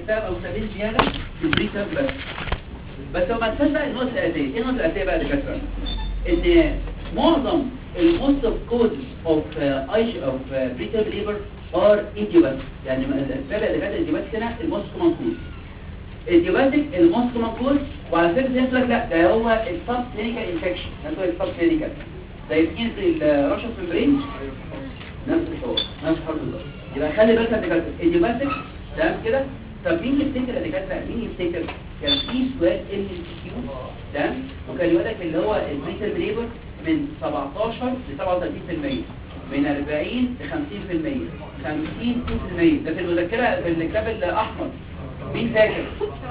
بسبب او سبيل زياده في البريتر بس بس هو ما تنساش بقى النقطه الاساسيه ايه النقطه الاساسيه بقى يا دكاتره ان معظم الموست اوف كوز اوف ايش اوف بريتر ليبر ار ايديوباثيك يعني الاسباب اللي كانت ايديوباثيك هنا الموست كومن كوز ايديوباثيك الموست كومن كوز وعلى فكره زي ما لا ده هو السب كلينيكال انفكشن ده هو السب كلينيكال ده يمكن في الرشا في البرين نفس الحوار نفس الحوار بالظبط يبقى خلي بالك يا دكاتره ايديوباثيك تمام كده طب مين يفتكر يا دكاتره مين يفتكر كان في سؤال ام كيو تمام وكان يقول لك اللي هو البريتر ليبر من 17 ل 37% من 40 ل 50% 50 2% ده في المذكره في الكتاب الاحمر مين فاكر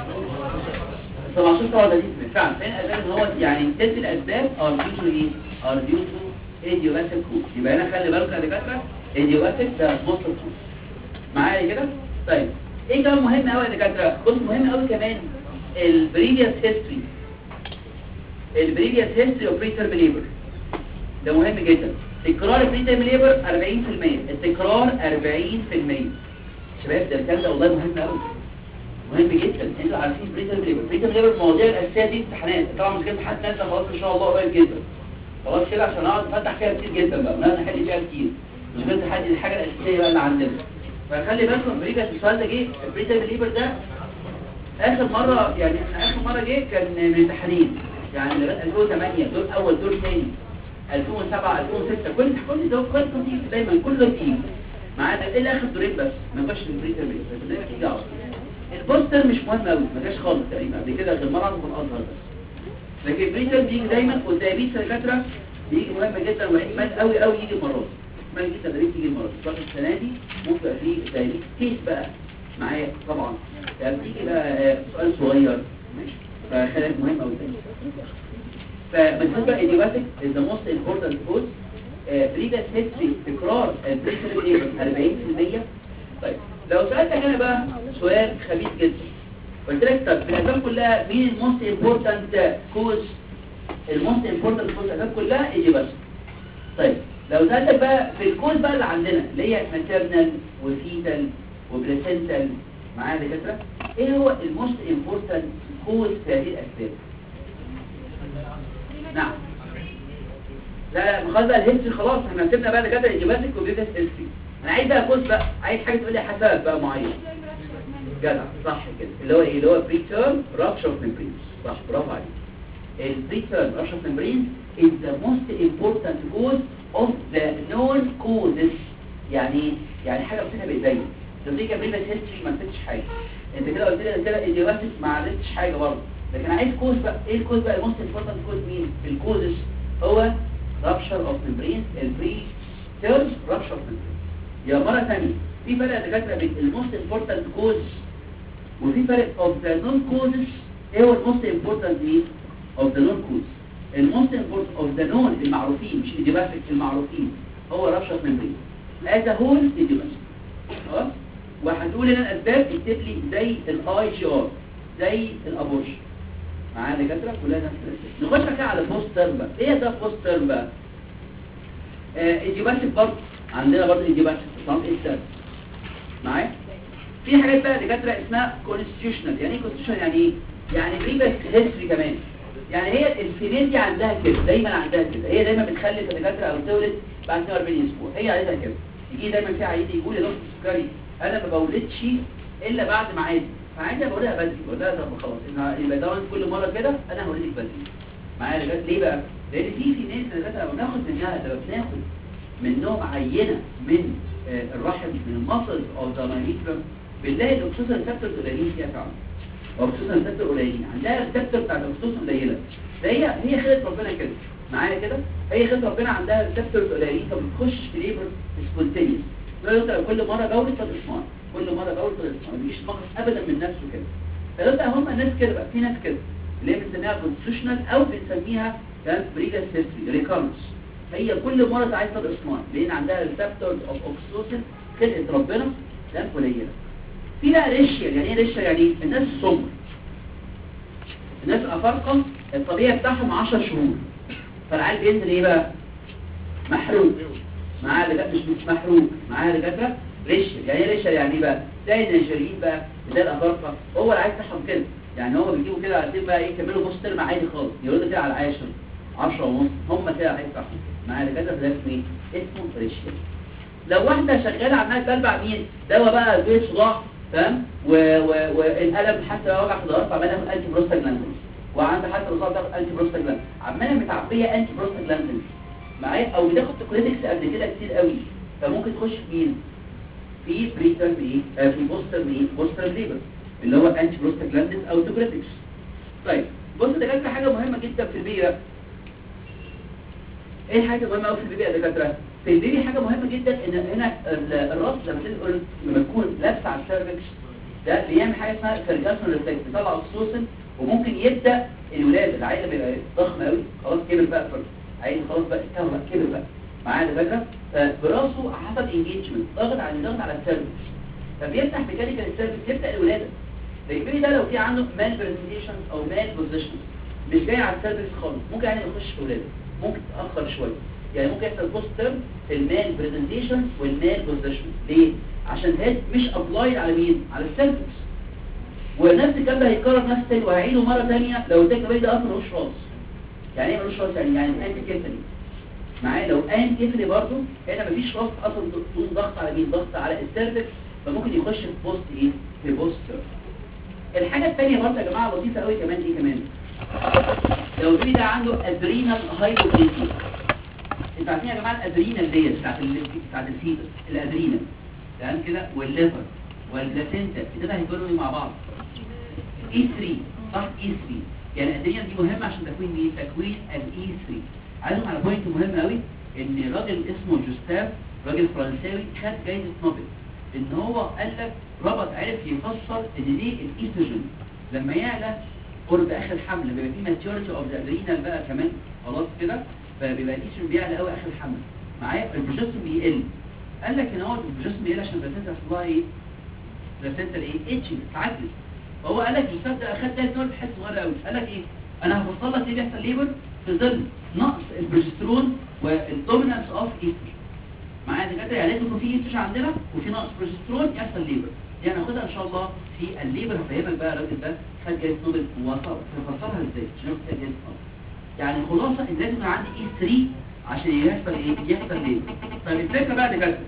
17 37 فعلا فين الاسباب ان هو يعني ست الاسباب ار ديو تو ايه ار ديو تو ايديوباثيك كوز يبقى هنا خلي بالك يا دكاتره ايديوباثيك ده موست كوز معايا كده طيب ايه كمان مهم قوي يا دكاتره بص مهم قوي كمان البريفيوس هيستوري البريفيوس هيستوري اوف بريتر ليبر ده مهم جدا تكرار البريتر ليبر 40% التكرار 40% شباب ده الكلام ده والله مهم قوي مهم جدا انتوا عارفين بريتر ليبر بريتر ليبر المواضيع الاساسيه دي امتحانات طبعا مش امتحان نازله خلاص ان شاء الله قريب جدا خلاص كده عشان اقعد افتح فيها كتير جدا بقى ونقعد نحل فيها كتير مش بس حد الحاجه الاساسيه بقى اللي عندنا فخلي بالكم بريفيوس السؤال ده جه البريتر ليبر ده اخر مرة يعني احنا اخر مرة جه كان من امتحانين يعني لغايه 2008 دور اول دور ثاني 2007 2006 كل كل دور كل تنظيف دايما كله تقيل معانا الا اخر دورين بس ما جاش البريتر بيس دايما تيجي على البوستر مش مهم قوي ما جاش خالص تقريبا قبل كده غير مره في الازهر بس لكن البريتر بيجي دايما والدايبيتس الدكاتره بيجي مهم جدا واحتمال قوي قوي يجي المره دي احتمال جدا دايبيتس يجي المره دي السنه دي ممكن يبقى فيه دايبيتس كيس بقى معايا طبعا يعني بتيجي بقى سؤال صغير ماشي فخلال مهم قوي فبالنسبه ايديوباتيك is the most important cause بريدس هيستوري تكرار البريشر ليبر 40% طيب لو سالتك انا بقى سؤال خبيث جدا قلت لك طب في الاسباب كلها مين الموست امبورتنت كوز الموست امبورتنت كوز الاسباب كلها ايديوباتيك طيب لو سالتك بقى في الكوز بقى اللي عندنا اللي هي ماتيرنال وفيتال وبلاسنتال معايا دكاتره ايه هو الموست امبورتنت كوز في هذه الاسباب نعم لا لا خلاص بقى الهيستوري خلاص احنا سيبنا بقى دكاتره اجاباتك وبيبقى هيستوري انا عايز بقى كوز بقى عايز حاجه تقول لي حساب بقى معين جدع صح كده اللي هو ايه اللي هو بري تيرم رابشر اوف ميمبرينز صح برافو عليك البري تيرم رابشر اوف ميمبرينز is the most important cause of the known causes يعني يعني حاجه بتبقى بايديا لو كان بريفيس هيستوري ما نسيتش حاجه انت كده قلت لي كده ايديوباتيك ما عرفتش حاجه برضه لكن عايز كوز بقى ايه الكوز بقى الموست امبورتنت كوز مين الكوزز هو رابشر اوف ميمبرين البري تيرم رابشر اوف ميمبرين يا مره ثانيه في فرق يا دكاتره بين الموست امبورتنت كوز وفي فرق اوف ذا نون كوزز ايه هو الموست امبورتنت مين اوف ذا نون كوز الموست امبورتنت اوف ذا نون المعروفين مش ايديوباتيك المعروفين هو رابشر اوف ميمبرين از هول ايديوباتيك خلاص وهتقول لنا الاسباب اكتب لي زي الاي جي ار زي الابورشن معانا دكاتره كلها نفس الاسباب نخش بقى على البوست تيرم بقى ايه ده البوست تيرم بقى آه ايديوباتيك برضه عندنا برضه ايديوباتيك نظام ايه السبب معايا في حاجات بقى دكاتره اسمها كونستيوشنال يعني ايه كونستيوشنال يعني ايه يعني بريفيس هيستوري كمان يعني هي الفيميل دي عندها كده دايما عندها كده هي دايما بتخلف الدكاتره او تولد بعد 42 اسبوع هي عايزها كده يجي دايما في عيد يقول لي دكتور سكري انا ما بولدش الا بعد ميعادي فعايزه بقولها بدري بقول لها طب خلاص انا يبقى ده كل مره كده انا هولدك بدري معايا لغايه ليه بقى لان في في ناس دكاتره لما بناخد منها لما بناخد منهم عينه من آه الرحم من المصل او ذا مايكرو بنلاقي الاكسوس ريسبتورز قليلين فيها فعلا الاكسوس ريسبتور قليلين عندها ريسبتور بتاع الاكسوس قليله فهي هي خلقت ربنا كده معايا كده هي خلقت ربنا عندها ريسبتورز قليلين فبتخش في ليبر سبونتينيوس لا كل مره بولد طب اسمع كل مره بقول طريقه ما بيجيش مغص ابدا من نفسه كده فده هم الناس كده بقى في ناس كده اللي هي بنسميها كونستيوشنال او بنسميها كانت بريجاس هيستوري ريكارنس هي كل مره عايز تضرب اسمها لان عندها ريسبتورز اوف اوكسيتوسين خلقت ربنا ده قليله في بقى ريشيال يعني ايه ريشيال يعني ايه الناس السمر الناس الافارقه الطبيعي بتاعهم 10 شهور فالعيال بينزل ايه بقى محروق معاه لجات مش مش محروق معاه دكاتره ريشل يعني ايه ريشل يعني ايه بقى زي النيجيريين بقى زي الافارقه هو العيل بتاعهم كده يعني هو بيجيبوا كده على بقى ايه يكملوا بوست ترم عادي خالص يقعدوا كده على العاشر 10 ونص هم كده العيل بتاعهم مع دكاتره في ده اسمه ايه اسمه ريشل لو واحده شغاله عماله تبلبع مين دواء بقى بيت صداع تمام و- و- والالم حتى لو وجع في ظهرها عماله تاخد انتي بروستاجلاندين وعنده حتى الرصاص تاخد انتي بروستاجلاندين عماله متعبيه انتي بروستاجلاندين معايا او بتاخد توكليتكس قبل كده كتير قوي فممكن تخش في مين في بريتر ايه آه، في بوستر ايه بوستر ليبر اللي هو انتي بروستاجلاندين او توكليتكس طيب بص ده كانت حاجه مهمه جدا في البيئه ايه حاجه مهمه قوي في البيبي يا دكاتره في البيبي حاجه مهمه جدا ان هنا ال- الراس لما تقول لما تكون لابسه على السيرفكس ده بيعمل حاجه اسمها فيرجاسون ريفلكس بيطلع اوكسوسن وممكن يبدا الولاده العيله بيبقى ضخم قوي خلاص كبر بقى فرد عيل خلاص بقى استوى بقى كبر بقى معايا دكاتره فبراسه حصل انجيجمنت ضغط على ضغط على السيرفكس فبيفتح ميكانيكال السيرفكس يبدا الولاده البيبي ده لو في عنده مال برزنتيشن او مال بوزيشن مش جاي على السيرفكس خالص ممكن يعني ما يخش في ولاده ممكن تاخر شويه يعني ممكن يحصل بوست تيرم في المال برزنتيشن والمال بوزيشن ليه عشان هيد مش ابلايد على مين على السيرفكس ونفس الكلام ده هيتكرر نفس تاني وهعيده مره ثانيه لو اداك البيبي ده اصلا ملوش راس يعني ايه ملوش راس يعني يعني انتي كيفلي معايا لو ان كيفلي برضه هنا مفيش راس اصلا بدون ضغط على مين ضغط على السيرفكس فممكن يخش في بوست ايه في بوست تيرم الحاجه الثانيه برضه يا جماعه لطيفه قوي كمان ايه كمان لو في ده عنده ادرينال هايبوبليزيا انتوا عارفين يا جماعه الادرينال ديت بتاعت ال- بتاعت الفيتس الادرينال تمام كده والليفر والبلاسينتا كده هيكونوا إيه مع بعض اي 3 صح اي 3 يعني الادرينال دي مهمه عشان تكوين مين تكوين الاي 3 عايزهم على بوينت مهم قوي ان راجل اسمه جوستاف راجل فرنساوي خد جايزه نوبل ان هو قال لك ربط عرف يفسر ان ليه الايستروجين لما يعلى قرب اخر الحمل لما يبقى في ماتيوريتي اوف ذا ادرينال بقى كمان خلاص كده فبيبقى الايستروجين بيعلى قوي اخر الحمل معايا البروجسترون بيقل قال لك ان هو البروجسترون بيقل عشان البلاسينتا يحصل لها ايه البلاسينتا ايه اتشنج تعجز فهو قال لك جوستاف ده اخد ده نوع في حته صغيره قوي قال لك ايه انا هفصل لك ليه بيحصل ليبر في ظل نقص البروجسترون والدومينانس اوف ايستروجين معايا دكاتره يعني لازم يكون في ايستروجين عندنا وفي نقص بروجسترون يحصل ليبر دي هناخدها ان شاء الله في الليبر هفهمك بقى الراجل ده خد جايزه نوبل ووصل ففسرها ازاي عشان ياخد جايزه نوبل يعني خلاصه ان لازم يكون عندي اي 3 عشان يحصل ايه يحصل ليبر طيب الفكره بقى دكاتره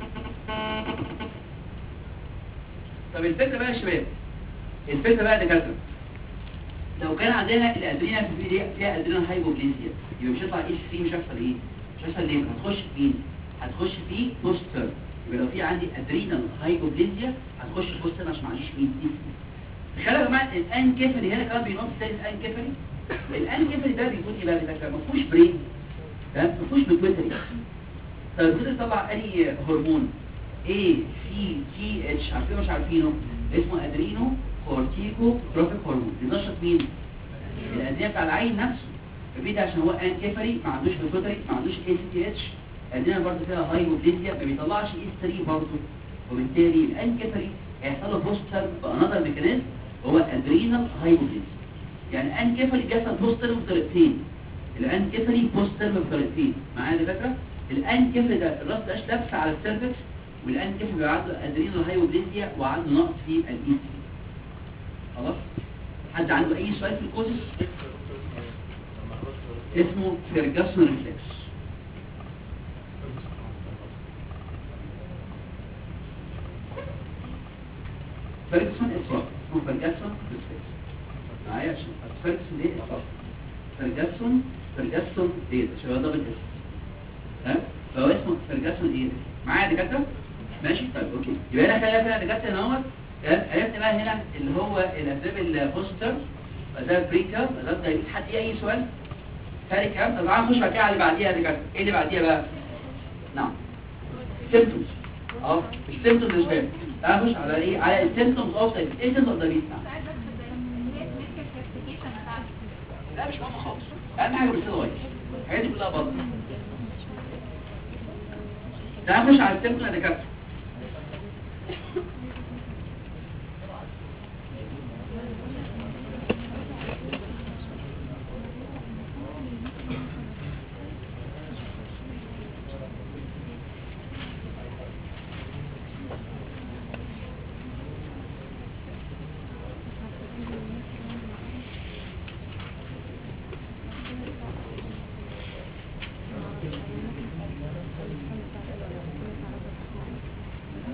طب الفكره بقى يا شباب الفكره بقى دكاتره لو كان عندنا الادرينال في دي فيها ادرينال هايبوبليزيا يبقى مش هيطلع اي 3 مش هيحصل ايه مش هيحصل ليه هتخش في مين هتخش في بوستر يبقى لو في عندي ادرينال هايبوبليزيا هتخش في بوستر عشان معليش مين اي 3 تخيلوا يا جماعه الان كيفلي هنا كمان بينط تاني الان كيفلي الان كيفلي ده بيكون ايه بقى ده ما فيهوش برين ده ما فيهوش بيتوتري طب البيتوتري طلع اي هرمون A C G H عارفين مش عارفينه اسمه ادرينو كورتيكو تروفيك هرمون بينشط مين الادرينال بتاع العين نفسه فبيه ده عشان هو ان كيفري ما عندوش بيتوتري ما عندوش اي سي تي اتش الادرينال برضه فيها هايبوبليزيا ما بيطلعش اي 3 برضه وبالتالي الان كيفري هيحصل له بوستر بانذر ميكانيزم هو ادرينال هايبوبليزيا يعني ان كيفري بيحصل بوستر بطريقتين الان كيفري بوستر بطريقتين معايا يا دكاتره الان كيفري ده الراس ده لابسه على السيرفكس والان كيفري بيبقى عنده ادرينال هايبوبليزيا وعنده نقص في الاي خلاص حد عنده اي سؤال في الكوزس اسمه فيرجاسون ريفلكس فيرجاسون اسمه اسمه فيرجاسون ريفلكس معايا عشان فيرجاسون ايه اسمه فيرجاسون فيرجاسون ايه عشان هو دبل اس ها فهو اسمه فيرجاسون ايه معايا يا دكاتره ماشي طيب اوكي يبقى انا خلينا كده دكاتره ان هو عرفت بقى هنا اللي هو الاسباب البوستر اسباب بريكر اسباب دايبيت حد ليه اي سؤال ثاني كلام طب تعالى نخش بعد كده على اللي بعديها يا دكاتره ايه اللي بعديها بقى نعم سيمبتومز اه السيمبتومز يا شباب تعالى نخش على ايه على السيمبتومز اوف دايبيت ايه السيمبتومز اوف دايبيت نعم لا مش مهم خالص اهم حاجه بس وايز الحاجات دي كلها بطل تعالى نخش على السيمبتومز يا دكاتره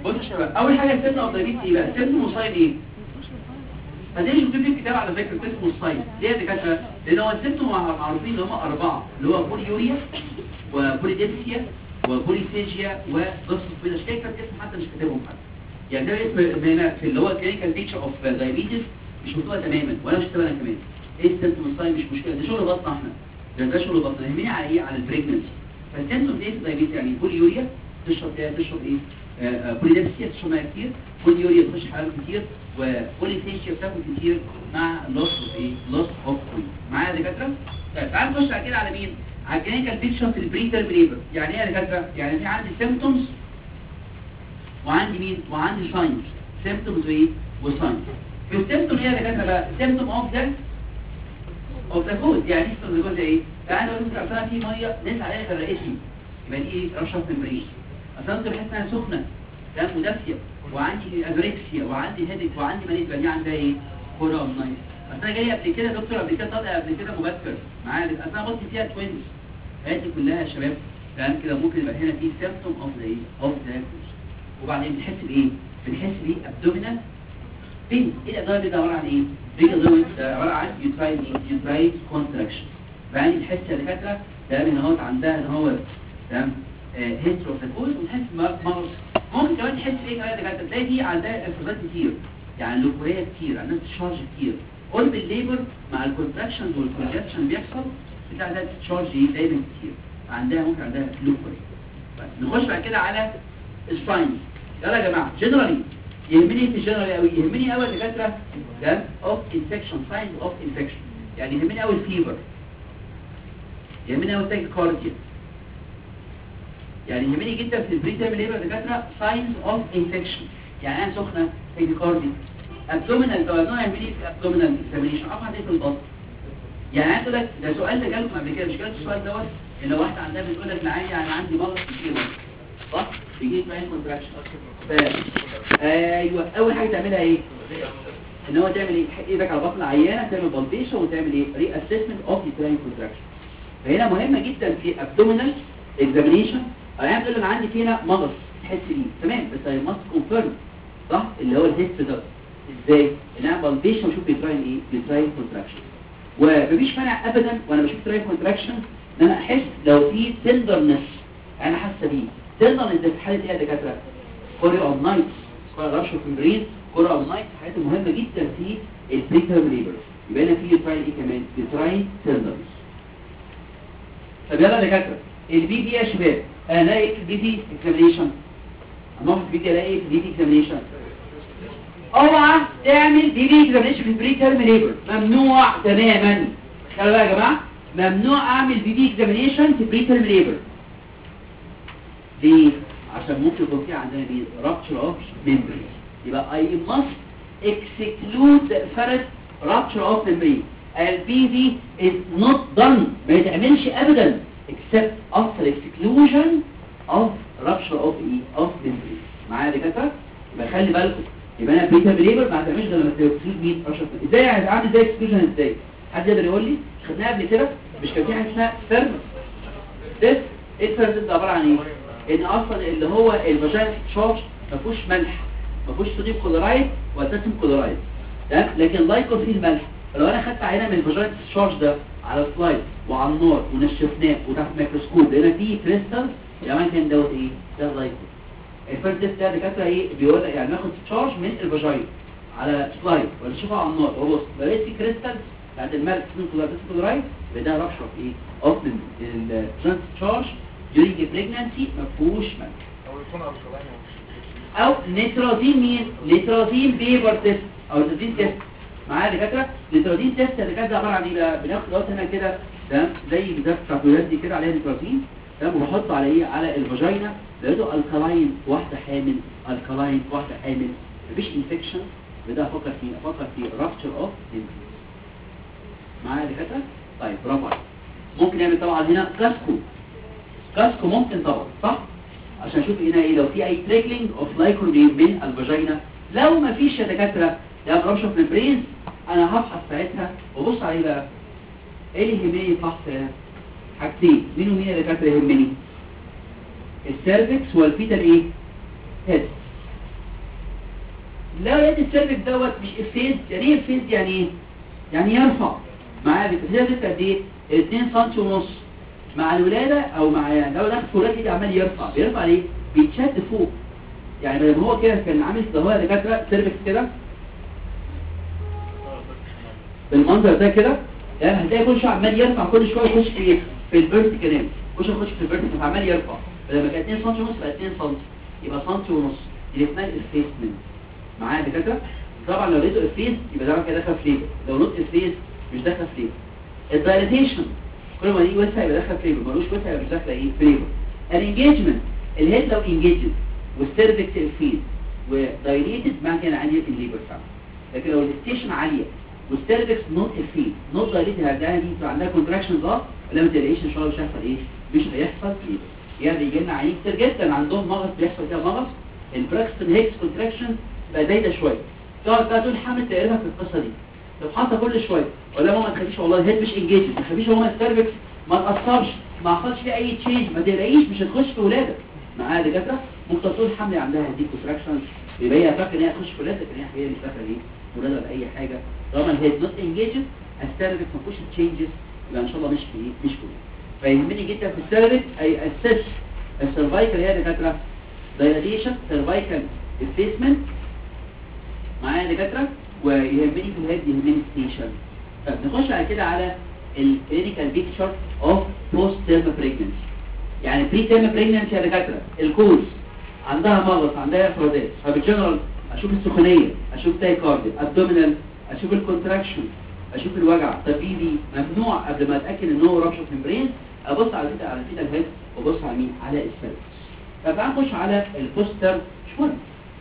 بص يا شباب اول حاجه السيمتوم اوف دايابيتس ايه بقى السيمتوم وصايد ايه فدي مش في الكتاب على فكره اسمه الصيد ليه يا دكاتره لان هو السيمتوم معروفين ان هم اربعه اللي هو بوليوريا وبوليديبسيا وبوليفيجيا وبوسفيل مش كده اسم حتى مش كاتبهم حتى يعني ده اسم هنا في اللي هو كلينيكال بيكتشر اوف دايابيتس مش مكتوبه تماما ولا مش كاتبها انا كمان ايه السيمتوم الصيد مش مشكله ده شغل بطن احنا ده ده شغل بطن يهمني على ايه على البريجننسي فالسيمتوم ايه في الدايابيتس يعني بوليوريا تشرب ايه تشرب ايه آه، آه، بوليديبسيا تشرب ميه كتير بوليوريا تخش حالات كتير وبوليفيشيا بتاكل كتير مع لوس اوف ايه لوس اوف فود معايا يا دكاتره طيب تعال نخش على كده على مين على الكلينيكال بيكشر في البريتر بريبر يعني ايه يا دكاتره يعني في عندي سيمبتومز وعندي مين وعندي ساينز سيمبتومز وايه وساينز في السيمبتوم ايه يا دكاتره بقى سيمبتوم اوف ذا اوف ذا كود يعني سيمبتوم اوف ذا ايه يعني لو انت عشان في ميه نزل عليها غرقتني يبقى دي ايه رشه ممبرين اصلا انت بحس انها سخنه كلام مدفيه وعندي ازريكسيا وعندي هيدك وعندي مانيت بني عندها ايه كوره نايس بس انا جاي قبل كده دكتور قبل كده طالع قبل كده مبكر معايا بس انا بص فيها توينز هذه كلها يا شباب تمام كده ممكن يبقى هنا في سيمبتوم اوف ذا ايه اوف ذا وبعدين بنحس بايه بنحس بايه ابدومينال بين ايه الادويه دي عباره عن ايه دي ادويه عباره عن يوترايل يوترايل كونتراكشن يعني بنحس يا دكاتره ده ان هو عندها ان هو تمام هيسترو اوف ذا كوز ونحس مرض ممكن كمان تحس ايه كمان دكاتره تلاقي دي عندها افرازات كتير يعني لوكوريه كتير عندها تشارج كتير قرب الليبر مع الكونتراكشنز والكونجكشن بيحصل بتاع ده تشارج ايه دايما كتير عندها ممكن عندها لوكوريه نخش بعد كده على الساينز يلا يا جماعه جنرالي يهمني في جنرالي قوي يهمني قوي الدكاتره ده اوف انفكشن ساينز اوف انفكشن يعني يهمني قوي الفيبر يهمني قوي التاكيكارديا يعني يهمني جدا في البريتيرم ليبر دكاتره ساينز اوف انفكشن يعني انا سخنه تاكيكارديا ابدومينال ده نوع يهمني في ابدومينال اكزامينشن ابحث ايه في البطن يعني عايز اقول لك ده سؤال ده جالكم قبل كده مش جالكم السؤال دوت ان لو واحده عندها بتقول لك معايا يعني عندي مرض كتير صح بيجي معايا كونتراكشن ايوه اول حاجه تعملها ايه ان هو تعمل ايه ايدك على بطن العيانه تعمل بالبيشن وتعمل ايه ري اسسمنت اوف يوتراين كونتراكشن فهنا مهمه جدا في ابدومينال اكزامينشن انا بتقول انا عندي فينا مغص تحس بيه تمام بس اي ماست كونفيرم صح اللي هو الهيست ده ازاي ان انا بالبيشن واشوف يوتراين ايه يوتراين كونتراكشن ومفيش مانع ابدا وانا بشوف يوتراين كونتراكشن ان انا احس لو في تندرنس انا حاسه بيه تندرنس ده في حاله ايه يا دكاتره كوري اوف نايت كوري رش في البرين كوري اوف نايت حاجات مهمه جدا في البريتيرم ليبر يبقى هنا في يوتراين ايه كمان يوتراين تندرنس طب يلا يا دكاتره البي دي يا شباب انا الاقي في البي دي اكزامينشن اما في البي دي الاقي في البي دي اكزامينشن اوعى تعمل بي دي اكزامينشن في البري تيرم ليبر ممنوع تماما خلي بقى يا جماعه ممنوع اعمل بي دي اكزامينشن في بري تيرم ليبر ليه عشان ممكن يكون في عندنا دي rupture of membrane يبقى I must exclude the first rupture of membrane البي دي is not done ما يتعملش ابدا except after exclusion of rupture of ايه of membrane معايا يا دكاتره يبقى خلي بالكم يبقى انا بريتا بليبر ما هتعملش غير لما تكسكلود مين رشة ازاي يعني عامل ازاي اكسكلوجن ازاي حد يقدر يقول لي خدناها قبل كده مش كان في حاجه اسمها ثيرمس ده ايه الثيرمس ده عباره عن ايه ان اصلا اللي هو الفاجينا تشارج ما فيهوش ملح ما فيهوش صوديوم كلورايد وبوتاسيوم كلورايد تمام لكن لايكو فيه الملح فلو انا خدت عينه من الفاجينا تشارج ده على السلايد وعلى النار ونشفناه وتحت ميكروسكوب لقينا فيه كريستال يبقى كان دوت ايه ده لايكو الفيرست تيست ده دكاتره ايه بيقول لك يعني ناخد تشارج من الفاجينا على سلايد ولا نشوفها على النار وبص لقيت في كريستال بعد الملح اسمه كلورايد يبقى ده رابشر ايه اوف الترانس تشارج during pregnancy ما فيهوش ملح او يكون الكلاين او نيتروزين مين نيتروزين بيبر تيست او نيتروزين تيست معايا دكاتره نيتروزين تيست اللي كانت عباره عن ايه بقى بناخد دوت هنا كده تمام زي بالظبط بتاعت الولاد دي كده عليها نيتروزين تمام وبحطه على ايه على الفاجينا لقيته الكلاين واحده حامل الكلاين واحده حامل مفيش انفكشن بدا افكر فيه افكر في رابتشر اوف معايا دكاتره طيب برافو عليك ممكن نعمل طبعا هنا كاسكو كاسكو ممكن طبعا صح عشان اشوف هنا ايه لو في اي تريكلينج اوف لايكورين من الفاجينا لو ما فيش يا دكاتره ده برشف ممبرين انا هفحص ساعتها وابص عليه بقى ايه اللي يهمني فحص هنا حاجتين مين ومين يا دكاتره يهمني السيرفكس والفيتال ايه هيد لو لقيت السيرفكس دوت مش افيز يعني ايه افيز يعني ايه يعني يرفع معايا بتفيز قد ايه 2 سم ونص مع الولاده او مع يعني لو دخل في ولاده كده عمال يرفع بيرفع ليه بيتشد فوق يعني لما هو كده كان عامل ده هو دكاتره سيرفكس كده بالمنظر ده كده يعني هتلاقي كل شويه عمال يرفع كل شويه يخش في في البيرت كلام كل شويه يخش في البيرت عمال يرفع لما كان 2 سم ونص بقى 2 سم يبقى سم ونص دي اسمها الافيسمنت معايا يا دكاتره طبعا لو لقيته افيس يبقى ده كده دخل فليبر لو نوت افيس مش داخل فليبر الدايليتيشن كل ما يجي وسع يبقى داخل فليبر ملوش وسع يبقى مش داخله ايه فليبر الانجيجمنت الهيد لو انجيجد والسيرفكس افيس ودايليتد معنى كده عاليه الليبر فعلا لكن لو الستيشن عاليه والسيرفكس نوت افيس نوت دايليتد هتلاقيها دي بتبقى عندها كونتراكشن اه ولا ما تلاقيش ان شاء الله مش هيحصل ايه مش هيحصل فليبر يعني يجي لنا عيانين كتير جدا عندهم مغص بيحصل فيها مغص البراكستون هيكس كونتراكشن بقى زايده شويه تقعد بقى تقول حامل تقريبا في القصه دي تتحط كل شويه ولا ماما ما تخليش والله الهيد مش انجيج ما تخليش ماما السيرفكس ما تاثرش ما حصلش فيه اي تشينج ما تقلقيش مش هتخش في ولاده معاها دكاتره ممكن تقول حمل عندها دي كونتراكشن يبقى هي فاكره ان هي تخش في ولاده لكن هي هي مش فاكره ايه ولاده ولا اي حاجه طالما الهيد نوت انجيج السيرفكس ما فيهوش تشينجز يبقى ان شاء الله مش في مش في ولاده فيهمني جدا في السيرفكس اي اسس السيرفايكال هي دكاتره دايلاتيشن سيرفايكال افيسمنت معايا دكاتره ويهمني في الهيد يهمني ستيشن طب نخش على كده على الكلينيكال بيكتشر اوف بوست تيرم بريجننسي يعني بري تيرم بريجننسي يا دكاتره الكوز عندها مغص عندها افرازات فبالجنرال اشوف السخونيه اشوف تايكارديا ابدومينال اشوف الكونتراكشن اشوف الوجع طب بي بي ممنوع قبل ما اتاكد ان هو رابشر ممبرين ابص على كده على كده الهيد وابص على مين على السيرفكس فتعال نخش على البوست تيرم مش مهم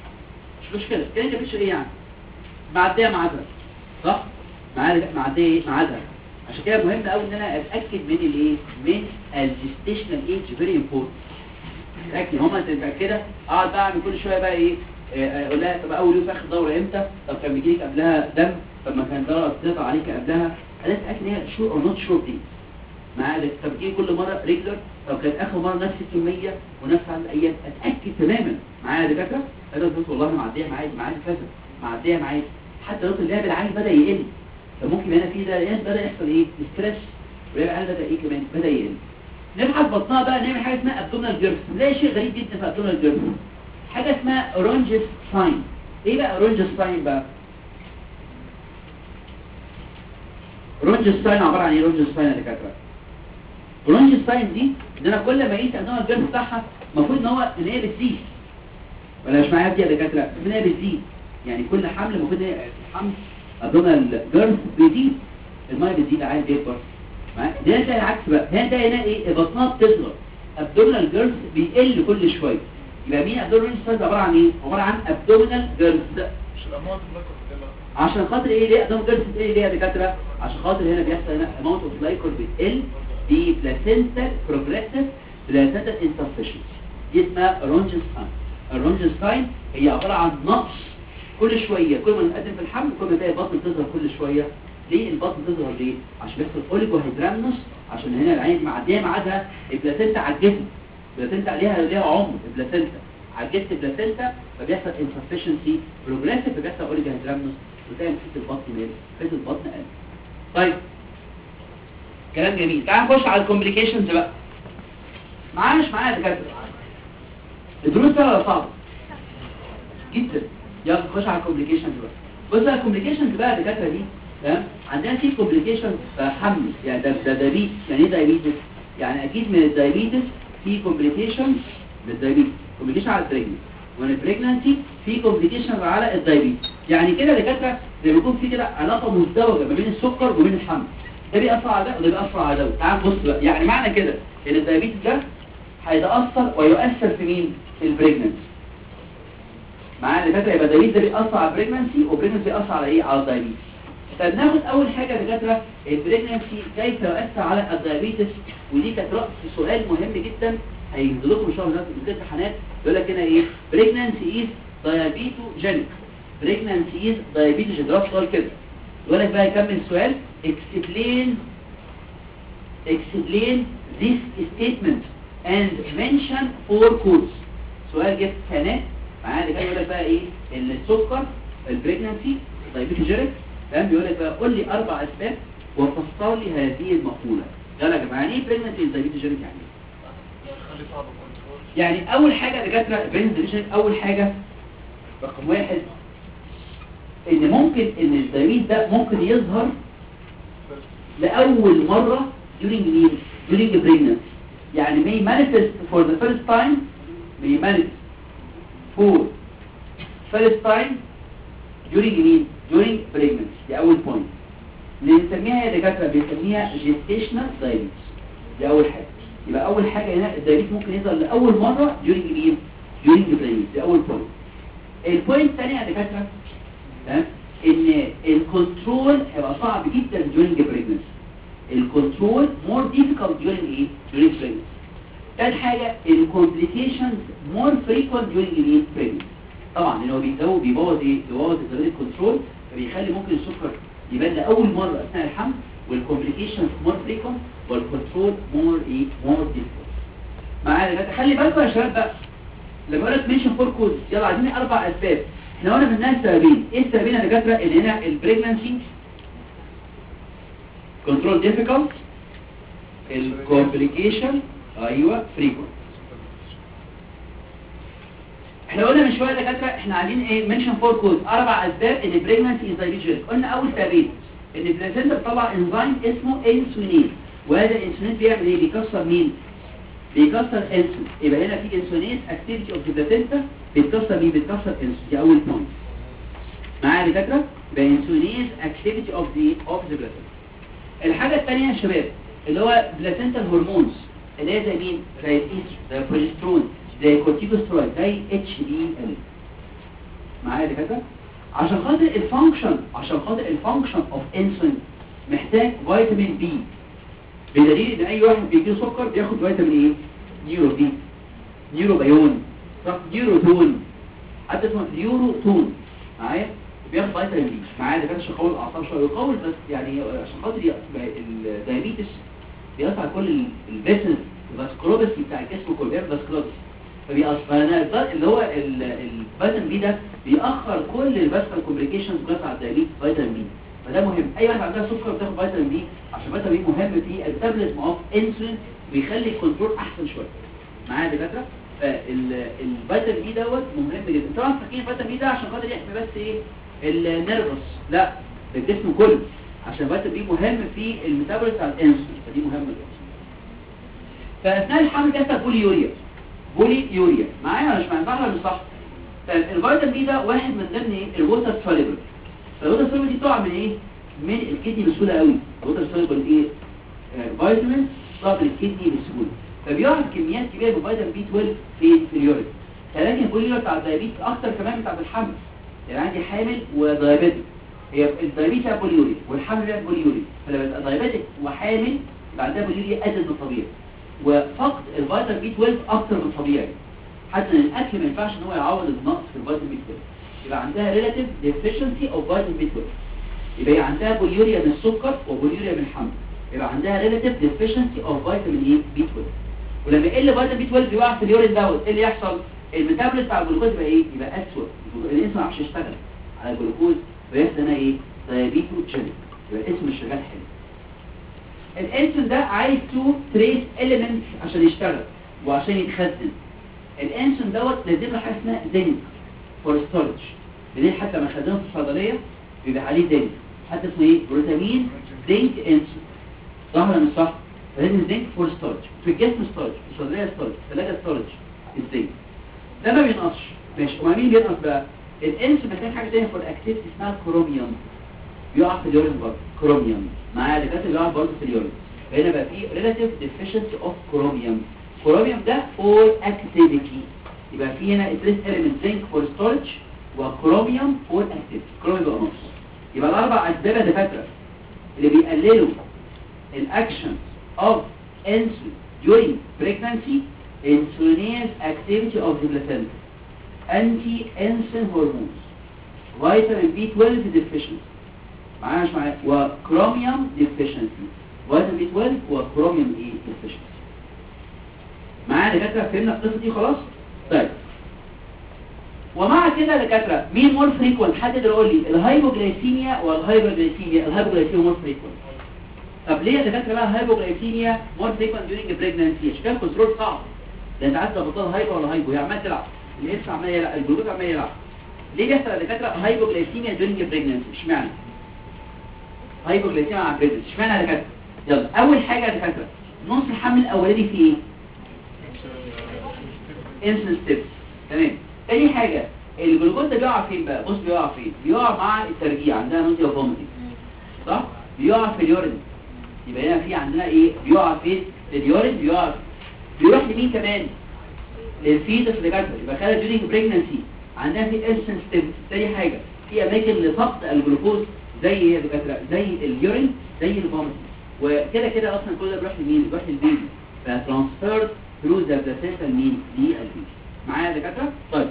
مش مشكله الكلينيكال بيكتشر ايه يعني معديه معادها صح معاديه معديه معادها عشان كده مهم قوي ان انا اتاكد من الايه من الجستيشنال ايج فيري امبورتنت اتاكد هما كده اقعد بقى اعمل كل شويه بقى ايه آه، اقول لها طب اول يوم اخر دوره امتى طب كان بيجيلك قبلها دم طب ما كان دوره بتقطع عليك قبلها انا اتاكد ان هي شور اور نوت شور دي معايا طب بتيجي كل مره ريجلر طب كانت اخر مره نفس الكميه ونفس عدد الايام اتاكد تماما معايا دكاتره انا قلت والله معديه معايا معايا كذا معديه معايا حتى لو اللعب العالي بدا يقل فممكن هنا في ده بدا يحصل ايه ستريس واللعب العالي بدا ايه كمان بدا يقل نبحث بطنها بقى نعمل حاجه اسمها ابدومينال جيرف نلاقي شيء غريب جدا في ابدومينال جيرف حاجه اسمها اورنجس ساين ايه بقى اورنجس ساين بقى اورنجس ساين عباره عن ايه اورنجس ساين يا دكاتره اورنجس ساين دي ان انا كل ما اقيس ابدومينال جيرف بتاعها المفروض ان هو ان هي بتزيد ولا مش معايا دي يا دكاتره ان هي بتزيد يعني كل حمل المفروض ان هي الحمل ابدومينال جيرف بيزيد الميه بتزيد عادي بيكبر معايا ده ده العكس بقى هنا ده هنا ايه بطنها بتصغر ابدومينال جيرف بيقل كل شويه يبقى مين ابدومينال جيرف عباره عن ايه عباره عن ابدومينال جيرف مش الامراض بلاكر كده عشان خاطر ايه ليه ابدومينال جيرف بتقل ليه يا دكاتره عشان خاطر هنا بيحصل هنا اماونت اوف لايكور بتقل دي بلاسنتا بروجريسيف بلاسنتا انسفشنسي دي اسمها رونجس ساين الرونجس ساين هي عباره عن نقص كل شويه كل ما نقدم في الحمل كل ما تلاقي البطن تظهر كل شويه ليه البطن تظهر ليه عشان بيحصل اوليجو هيدرامنوس عشان هنا العين دي معديه ميعادها البلاسنتا عجزت البلاسنتا عليها ليها عمر البلاسنتا عجزت البلاسنتا فبيحصل انسفشنسي بروجريسيف فبيحصل اوليجو هيدرامنوس وتلاقي محيط البطن مال محيط البطن قل طيب كلام جميل تعال نخش على الكومبليكيشنز بقى معايا مش معايا يا دكاتره الدروس سهله ولا صعبه جدا يلا نخش على الكومبليكيشنز بقى بص على الكومبليكيشنز بقى يا دكاتره دي تمام عندنا في كومبليكيشنز حمل يعني ده ده دايبيتس يعني ايه دايبيتس يعني اكيد من الدايبيتس في كومبليكيشنز للدايبيتس كومبليكيشن على البريجنسي ومن البريجنسي في كومبليكيشنز على الدايبيتس يعني كده يا دكاتره زي ما يكون في كده علاقه مزدوجه ما بين السكر وبين الحمل ده بيأثر على ده وده بيأثر على ده تعال بص بقى يعني معنى كده ان الدايبيتس ده هيتأثر ويؤثر في مين في البريجننسي معايا اللي فاكره يبقى الدايبيتس ده بيأثر على البريجننسي والبريجننسي بيأثر على ايه على الدايبيتس طب ناخد اول حاجه يا دكاتره البريجننسي كيف يؤثر على الدايبيتس ودي كانت رأس سؤال مهم جدا هينزل لكم ان شاء الله في الامتحانات يقول لك هنا ايه بريجننسي از دايابيتوجينيك بريجننسي از دايابيتوجينيك ده سؤال كده يقول لك بقى يكمل السؤال explain explain this statement and mention four codes سؤال جبت سنة معايا اللي جاي يقول لك بقى ايه السكر البريجنانسي دايبيتوجينيك تمام بيقول لك بقى قول لي اربع اسباب وفسر لي هذه المقوله يلا يا جماعه يعني ايه بريجنانسي دايبيتوجينيك يعني ايه خلي صعب كنترول يعني اول حاجه يا دكاتره بريجنانسي اول حاجه رقم واحد ان ممكن ان الدايبيت ده ممكن يظهر لأول مرة during meal during pregnancy يعني may manifest for the first time may manifest for first time during meal during pregnancy دي أول point اللي بنسميها يا دكاترة بنسميها gestational diabetes دي أول حاجة يبقى أول حاجة هنا الدايبيت ممكن يظهر لأول مرة during meal during pregnancy دي أول point البوينت الثانية يا دكاترة تمام ان الكنترول هيبقى صعب جدا during pregnancy الكنترول more difficult during ايه during pregnancy تاني حاجة الكومبليكيشنز more frequent during ايه pregnancy طبعا لانه بيزود بيبوظ ايه بيبوظ الدرجة الكنترول فبيخلي ممكن السكر يبان لأول مرة أثناء الحمل والكومبليكيشنز more frequent والكنترول more ايه more difficult معايا دلوقتي خلي بالكم يا شباب بقى لما اقول لك منشن فور كوز يلا عايزين اربع اسباب احنا قلنا منها سببين ايه السببين يا دكاتره ان هنا البريجنانسي كنترول ديفيكالت الكومبليكيشن ايوه فريكوينت احنا قلنا من شويه يا دكاتره احنا عايزين ايه منشن فور كوز اربع اسباب ان البريجنانسي از دايبيتيك قلنا اول سببين ان البلاسينتا بتطلع انزيم اسمه انسولين وهذا الانسولين بيعمل ايه بيكسر مين بيكسر انسولين يبقى هنا في انسولين اكتيفيتي اوف ذا بلاسينتا بتكسر مين بتكسر انسولين دي اول بوينت معايا يا دكاتره يبقى انسولين اكتيفيتي اوف ذا اوف ذا بلاسينتا الحاجه الثانيه يا شباب اللي هو بلاسينتا هرمونز اللي هي زي مين زي الايستروجين زي البروجسترون زي الكورتيكوسترويد زي اتش دي ال معايا يا دكاتره عشان خاطر الفانكشن عشان خاطر الفانكشن اوف انسولين محتاج فيتامين بي بدليل ان اي واحد بيجي له سكر بياخد فيتامين ايه نيورو بي نيورو بايون صح نيورو تون حتى اسمه نيورو تون معايا بياخد فيتامين بي معايا ده كان عشان يقوي الاعصاب شويه يقوي بس يعني عشان خاطر ي- الدايابيتس بيأثر على كل الفيسلز الفاسكولوبسي بتاع الجسم كله بيعمل فاسكولوبسي فبيأثر فأنا الض- اللي هو ال- الفيتامين بي ده بيأخر كل الفاسكال كومبليكيشنز بتاعت الدايابيتس فيتامين بي فده مهم اي واحد عندها سكر بتاخد فيتامين بي عشان فيتامين بي مهم في التابلزم اوف انسولين بيخلي الكنترول احسن شويه معايا يا دكاتره فالفيتامين بي دوت مهم جدا طبعا فاكرين الفيتامين بي ده عشان خاطر يحمي بس ايه النيرفس لا ده الجسم كله عشان الفيتامين بي مهم في الميتابوليزم بتاع الانسولين فدي مهمه جدا فاثناء الحمل بيحصل بولي يوريا بولي يوريا معايا ولا مش معايا صح ولا مش صح فالفيتامين بي ده واحد من ضمن ايه الووتر سوليبل فالووتر سوليبل دي بتقع من ايه من الكدني بسهوله قوي الووتر سوليبل ايه آه، فيتامين طلع من الكدني بسهوله فبيقع كميات كبيره من فيتامين بي 12 في في اليورين لكن البولي يوريا بتاع الدايابيت اكتر كمان بتاع الحمل يعني عندي حامل ودايابيتك هي الدايابيت فيها بولي يوريا والحمل فيها بولي يوريا فلما يبقى دايابيتك وحامل يبقى عندها بولي يوريا ازيد من الطبيعي وفقد الفيتامين بي 12 اكتر من الطبيعي حتى ان الاكل ما ينفعش ان هو يعوض النقص في الفيتامين بي 12 يبقى عندها relative deficiency of vitamin B12 يبقى هي عندها بوليوريا من السكر وبوليوريا من الحمل يبقى عندها relative deficiency of vitamin B12 ولما يقل فيتامين بي 12 بيقع في اليورين دوت ايه اللي يحصل الميتابوليزم بتاع الجلوكوز يبقى ايه يبقى اسود الانسان ما يعرفش يشتغل على الجلوكوز فيحصل هنا ايه دايابيتوجينيك يبقى الاسم مش شغال حلو الانسولين ده عايز تو تريس اليمنتس عشان يشتغل وعشان يتخزن الانسولين دوت لازم له حاجه اسمها زنك فور ستورج ليه حتى لما خزنه في الصيدليه بيبقى عليه زنك حتى اسمه ايه بروتامين زنك انسولين صح ولا مش صح فلازم زنك فور ستورج في الجسم ستورج في الصيدليه ستورج في الثلاجه ستورج الزنك ده ما بينقصش ماشي وما مين بينقص بقى الانسولين محتاج حاجه ثانيه فور اكتيفيتي اسمها كروميوم بيقع في اليورين برضه كروميوم معايا دكاتره بيقع برضه في اليورين هنا بقى في relative deficiency of chromium كروميوم ده for activity يبقى في هنا trace element zinc for storage وكروميوم for activity كروميوم بقى نص يبقى الاربع اسباب يا دكاتره اللي بيقللوا الاكشن of insulin during pregnancy insulinase activity of the placenta anti-insulin hormones vitamin B12 deficiency معايا مش معايا وكروميوم deficiency فيتامين بي 12 وكروميوم ايه deficiency معايا دكاتره فهمنا القصه دي خلاص طيب ومع كده يا دكاتره مين مور فريكوينت حد يقدر يقول لي الهايبوجلايسيميا ولا الهايبوجلايسيميا الهايبوجلايسيميا مور فريكوينت طب ليه يا دكاتره بقى الهايبوجلايسيميا مور فريكوينت ديورنج بريجنانسي عشان كده الكنترول صعب ده انت عايز تبطل هايبر ولا هايبو هي عمال تلعب الاس عمال يلعب الجلوكوز عمال يلعب ليه بيحصل يا دكاتره هايبوجلايسيميا ديورنج بريجنانسي اشمعنى هايبوجلايسيميا مع بريجنانسي اشمعنى يا دكاتره يلا اول حاجه يا دكاتره نص الحمل الاولاني فيه ايه انسولين ستيبس تمام تاني حاجه الجلوكوز ده بيقع فين بقى بص بيقع فين بيقع مع الترجيع عندنا نوزيا فوميتنج صح بيقع في اليورين يبقى هنا في عندنا ايه بيقع في اليورين بيقع بيروح لمين كمان للفيتس اللي جنبه يبقى خلال ديورينج بريجنانسي عندنا في انسولين ستيبس تاني حاجه في اماكن لفقد الجلوكوز زي ايه يا دكاتره زي اليورين زي الفوميتنج وكده كده اصلا كل ده بيروح لمين بيروح للبيبي فترانسفيرد ثرو ذا بلاسينتا لمين للبيبي معايا يا دكاتره طيب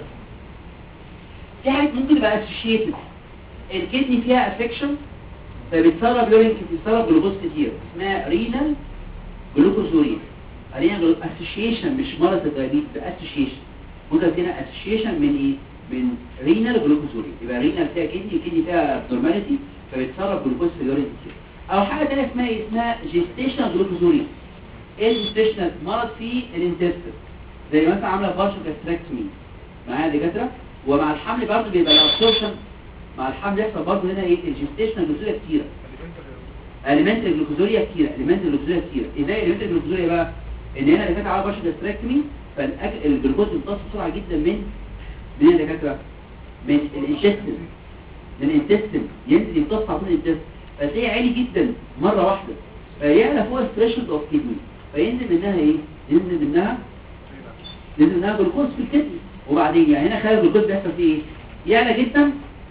في حاجات ممكن تبقى اسوشيتد الكدني فيها افكشن فبتسرب يورين بتسرب جلوكوز كتير اسمها رينال جلوكوزوريا رينال اسوشيشن مش مرض الدايابيتس ده اسوشيشن ممكن هنا اسوشيشن من ايه من رينال جلوكوزوريا يبقى رينال فيها كدني كدني فيها ابنورماليتي فبتسرب جلوكوز في اليورين كتير او حاجه ثانيه اسمها ايه اسمها جيستيشنال جلوكوزوريا ايه الجيستيشنال مرض في الانتستين زي مثلا عامله بارشل كاستراكتومي معايا يا دكاتره ومع الحمل برضه بيبقى الابسوربشن مع الحمل يحصل برضه هنا ايه الجيستيشنال جلوكوزوريا كتيره اليمنت الجلوكوزوريا كتيره اليمنت الجلوكوزوريا كتيره ازاي اليمنت الجلوكوزوريا بقى ان هنا اللي كانت على بارشل كاستراكتومي فالاكل الجلوكوز بيمتص بسرعه جدا من من يا دكاتره من الانتستين من الانتستين ينزل يمتص على طول الانتستين فتلاقيه عالي جدا مرة واحدة فيعلى فوق الثريشولد اوف كيدني فينزل منها ايه ينزل منها ينزل منها جلوكوز في الكدني وبعدين يعني هنا خلال الجلوكوز بيحصل فيه ايه يعلى جدا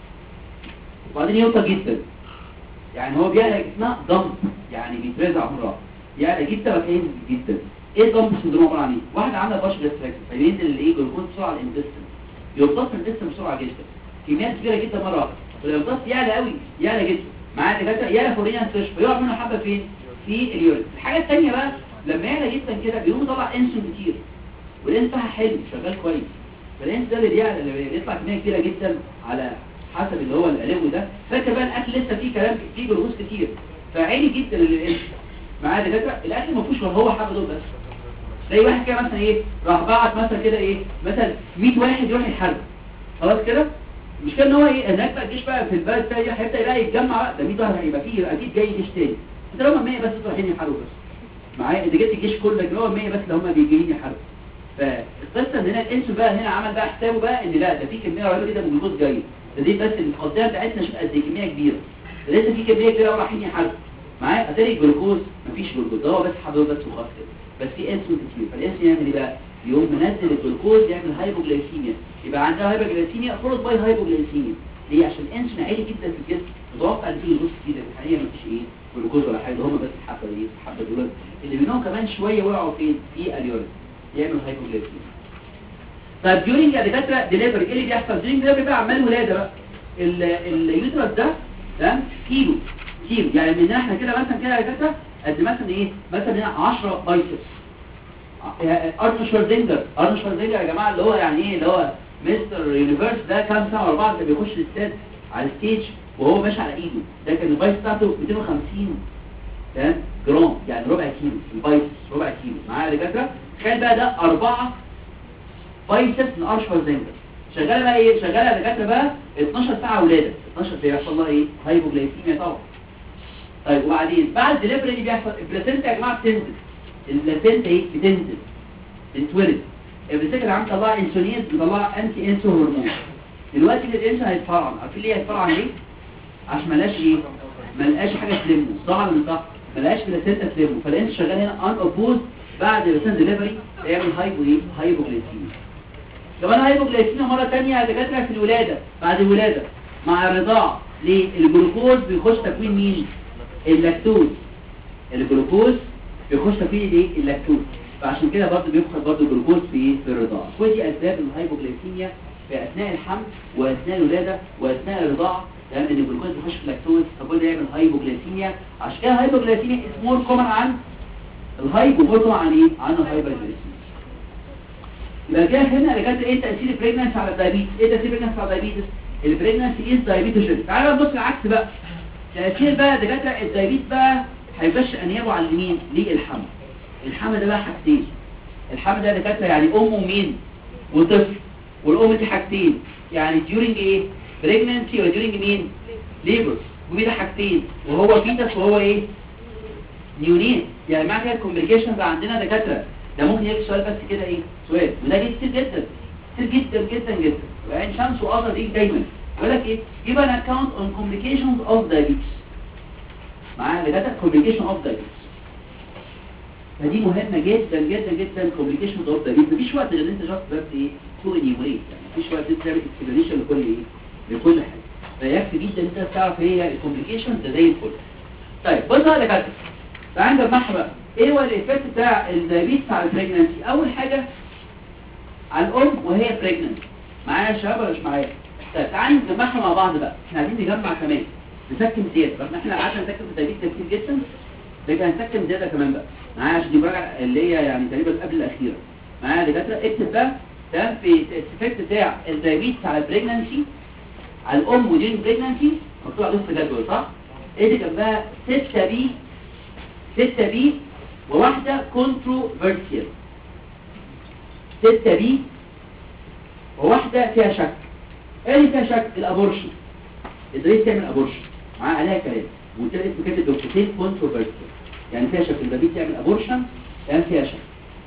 وبعدين يوطى جدا يعني هو بيعلى اسمها ضمب يعني بيترزع مرة يعلى جدا وبعدين ينزل جدا ايه الضمب سندروم عباره عن ايه واحده عامله باش جاستراكت فينزل الايه جلوكوز بسرعه على الانتستين يمتص الانتستين بسرعه جدا كميات كبيره جدا مره واحده فالامتصاص يعلى قوي يعلى جدا معايا دكاتره يعلى فورينا ستريش فيقع منه حبه فين في اليورين الحاجه الثانيه بقى لما يعلى جدا كده بيقوم يطلع انسولين كتير والانسولين بتاعها حلو شغال كويس فالانسولين ده اللي بيعلى اللي بيطلع كميه كبيره جدا على حسب اللي هو القلاوي ده فاكر بقى الاكل لسه فيه كلام فيه جلوكوز كتير فعالي جدا للانسولين معايا دكاتره الاكل ما فيهوش غير هو حبه دول بس زي واحد كده مثلا ايه راح بعت مثلا كده ايه مثلا 100 واحد يروح يحارب خلاص كده مش كده ان هو ايه هناك بقى الجيش بقى في البلد الثانيه هيبدا يلاقي يتجمع بقى ده 100 واحد هيبقى فيه اكيد جاي جيش تاني انت لو 100 بس رايحين يحاربوا بس معايا انت جبت الجيش كله لكن هو 100 بس اللي هم جايين يحاربوا فالقصه ان هنا الانسو بقى هنا عمل بقى حسابه بقى ان لا ده في كميه قريبه جدا من الجلوكوز جاي ده دي بس المقدمه بتاعتنا شوف قد ايه كميه كبيره ده لسه في كميه كبيره قوي رايحين يحاربوا معايا اتاري الجلوكوز مفيش جلوكوز ده هو بس حبه بس وخلاص كده بس في انسولين كتير فالانسولين يعمل ايه بقى يقوم منزل الجلوكوز يعمل هايبوجلايسيميا يبقى عندها هايبوجلايسيميا فولد باي هايبوجلايسيميا ليه عشان الانسولين عالي جدا في الجسم متوقع ان فيه جلوكوز كتير الحقيقه مفيش ايه جلوكوز ولا حاجه هم بس الحبه دي الحبه دول اللي منهم كمان شويه وقعوا فين في اليورين يعمل هايبوجلايسيميا طيب ديورنج يا دكاتره ديليفري ايه اللي بيحصل ديورنج ديليفري بقى عمال ولاده بقى اليوترس ده تمام كيلو كيلو يعني من احنا كده مثلا كده يا دكاتره قد مثلا ايه مثلا هنا 10 بايسبس ارنولد شوارزنجر ارنولد شوارزنجر يا جماعه اللي هو يعني ايه اللي هو مستر يونيفرس ده كام سنه ورا بعض بيخش الاستاد على الستيج وهو ماشي على ايده ده كان البايس بتاعته 250 تمام جرام يعني ربع كيلو البايس ربع كيلو معايا يا دكاتره تخيل بقى ده أربعة بايسبس من ارنولد شوارزنجر شغاله بقى ايه شغاله يا دكاتره بقى 12 ساعه ولاده 12 بيحصل لها ايه هايبوجلايسيميا طبعا طيب وبعدين بعد الدليفري اللي بيحصل البلاسينتا يا جماعه بتنزل البلاسينتا ايه بتنزل بتتولد البلاسينتا اللي عم تطلع انسولين بتطلع انتي انسو هرمون دلوقتي الانسولين هيتفرعن عارفين ليه هيتفرعن ليه عشان ملاش ايه ملقاش حاجه تلمه صح ولا صح ملقاش بلاسينتا تلمه فالانس شغال هنا ان اوبوز بعد البلاسينتا دليفري يعمل هايبو ايه هايبوجلايسيميا كمان هايبوجلايسيميا مره ثانيه يا دكاتره في الولاده بعد الولاده مع الرضاعه ليه الجلوكوز بيخش تكوين مين اللاكتوز الجلوكوز بيخش تكوين الايه اللاكتوز فعشان كده برضه بيفقد برضه الجلوكوز في في الرضاعه كل دي اسباب الهايبوجلايسيميا في اثناء الحمل واثناء الولاده واثناء الرضاعه لان الجلوكوز بيخش في اللاكتوز فكل ده يعمل هايبوجلايسيميا عشان كده الهايبوجلايسيميا از مور كومن عن الهايبو مور كومن عن ايه عن الهايبرجلايسيميا يبقى كده فهمنا يا دكاتره ايه تاثير البريجنانسي على الدايابيتس ايه تاثير البريجنانسي على الدايابيتس البريجنانسي از دايابيتوجين تعالى بقى نبص العكس بقى تاثير بقى يا دكاتره الدايابيتس بقى هيبقاش انيابه على مين للحمل الحمل ده بقى حاجتين الحمل ده يا دكاتره يعني ام ومين وطفل والام دي حاجتين يعني during ايه pregnancy ولا during مين labor وده حاجتين وهو فيتس وهو ايه نيونين يعني معنى كده الكومبليكيشن بقى عندنا دكاتره ده ممكن يجي سؤال بس كده ايه سؤال وده جه كتير جدا كتير جدا جدا جدا وعين شمس واخر دي دايما يقول لك ايه give an account on complications of diabetes معايا دكاتره complication of diabetes فدي مهمة جدا جدا جدا complications of diabetes مفيش وقت غير ان انت جاست بس ايه تو انيوريت يعني مفيش وقت انت تعمل اكسبلانيشن لكل ايه لكل حاجة فيكفي جدا انت تعرف ايه هي الكومبليكيشنز ده زي الفل طيب بص بقى يا دكاتره تعال نجمعها بقى ايه هو الايفكت بتاع الدايابيتس على البريجنانسي اول حاجه على الام وهي بريجنانت معايا يا شباب ولا مش معايا طيب تعالى نجمعها مع بعض بقى احنا عايزين نجمع كمان نسكن زياده رغم احنا قعدنا نسكن في الدايابيتس كتير جدا لكن هنسكن زياده كمان بقى معايا عشان دي مراجعه اللي هي يعني تقريبا قبل الاخيره معايا يا دكاتره اكتب بقى تمام في الايفكت بتاع الدايابيتس على البريجنانسي على الام ودين بريجنانسي مكتوب على نص جدول صح ايه دي جنبها 6 بي 6 بي وواحده كونتروفيرسيال 6 بي وواحده فيها شك ايه اللي فيها شك الابورشن ازاي تعمل ابورشن معاه عليها كلام وانت اسم كاتب دكتورين كونتروفيرسيال يعني فيها شك البيبي تعمل ابورشن يعني فيها شك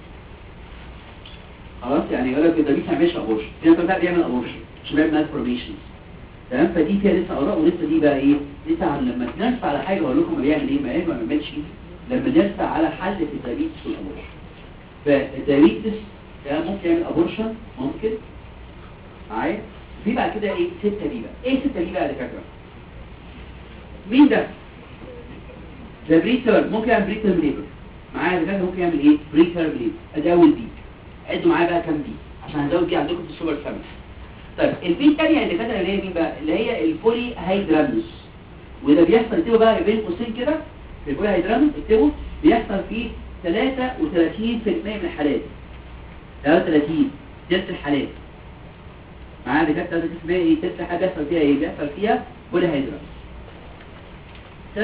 خلاص يعني يقول لك البيبي ما بيعملش ابورشن في ناس بقى بيعمل ابورشن مش بيعمل مالفورميشن تمام فدي فيها لسه اراء ولسه دي بقى ايه لسه على- لما نرسى على حاجه اقول لكم بيعمل ايه ما ايه ما بيعملش لما نرسى على حل في الدايبيتس والابورشن فالدايبيتس ده ممكن يعمل ابورشن ممكن معايا في بعد كده ايه 6 بي بقى ايه 6 بي بقى يا دكاتره مين ده ده بريتر ممكن يعمل بريتر ليبر معايا دكاتره ممكن يعمل ايه بريتر ليبر ادي اول بي عدوا معايا بقى كام بي عشان هنزود دي عندكم في السوبر فاميلي طيب البي الثانيه اللي كانت اللي هي مين بقى اللي هي البولي هيدرامنس وده بيحصل اكتبوا بقى بين قوسين كده في البولي هيدرامنس اكتبوا بيحصل في 33% من الحالات 33 تلت الحالات معايا اللي كانت 33% ايه تلت حاجه بيحصل فيها ايه بيحصل فيها بولي هيدرامنس 33% 33%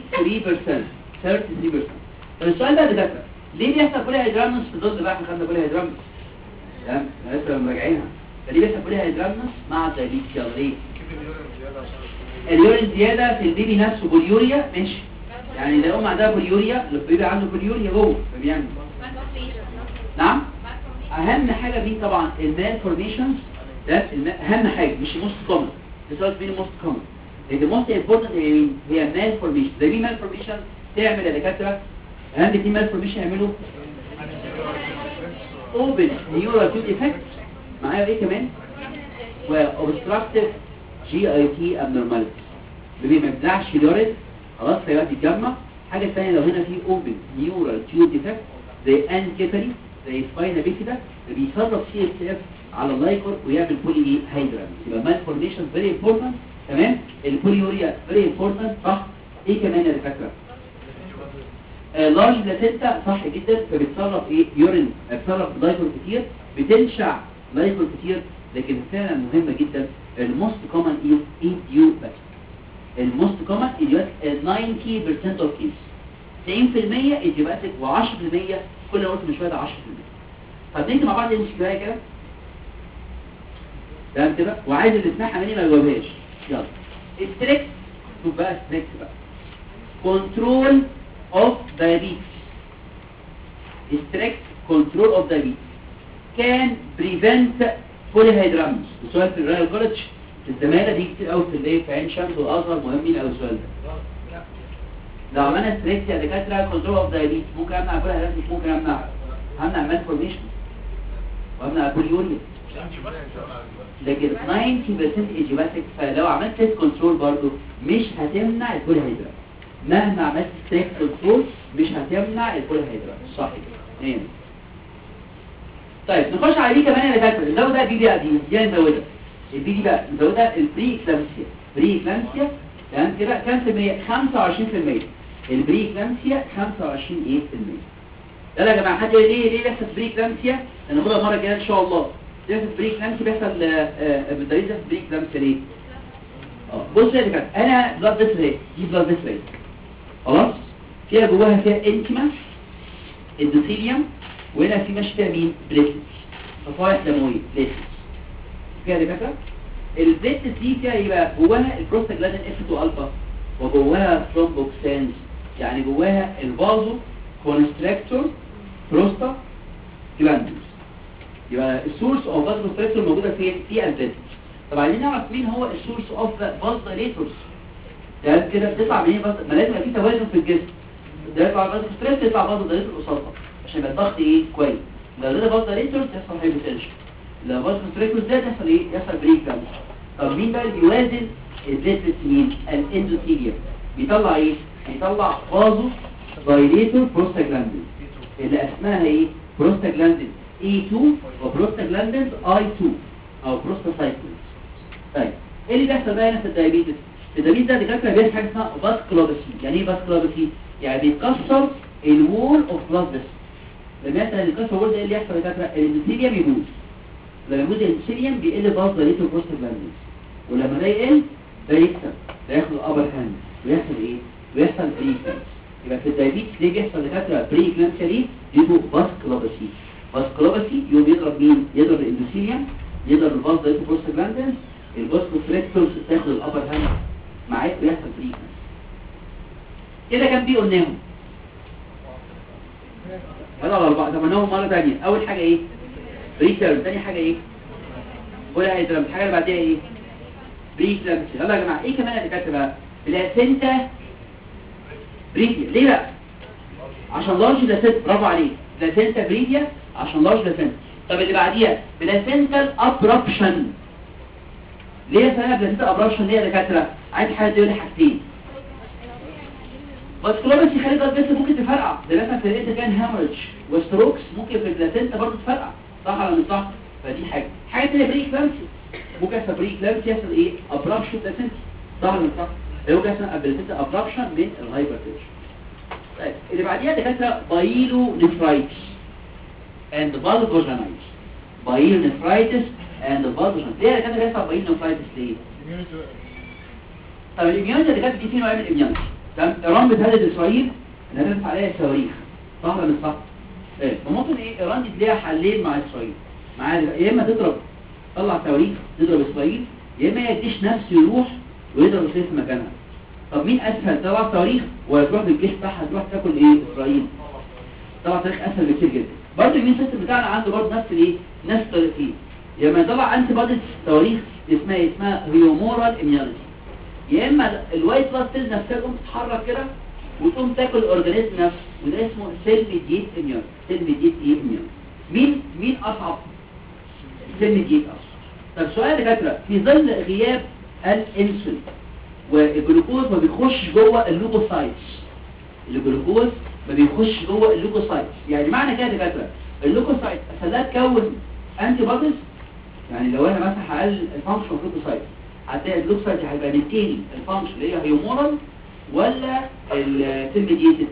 طب السؤال ده يا دكاتره ليه بيحصل بولي هيدرامنس في ضد بقى احنا خدنا بولي هيدرامنس تمام احنا لسه مراجعينها فليه بيحصل بولي هيدرامنس مع الدايبيتس يلا ليه كيف اليورين زيادة عشان اليورين زيادة في البيبي نفسه بوليوريا ماشي يعني لو الام عندها بوليوريا البيبي عنده بوليوريا جوه فبيعمل نعم اهم حاجة دي طبعا المال فورميشنز ده الم- اهم حاجة مش موست كومن بس مين موست كومن لان موست امبورتنت هي مين هي مال فورميشن ده مين مال فورميشن تعمل يا دكاتره اهم دي مال فورميشن يعملوا اوبن نيورال تيوب افكت معايا ايه كمان وobstructive جي اي تي abnormality بيبي ما بيبلعش اليورين خلاص فيبقى يتجمع حاجه ثانيه لو هنا في اوبن نيورال تيوب افكت زي انكيفالي زي سباينا بيفيدا بيسرب سي اس اف على اللايكور ويعمل بولي ايه هيدرامس يبقى مال فورميشن فيري امبورتنت تمام البوليوريا فيري امبورتنت صح ايه كمان يا دكاتره لارج بلاسينتا صح جدا فبتصرف ايه يورين بتصرف لايكور كتير بتنشع لايكور كتير لكن فعلا مهمه جدا الموست كومن از ايديوباثيك الموست كومن ايديوباثيك 90% اوف كيس 90% ايديوباثيك و10% كل قلت من شويه ده 10% طب نيجي مع بعض نمشي شويه كده تمام كده وعايز اللي يسمعها مني ما يجاوبهاش يلا ستريكت شوف بقى ستريكت بقى control of diabetes strict control of diabetes can prevent polyhydramnios السؤال في الريال كولج في الزمالة دي كتير قوي في الايه في عين شمس والازهر مهمين قوي السؤال ده لو عملنا ستريكت يا دكاتره كنترول اوف دايابيتس ممكن امنع polyhydramnios مش ممكن امنع همنع مالفورميشن وامنع بوليوريا لكن 90% ايجيباتيك فلو عملت تيست كنترول برضو مش هتمنع البوليهيدرات مهما عملت ستريك كنترول مش هتمنع البوليهيدرات صح كده نعم طيب نخش على دي كمان يا دكاتره نزود بقى بي بي دي دي نزودها البي دي بقى نزودها البري كلامسيا بري كلامسيا تمام كده كام في المية 25% البري كلامسيا 25 ايه في المية يلا يا جماعه حد يقول ليه ليه بيحصل بري كلامسيا هناخدها المره الجايه ان شاء الله ده في بريك لانس بيحصل بالدليل ده في بريك لانس ليه اه بص يا دكاتره انا بلاد فيسل اهي دي بلاد فيسل اهي خلاص فيها جواها فيها انتما اندوثيليوم وهنا في ماشي فيها مين بليتلز صفائح دمويه بليتلز فيها دكاتره البليتلز دي فيها يبقى جواها البروستاجلاندين اف 2 الفا وجواها ثرومبوكسانز يعني جواها الفازو كونستراكتور بروستا جلاندز يبقى السورس اوف فازو كونستراكتور موجوده فين في البليتلز طب عايزين نعرف مين هو السورس اوف فاز دايليتورز ده كده بتطلع منين بس ما لازم يبقى في توازن في الجسم ده يطلع فاز ستريس يطلع فاز دايليتور قصادها عشان يبقى الضغط ايه كويس لو ده فاز دايليتورز يحصل هايبوتنشن لو فاز كونستراكتور زاد يحصل ايه يحصل بريك داون طب مين بقى اللي بيوازن البليتلت مين الاندوثيليوم بيطلع ايه بيطلع فازو دايليتور بروستاجلاندين اللي اسمها ايه بروستاجلاندين E2 وبروستاجلاندين I2 او بروستاسايكلين طيب ايه اللي بيحصل بقى هنا في الدايابيتس الدايابيتس ده دكاتره بيحصل حاجه اسمها فاسكولوباسي يعني ايه فاسكولوباسي يعني بيكسر الوول اوف بلاد فيسل لما يحصل الكسر الوول ده ايه اللي يحصل يا دكاتره الاندوثيليوم يبوظ لما يبوظ الاندوثيليوم بيقل باز دايليتور بروستاجلاندين ولما ده يقل ده يكسب ده ياخد الابر هاند ويحصل ايه ويحصل بريكلانس يبقى في الدايابيتس ليه بيحصل دكاتره بريكلانس ليه يبقوا فاسكولوباسي فاسكولوباسي يقوم يضرب مين يضرب الاندوثيليوم يضرب الباز دايليتور بروستاجلاندين البوسكوفريكتورز تاخد الابر هاند معاك ويحصل بريكلانس كده كان بيه قلناهم يلا على بعض طب قلناهم مره ثانيه اول حاجه ايه بريكلانس ثاني حاجه ايه ولا هيدرم الحاجه اللي بعديها ايه بريكلانس يلا يا جماعه ايه كمان اللي كاتبه بقى بلاسينتا بريديا ليه بقى عشان لارج لاسنتا برافو عليك بلاسينتا بريديا عشان لارج لاسنتا طب اللي بعديها بلاسينتا ابربشن ليه سنة بلاسينتا ابربشن ليه يا دكاتره عايز حد يقول لي حاجتين بس كلوبس يخلي البلد بس ممكن تفرقع ده مثلا في الانت كان هامرج وستروكس ممكن في البلاسينتا برضه تفرقع صح ولا مش صح فدي حاجه حاجه ثانيه بريك لامسي ممكن يحصل بريك لامسي يحصل ايه ابربشن بلاسينتا صح ولا مش صح ممكن يحصل بلاسينتا ابربشن من الهايبرتنشن طيب اللي بعديها دكاتره بايلو نفرايتس اند بالفوجينايتس بايلو نفرايتس اند بالفوجينايتس ليه يا دكاتره بيحصل بايلو نفرايتس ليه طب الاميونيتي اللي كانت دي في نوع من الاميونيتي تمام ايران بتهدد اسرائيل انها تدفع عليها صواريخ صح ولا مش صح؟ ايه فممكن ايه ايران دي تلاقيها حلين مع اسرائيل معاها يا اما تضرب تطلع صواريخ تضرب اسرائيل يا اما الجيش نفسه يروح ويضرب اسرائيل في مكانها طب مين اسهل تطلع صواريخ ولا تروح بالجيش بتاعها تروح تاكل ايه اسرائيل طبعا صواريخ اسهل بكتير جدا برضه المين سيستم بتاعنا عنده برضه نفس الايه نفس الطريقتين يا اما يطلع انتي بوديز صواريخ اسمها إيه؟ اسمها هيومورال اميونيتي يا اما الوايت بلاد سيل نفسها تقوم تتحرك كده وتقوم تاكل الاورجانيزم نفسه وده اسمه سيل ميديت اميون سيل ميديت ايه اميون مين مين اصعب سيل ميديت اصعب طب سؤال يا دكاتره في ظل غياب الانسولين والجلوكوز ما بيخش جوه اللوكوسايتس الجلوكوز ما بيخش جوه اللوكوسايتس يعني معنى كده يا دكاتره اللوكوسايت خلاها تكون انتي بوديز يعني لو انا مثلا هقلل الفانكشن اوف اللوكوسايت هتلاقي اللوكسايت هيبقى بالتالي الفانكشن اللي هي هيومورال ولا السيل ميديتد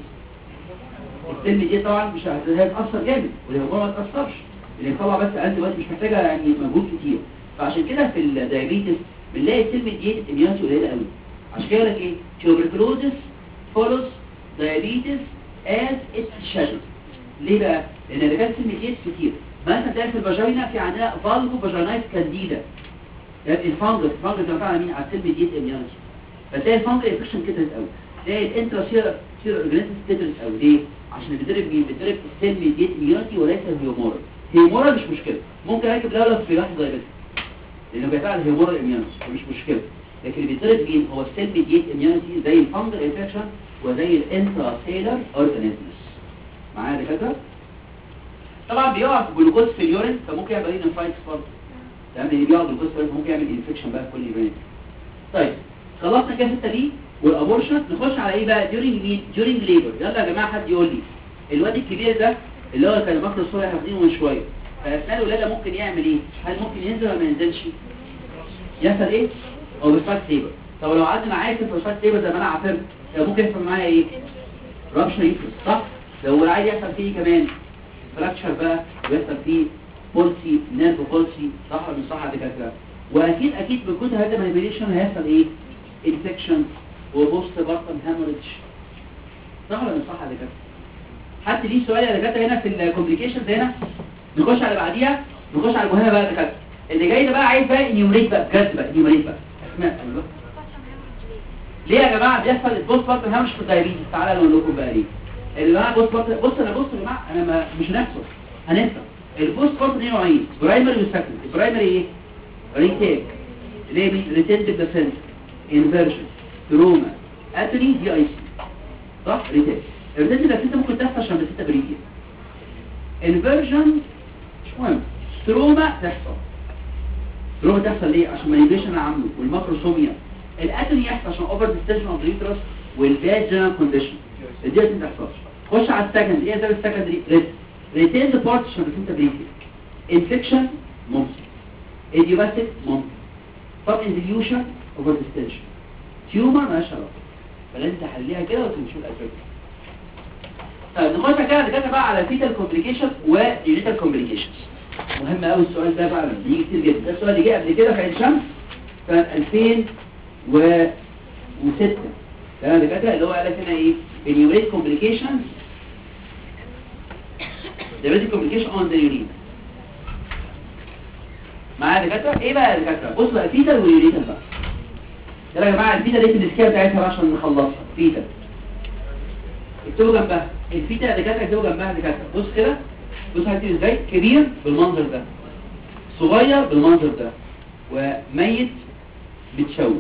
السيل ميديتد طبعا مش هتتاثر جامد والهيومورال ما تاثرش اللي طبعا بس انتي بودي مش محتاجه يعني مجهود كتير فعشان كده في الدايابيتس بنلاقي السيل ميديتد اميونيتي قليله قوي عشان كده يقول لك ايه tuberculosis follows diabetes as its shadow ليه بقى؟ لان اللي كانت سيل ميديتد كتير مثلا تلاقي في الفاجينا في عندنا فالفو فاجينايت كانديدا يعني الفانجس الفانجس ده على مين على السيل ميديت اميونيتي فتلاقي الفانجس انفكشن كترت قوي تلاقي الانترا سير سير اورجانيزم كترت قوي ليه عشان بيضرب مين بيضرب السيل ميديت اميونيتي وليس الهيومورال هيومورال مش مشكله ممكن اركب لولب في واحد دايبيتس لانه بيفعل الهيومورال اميونيتي مش مشكله لكن اللي بيضرب مين هو السيل ميديت اميونيتي زي الفانجل انفكشن وزي الانترا سيلر اورجانيزمز معايا يا دكاتره طبعا بيقع جلوكوز في اليورين فممكن يعمل ايه نفرايتس برضه تمام اللي بيقعد جلوكوز في ممكن يعمل انفكشن بقى في كل اليورين طيب خلصنا كده الحته دي والابورشن نخش على ايه بقى ديورنج مين ديورنج ليبر يلا يا جماعه حد يقول لي الواد الكبير ده اللي هو كان بكر الصبح حافظينه من شويه فاثناء الولاده ممكن يعمل ايه هل ممكن ينزل ولا ما ينزلش يحصل ايه او بسفاك ليبر طب لو قعدنا معايا في بسفاك ليبر زي ما انا عافرت ممكن يحصل معايا ايه رابشن يفرس صح لو العيل يحصل فيه كمان فراكشر بقى ويحصل فيه بولسي نيرف بولسي صح ولا مش صح يا دكاتره واكيد اكيد من كتر هذا المانيبيوليشن هيحصل ايه انفكشن وبوست بارتم هاموريدج صح ولا مش صح يا دكاتره حد ليه سؤال يا دكاتره هنا في الكومبليكيشنز هنا نخش على اللي بعديها نخش على المهمه بقى يا دكاتره اللي جاي ده بقى عايز بقى نيومريت بقى بجد بقى نيومريت بقى اسماء أيوة. ليه يا جماعه بيحصل البوست بارتم هاموريدج في الدايابيتس تعالى اقول لكم بقى ليه اللي معاه بوست بارتم بص انا بص يا جماعه انا ما مش نفسه هنفهم البوست بارتم ليه نوعين برايمري وسكندري البرايمري ايه ريتيك ليه ريتنت بلاسنت انفيرجن تروما اتري دي اي سي صح ريتيك الريتنت بلاسنت ممكن تحصل عشان بلاسنتا بريديا انفيرجن مش مهم تروما تحصل تروما تحصل ليه عشان مانيبيشن عامله والماكروسوميا الاتري يحصل عشان اوفر ديستنشن اوف اليوترس والباد جنرال كونديشن دي ما تحصلش خش على السكند ايه ده السكندري ريتيند بارت عشان بلاسنتا بريديا انفكشن ممكن ايديوباثيك ممكن طب انفليوشن اوفر ديستنشن تيومر مالهاش علاقه فلازم تحليها كده وتمشوا الاسباب طيب نخش كده دكاتره بقى على فيتال كومبليكيشن ويونيتال كومبليكيشنز مهم قوي السؤال ده بقى بيجي كتير جدا ده السؤال اللي جه قبل كده في عين شمس سنه 2006 تمام يا دكاتره اللي هو قال لك هنا ايه enumerate complications the complication on the urine معايا يا دكاتره ايه بقى يا دكاتره بص بقى فيتا ويوريتا بقى يلا يا جماعه الفيتا دي الاسكيه بتاعتها بقى عشان نخلصها فيتا اكتبوا جنبها الفيتا يا دكاتره اكتبوا جنبها يا دكاتره بص كده بص هتكتب ازاي كبير بالمنظر ده صغير بالمنظر ده وميت متشوه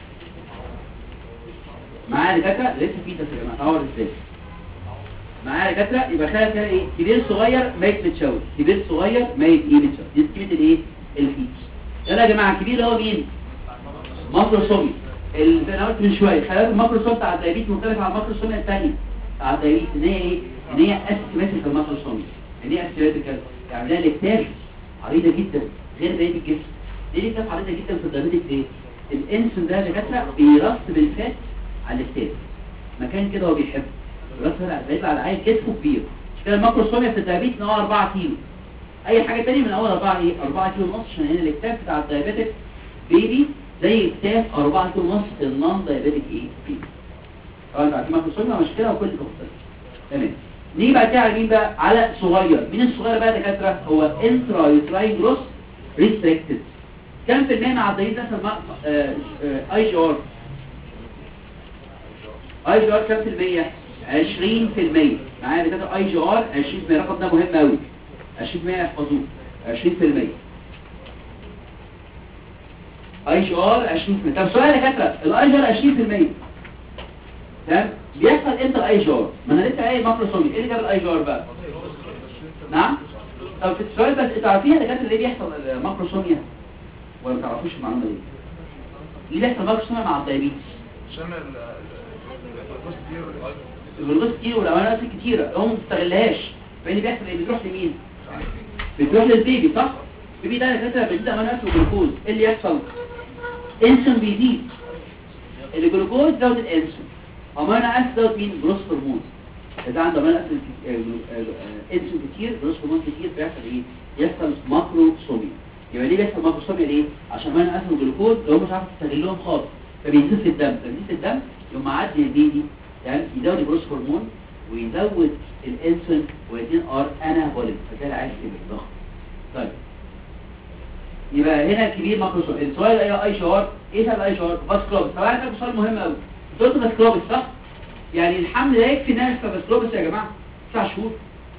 معايا يا دكاتره لسه فيتا يا جماعه اهو ازاي معايا يا دكاتره يبقى خلال كده ايه كبير صغير ميت متشوه كبير صغير ميت ايه متشوه دي قيمه الايه الفيتس يلا يا جماعه الكبير اللي هو مين ماكروسومي اللي انا قلت من شويه خلايا الماكروسوم بتاع الدايابيت مختلف عن الماكروسوم الثاني بتاع الدايابيت ان هي ايه ان هي اسيمتريكال ماكروسوم ان هي اسيمتريكال يعني لها لكتاف عريضه جدا غير بقيه الجسم دي لكتاف عريضه جدا في الدايابيت ليه الانسولين ده اللي كاتره بيرسب الفات على الكتاف مكان كده هو بيحبه بيرسب بيطلع على عين كتفه كبير مش كده الماكروسوميا في الدايابيت ان هو 4 كيلو اي حاجة تانية من اول 4 ايه 4 كيلو ونص عشان هنا الاكتاف بتاع الدايابيتك بيبي زي اكتاف 4 كيلو ونص في النون دايابيتك ايه بيبي طبعا عارفين ماكروسوميا مشكلة وكل مختلف تمام نيجي بعد كده على مين بقى على صغير مين الصغير بقى دكاتره هو انترا يوتراين جروس ريستريكتد كام في المية مع الدايت مثلا اي جي ار اي جي ار كام في المية 20 في المية معايا دكاتره اي جي ار 20 في المية الرقم ده مهم قوي 20% يحفظوه 20% اي جي ار 20% طب سؤال يا دكاتره الاي جي ار 20% تمام بيحصل امتى الاي جي ار ما انا لسه قايل ماكروسومي ايه اللي جاب الاي جي ار بقى نعم طب في السؤال بس انتوا عارفين يا دكاتره ليه بيحصل الماكروسوميا ولا ما تعرفوش المعلومه دي ليه بيحصل ماكروسوميا مع الدايابيتس عشان ال الجلوكوز كتير الجلوكوز كتير والامينات كتيره هم ما بتستغلهاش فاللي بيحصل ايه بتروح لمين بتروح للبيبي صح البيبي ده دكاتره بيزيد امينات وجلوكوز ايه اللي يحصل انسولين بيزيد الجلوكوز زود الانسولين امينو اسيد زود مين جروس هرمون اذا عنده امينو اسيد انسولين كتير جروس هرمون كتير بيحصل ايه يحصل ماكروسوميا يبقى ليه بيحصل ماكروسوميا ليه عشان امينو اسيد وجلوكوز لو مش عارف تستغلهم خالص فبيزيد في الدم فبيزيد في الدم يقوم معدي البيبي يعني يزود الجروس هرمون ويزود الانسولين والاثنين ار انابوليك فتلاقي العيال كده ضغط طيب يبقى هنا كبير ماكروسوم السؤال ايه اي شعار ايه ده الاي شعار باسكلوبس طبعا ده سؤال مهم قوي قلت باسكلوبس صح يعني الحمل لا يكفي ناس باسكلوبس يا جماعه تسع شهور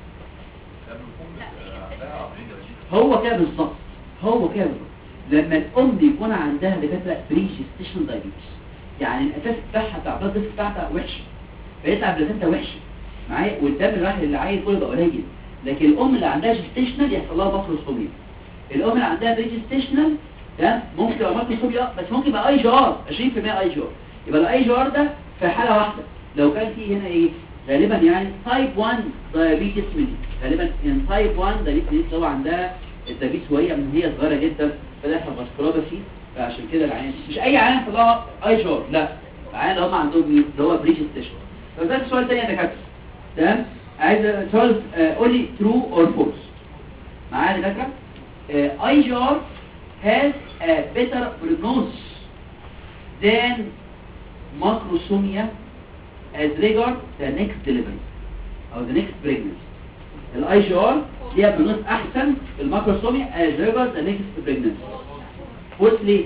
هو كده بالظبط هو كده بالظبط لما الام يكون عندها دكاتره بريجستيشن دايبيتس يعني الاساس بتاعها بتاع البلد بتاعتها وحش فيطلع بلاسنتا وحشه معايا والدم اللي رايح للعيل كله بقى قليل لكن الام اللي عندها جستيشنال يحصل لها ماكروسوميا الام اللي عندها بريجستيشنال ده ممكن يبقى ماكروسوميا بس ممكن يبقى اي جي ار 20% اي جي ار يبقى الاي جي ار ده في حاله واحده لو كان في هنا ايه غالبا يعني تايب 1 دايابيتس ميلي غالبا ان تايب 1 دايابيتس ميلي هو عندها الدايابيتس وهي من هي صغيره جدا فده يحصل فاسكولوباسي فعشان كده العيان مش اي عيان طلع اي جي ار لا العيان اللي هم عندهم مين اللي هو بريجستيشن فده السؤال الثاني يا دكاتره تمام عايز سؤال قول لي ترو اور فولس معايا يا دكاتره uh, IGR has a better prognosis than macrosomia as regard the next delivery او the next pregnancy الاي جي ار ليها بروجنوز احسن في الماكروسوميا as regard the next pregnancy بص ليه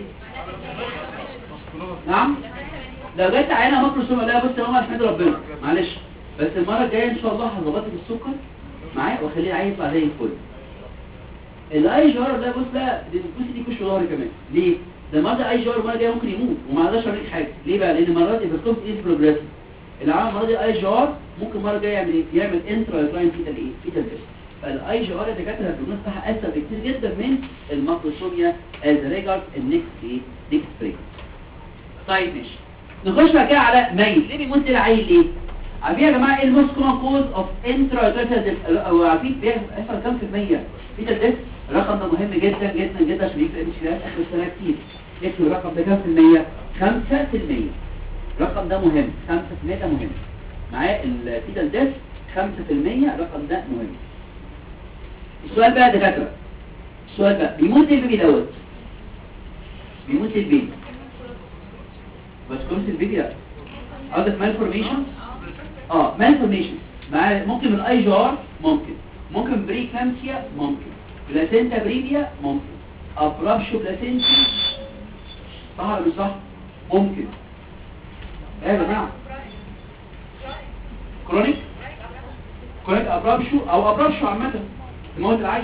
نعم لو جت عينه ماكروسوميا لا بص يا ماما احمد ربنا معلش بس المره الجايه ان شاء الله هظبطك السكر معايا واخليه العين يطلع زي الفل الاي جي ار ده بص لا دي بص دي كش ظهري كمان ليه ده المرضى اي جي ار المره الجايه ممكن يموت وما اقدرش اوريك حاجه ليه بقى لان المره دي بس از بروجريسيف العام المره دي اي جي ار ممكن المره الجايه يعمل ايه يعمل انترا لاين فيتال ايه فيتال تيست فالاي جي ار الدكاتره البروجنوز بتاعها اسهل بكتير جدا من الماكروسوميا از ريجارد النكست ايه نكست بريك طيب ماشي نخش بقى كده على ميت ليه بيموت العيل ليه عارفين يا جماعه ايه الموست كومن كوز اوف انترا او عارفين بيحصل كام في المية فيتال تيست الرقم ده مهم جدا جدا جدا عشان يفرق مش في اخر السنه كتير اكتب الرقم ده كام في المية 5 في المية الرقم ده مهم 5 في المية ده مهم معايا الفيتال تيست 5 في المية الرقم ده مهم السؤال بقى يا دكاتره السؤال بقى بيموت ليه البيبي دوت بيموت ليه البيبي بس كنت البيبي لا قصدك مال فورميشن اه مال فورميشن مع ممكن من اي جار ممكن ممكن بري كلامسيا ممكن بلاسينتا بريبيا ممكن ابرابشو بلاسينتي صح ولا مش صح ممكن ايه يا جماعه كرونيك كرونيك ابرابشو او ابرابشو عامه الموت العادي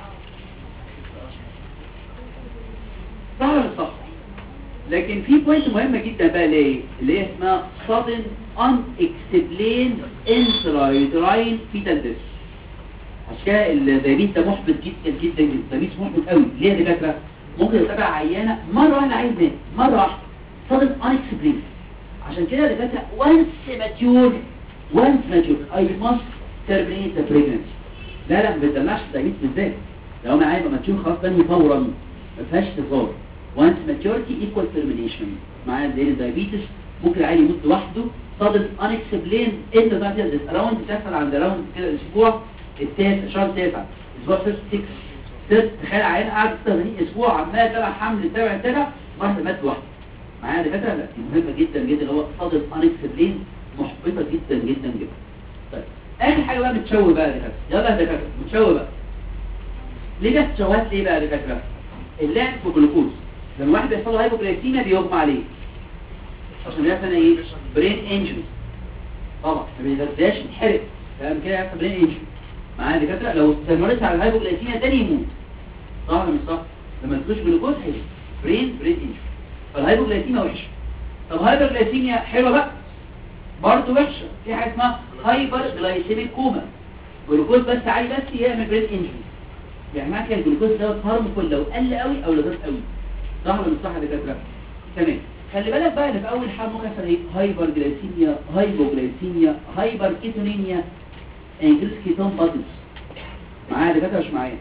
صح ولا مش صح لكن في بوينت مهمة جدا بقى ليه اللي هي اسمها sudden unexplained intrauterine fetal death عشان كده الدايبيت ده محبط جدا جدا جدا الدايبيت محبط قوي ليه يا دكاتره ممكن يتابع عيانه مره واحده عايز مات مره واحده sudden unexplained عشان كده يا دكاتره once mature once mature I must terminate the pregnancy لا لا ما بتدلعش الدايبيت بالذات لو انا عايز ماتيور خلاص تاني فورا ما فيهاش هزار once maturity equal termination مع زي الدايابيتس ممكن العيل يموت لوحده sudden unexplained end of this around بتحصل عند راوند كده الاسبوع التاسع شهر التاسع اسبوع 6 6 تخيل عيان قاعد 86 اسبوع عمال تبع حمل تبع تبع واحد مات لوحده معايا دكاتره لا دي مهمه جدا جدا اللي هو sudden unexplained محبطه جدا جدا جدا طيب اخر حاجه بقى متشوه بقى يا دكاتره يلا يا دكاتره متشوه بقى ليه جت تشوهات ليه بقى يا دكاتره اللعب في الجلوكوز لما واحد بيحصل له هايبوجلايسيميا بيغمى عليه عشان بيحصل ايه برين انجري طبعا ما بيتغذاش يتحرق فاهم كده يحصل برين انجري معايا دكاتره لو استمرت على الهايبوجلايسيميا تاني يموت صح ولا مش صح لما تخش جلوكوز هي برين برين انجري فالهايبوجلايسيميا وحشه طب هايبوجلايسيميا حلوه بقى برضه وحشه في حاجه اسمها هايبر جلايسيميك كوما جلوكوز بس عالي بس يعمل برين انجري يعني معنى كده الجلوكوز ده هارمفول لو قل قوي او لو زاد قوي صح ولا مش صح يا دكاتره تمام خلي بالك بقى ان في اول حاجه ممكن يحصل ايه هايبر جلايسيميا هايبوجلايسيميا هايبر كيتونيميا انكريس كيتون بادز معايا يا دكاتره مش معايا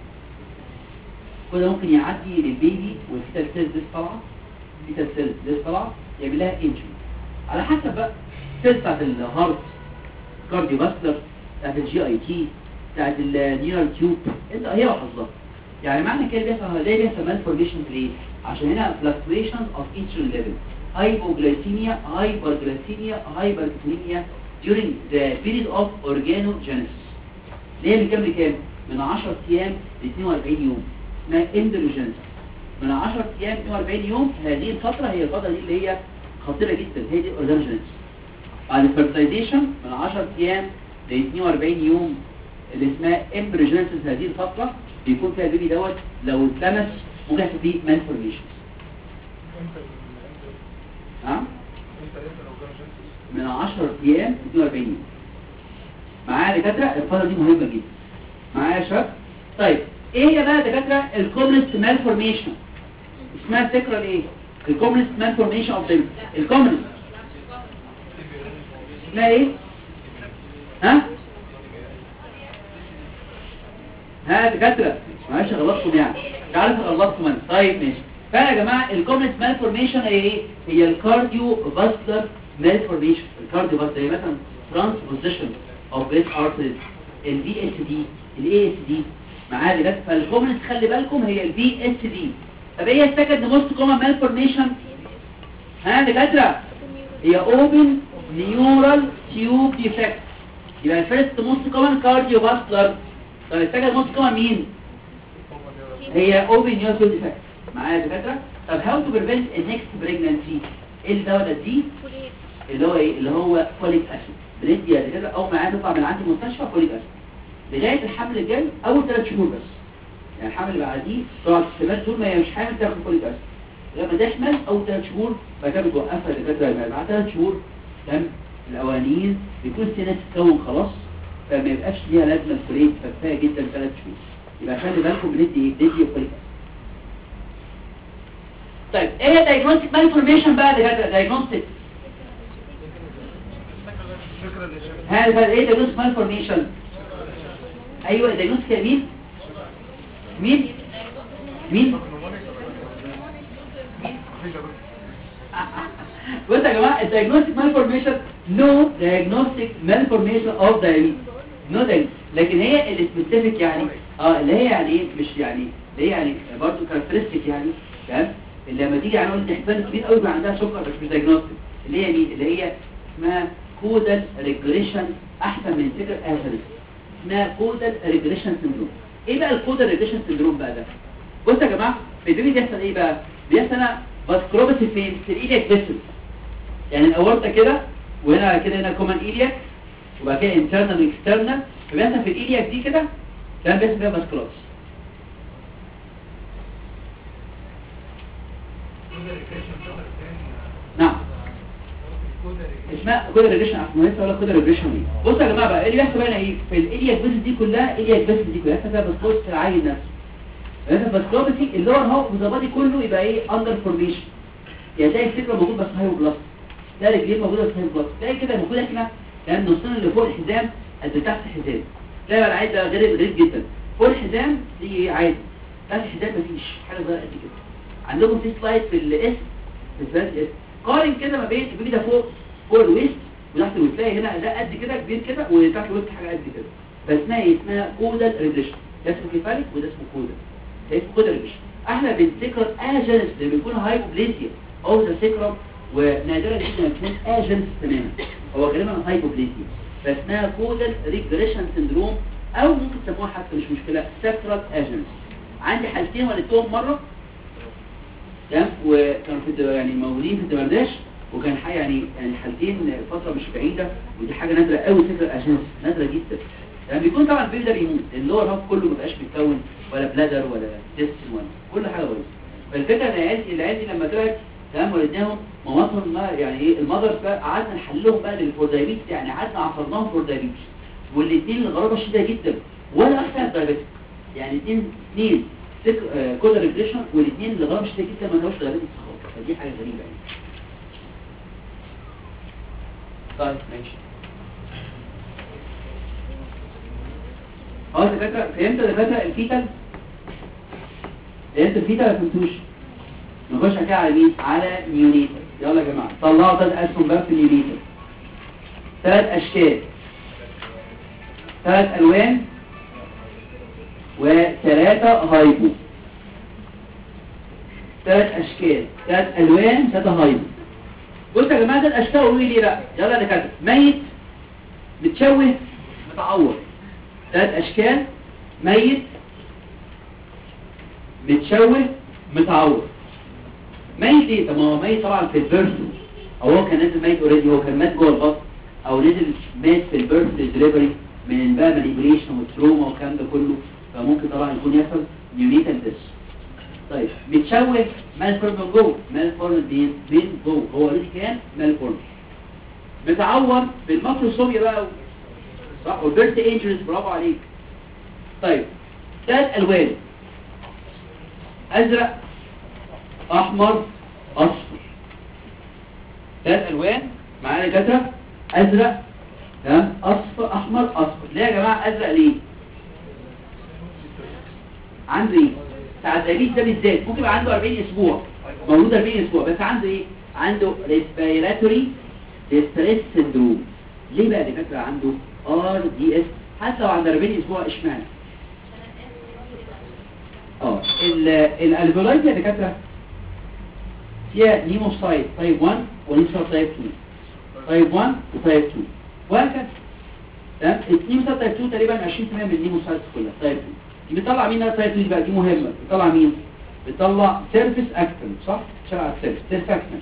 كل ممكن يعدي للبيبي والفيتال سيلز لسه طالعه الفيتال سيلز لسه طالعه يعمل لها انجري على حسب بقى السيلز بتاعت الهارت كارديو فاسكولار بتاعت الجي اي تي بتاعت النيورال تيوب انت هي وحظها يعني معنى كده بيحصل ليه بيحصل مالفورميشن ليه عشان هنا fluctuations of insulin level hypoglycemia hyperglycemia hyperglycemia during the period of organogenesis ليه من كام لكام من 10 ايام ل 42 يوم اسمها اندروجينيس من 10 ايام ل 42 يوم هذه الفتره هي الفتره دي اللي هي خطيره جدا هي دي الاورجانوجينيس بعد الفيرتلايزيشن من 10 ايام ل 42 يوم اللي اسمها امبريجينيسيس هذه الفتره بيكون فيها البيبي دوت لو اتلمس ممكن يحصل فيه مالفورميشن ها من 10 ايام ل 42 يوم معايا دكاتره الفتره دي مهمه جدا معايا يا شباب طيب ايه هي بقى دكاتره الكومنست مالفورميشن اسمها فكره ايه الكومنست مالفورميشن اوف ذا الكومنست اسمها ايه ها ها دكاتره معلش غلطكم يعني مش عارف اغلطكم انا طيب ماشي فانا يا جماعه الكومنت مالفورميشن هي ايه هي الكارديو فاسكولار مالفورميشن الكارديو فاسكولار زي مثلا ترانسبوزيشن اوف بريس ارتريز الفي اس دي الاي اس دي معايا دلوقتي فالكومنت خلي بالكم هي البي اس دي طب ايه السكند موست كومن مالفورميشن ها يا دكاتره هي اوبن نيورال تيوب ديفكت يبقى الفيرست موست كومن كارديو فاسكولار طب السكند موست كومن مين هي اوبن نيورال تيوب ديفكت معايا يا دكاتره طب هاو تو بريفنت النكست بريجنانسي ايه الدواء ده دي اللي هو ايه اللي هو فوليك اسيد بندي يا دكاتره اول ما تطلع من عندي المستشفى فوليك اسيد بدايه الحمل الجاي اول ثلاث شهور بس يعني الحمل اللي بعديه تقعد الثلاث شهور ما هي مش حامل تاخد فوليك اسيد لما تحمل اول ثلاث شهور بعد كده بتوقفها الدكاتره يبقى بعد ثلاث شهور تم الاولانيين بيكون السنه تتكون خلاص فما يبقاش ليها لازمه الفريق فكفايه جدا ثلاث شهور يبقى خلي بالكم بندي ايه بندي فوليك اسيد طيب ايه دايجنوستيك مالفورميشن بقى دكاتره دايجنوستيك الفكرة اللي شايف هذا ايه دايجنوستيك مالفورميشن ايوه دايجنوستيك مين مين مين مفيش أبدا. بصوا يا جماعه الدايجنوستيك مالفورميشن نو دايجنوستيك مالفورميشن اوف دايابيتس نو دايجنوستيك لكن هي السبيسيفيك يعني اه اللي هي يعني ايه مش يعني اللي هي يعني برضه كاركترستيك يعني تمام اللي لما تيجي يعني قلت احتمال كبير قوي يبقى عندها سكر بس مش دايجنوستيك اللي هي مين اللي هي اسمها كودال ريجريشن احسن من فكره اهلس اسمها كودال ريجريشن سندروم ايه بقى الكودال ريجريشن سندروم بقى ده بصوا يا جماعه في البيبي بيحصل ايه بقى بيحصل هنا فاسكولوباسي فين في الايلياك فيسل يعني الاورطه كده وهنا على كده هنا كومان ايلياك وبعد كده انترنال واكسترنال فبيحصل في الايلياك دي كده كان بيحصل فيها فاسكولوباسي نعم اسمها كودر ريجريشن احنا لسه ولا كودر ريجريشن ايه بصوا يا جماعه بقى اللي بيحصل هنا ايه في الايلياك فيسل دي كلها ايلياك فيسل دي كلها بيحصل فيها فاسكولوباسي في العين نفسه لان الفاسكولوباسي اللي هو هو مظبطي كله يبقى ايه اندر فورميشن يعني تلاقي الفكره موجود بس هاي بلس تلاقي رجلين موجوده بس هاي بلس تلاقي كده موجوده هنا لان النصين اللي فوق الحزام قد تحت الحزام تلاقي بقى العيد ده غريب غريب جدا فوق الحزام دي عادي تحت الحزام مفيش حاجه صغيره قد كده عندكم في سلايد في الاس في سلايد الاس قارن كده ما بين البيبي ده فوق فوق الويست وتحت الويست تلاقي هنا ده قد كده كبير كده وتحت الويست حاجه قد كده فاسمها ايه اسمها كودال ريجريشن ده اسمه كيفاليك وده اسمه كودال ده اسمه كودال ريجريشن احنا بنسكر اجنس اللي بيكون هايبوبليزيا او ذا سكرم ونادرا جدا يكون اجنس تماما هو غالبا هايبوبليزيا فاسمها كودال ريجريشن سندروم او ممكن تسموها حتى مش مشكله سكرال اجنس عندي حالتين ولدتهم مره تمام وكانوا في الد- يعني موجودين في الدمرداش وكان حاجه يعني يعني حالتين فتره مش بعيده ودي حاجه نادره قوي سكرال اجنس نادره جدا يعني بيكون طبعا البيبي ده بيموت اللور هاف كله ما بقاش بيتكون ولا بلادر ولا تستن ولا كل حاجه بايظه فالفكره ان العيال العيال دي لما طلعت تمام ولدناهم ماماتهم ما يعني ايه المذر بقى قعدنا نحلهم بقى للفوردايبيتس يعني قعدنا عصرناهم فوردايبيتس والاثنين الغرابه شديده جدا ولا احسن دايبيتس يعني اثنين اثنين سك... آه كودا ريجريشن والاثنين الغرابه شديده جدا ما لهوش دايبيتس خالص فدي حاجه غريبه يعني طيب ماشي اه دكاتره فهمت يا دكاتره الفيتال فهمت الفيتال ولا فهمتوش نخش كده على مين على نيونيتال يلا يا جماعه طلعوا ثلاث اسهم بقى في النيونيتال ثلاث اشكال ثلاث الوان وثلاثه هايبو ثلاث اشكال ثلاث الوان ثلاثه هايبو بصوا يا جماعه ثلاث اشكال قولوا لي ليه بقى يلا يا دكاتره ميت متشوه متعور ثلاث اشكال ميت متشوه متعور ميت ايه طب ما هو ميت طبعا في البيرث او هو كان نازل ميت اوريدي هو كان مات جوه البطن او نزل مات في البيرث ديليفري من بقى مانيبيوليشن والتروما والكلام ده كله فممكن طبعا يكون يحصل نيونيتال ديس طيب متشوه مالفورم من جوه مالفورم دي من جوه هو اوريدي كان مالفورم متعور بالماكروسوميا بقى صح والبيرث انجريز برافو عليك طيب ثلاث الوان ازرق احمر اصفر ثلاث الوان معانا كده ازرق تمام اصفر احمر اصفر ليه يا جماعه ازرق ليه عنده ايه بتاع الدبيس ده بالذات ممكن يبقى عنده 40 اسبوع مولود 40 اسبوع بس عنده ايه عنده ريسبيراتوري ديستريس سندروم ليه بقى دكاتره عنده ار دي اس حتى لو عنده 40 اسبوع اشمعنى الالفولايت يا دكاتره فيها نيموسايت تايب 1 ونيموسايت تايب 2 تايب 1 وتايب 2 وهكذا تمام النيموسايت تايب 2 تقريبا 20% من النيموسايت كلها تايب 2 دي بتطلع مين تايب 2 دي بقى دي مهمه بتطلع مين بتطلع سيرفيس اكتن صح شبه السيرفيس سيرفيس اكتن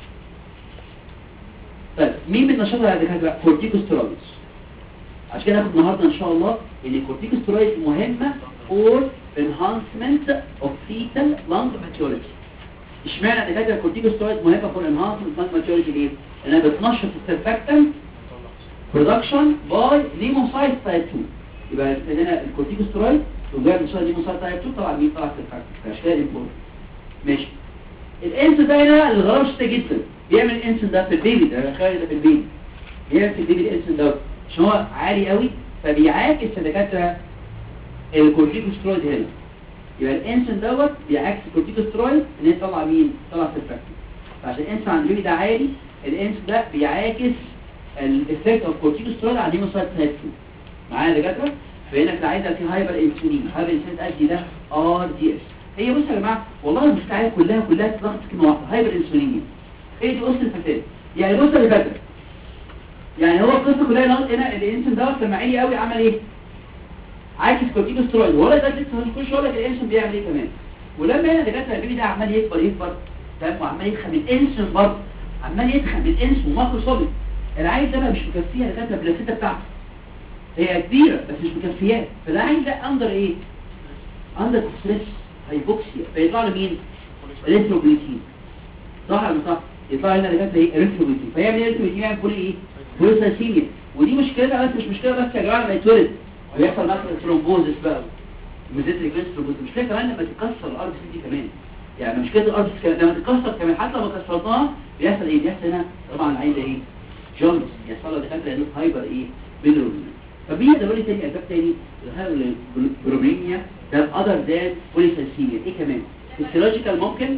طيب مين بنشطها يا دكاتره كورتيكوستيرويدز عشان كده ناخد النهارده ان شاء الله ان الكورتيكوستيرويد مهمه فور enhancement of fetal lung maturity اشمعنى يا دكاتره الكورتيكوستيرويد مهمه فور enhancement of lung maturity ليه؟ لانها بتنشط السيرفاكتنت production by lymphocyte type 2 يبقى هنا الكورتيكوستيرويد وجاب نشاط lymphocyte type 2 طبعا مين طلع السيرفاكتنت عشان كده important ماشي الانس ده هنا الغرام شديد جدا بيعمل الانس ده في البيبي ده خارج ده في البيبي بيعمل في البيبي الانس ده عشان هو عالي قوي فبيعاكس الدكاتره الكورتيكوسترويد هنا يبقى الانسن دوت بيعكس الكورتيكوسترويد ان هي تطلع مين تطلع سيرفاكتنت فعشان الانسن عند البيبي ده عالي الانس ده بيعاكس الافكت اوف كورتيكوسترويد على الهيموسايت تايب 2 معايا يا دكاتره فهنا كده عايزه في هايبر انسولين هايبر انسولين ادي ده ار دي اس هي بصوا يا جماعه والله المستعان كلها كلها تلخص كلمه واحده هايبر انسولين ايه دي قصه الفساد يعني بص اللي فاتت يعني هو القصه كلها إن هنا الانسن دوت لما عالي قوي عمل ايه عاكس كورتيكوسترويد ولا ده لسه هنخش اقول لك الانسن بيعمل ايه كمان ولما هنا دكاتره البيبي ده عمال يكبر يكبر تمام وعمال يتخن الانسن برضه عمال يتخن الانسن وماكرو سوليد العيل ده بقى مش مكفيه يا دكاتره البلاسيتا بتاعته هي كبيره بس مش مكفياه فالعيل ده اندر ايه اندر ستريس هايبوكسيا فيطلع له مين الريثروبليتين صح ولا مش صح يطلع هنا دكاتره ايه الريثروبليتين فيعمل ايه الريثروبليتين يعمل كل ايه بوليسايسيميا ودي مشكلتها بس مش مشكله بس يا جماعه لما يتولد ويحصل مثلا ثرومبوزس بقى ميزات الجلس ثرومبوزس مشكله كمان لما تتكسر الارض دي كمان يعني مشكله الارض كمان لما تتكسر كمان حتى لو كسرناها بيحصل ايه بيحصل هنا طبعا العين ده ايه جونز يحصل له دكاتره انه هايبر ايه بيلروبينيا طب مين ده لي تاني اسباب تاني الهايبروبينيا ده اذر ذان بوليسايسيميا ايه كمان فيسيولوجيكال ممكن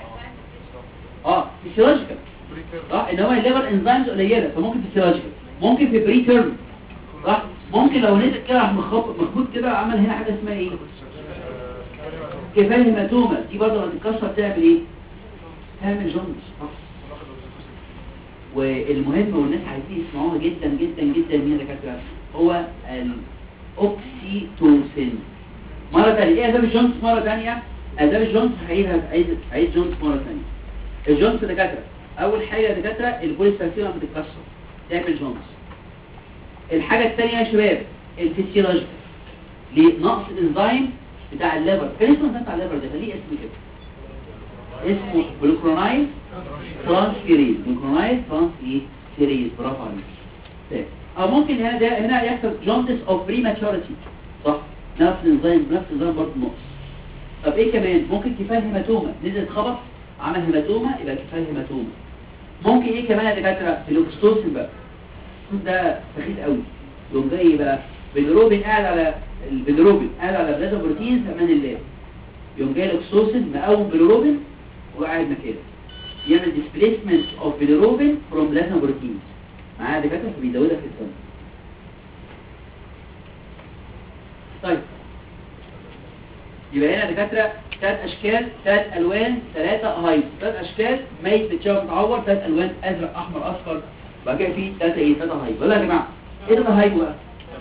اه فيسيولوجيكال صح ان هو الليفر انزيمز قليله فممكن فيسيولوجيكال ممكن في بري تيرم صح ممكن لو نزل كده راح مخبط مخبوط كده عمل هنا حاجه اسمها ايه كفايه هيماتوما دي برضه لما تتكسر تعمل ايه تعمل جونز والمهم والناس عايزين يسمعوها جدا جدا جدا مين يا دكاتره هو الاوكسيتوسين مره ثانيه ايه اسباب الجونز مره ثانيه اسباب الجونز هعيدها عيد عيد جونز مره ثانيه الجونز يا دكاتره اول حاجه يا دكاتره البوليستاسيون لما بتتكسر تعمل جونز الحاجة الثانية يا شباب الفسيولوجيكال لنقص الانزيم بتاع الليفر كان اسمه الانزيم بتاع الليفر ده خليه اسم كده اسمه جلوكرونايز ترانسفيريز جلوكرونايز ترانسفيريز برافو عليك طيب. او ممكن هنا ده هنا يحصل جونتس اوف بريماتوريتي صح نفس الانزيم نفس الانزيم برضه نقص طب ايه كمان ممكن كفايه هيماتوما نزل خبط عمل هيماتوما يبقى كفايه هيماتوما ممكن ايه كمان يا دكاتره الاكستوسين بقى ده سخيف قوي يقوم جاي ايه بقى بيدروبين قاعد على البيدروبين قاعد على بلازا بروتينز امان الله يقوم جاي الاكسوسين مقاوم بيدروبين وقاعد مكانه يعمل ديسبليسمنت اوف بيدروبين فروم بلازا بروتينز معايا دكاتره فبيزودها في الدم طيب يبقى هنا دكاتره ثلاث اشكال ثلاث الوان ثلاثه هايب ثلاث اشكال ميت بتشوف متعور ثلاث الوان ازرق احمر اصفر بقى كده في ثلاثه ايه ثلاثه هايب ولا يا جماعه ايه ده هايب بقى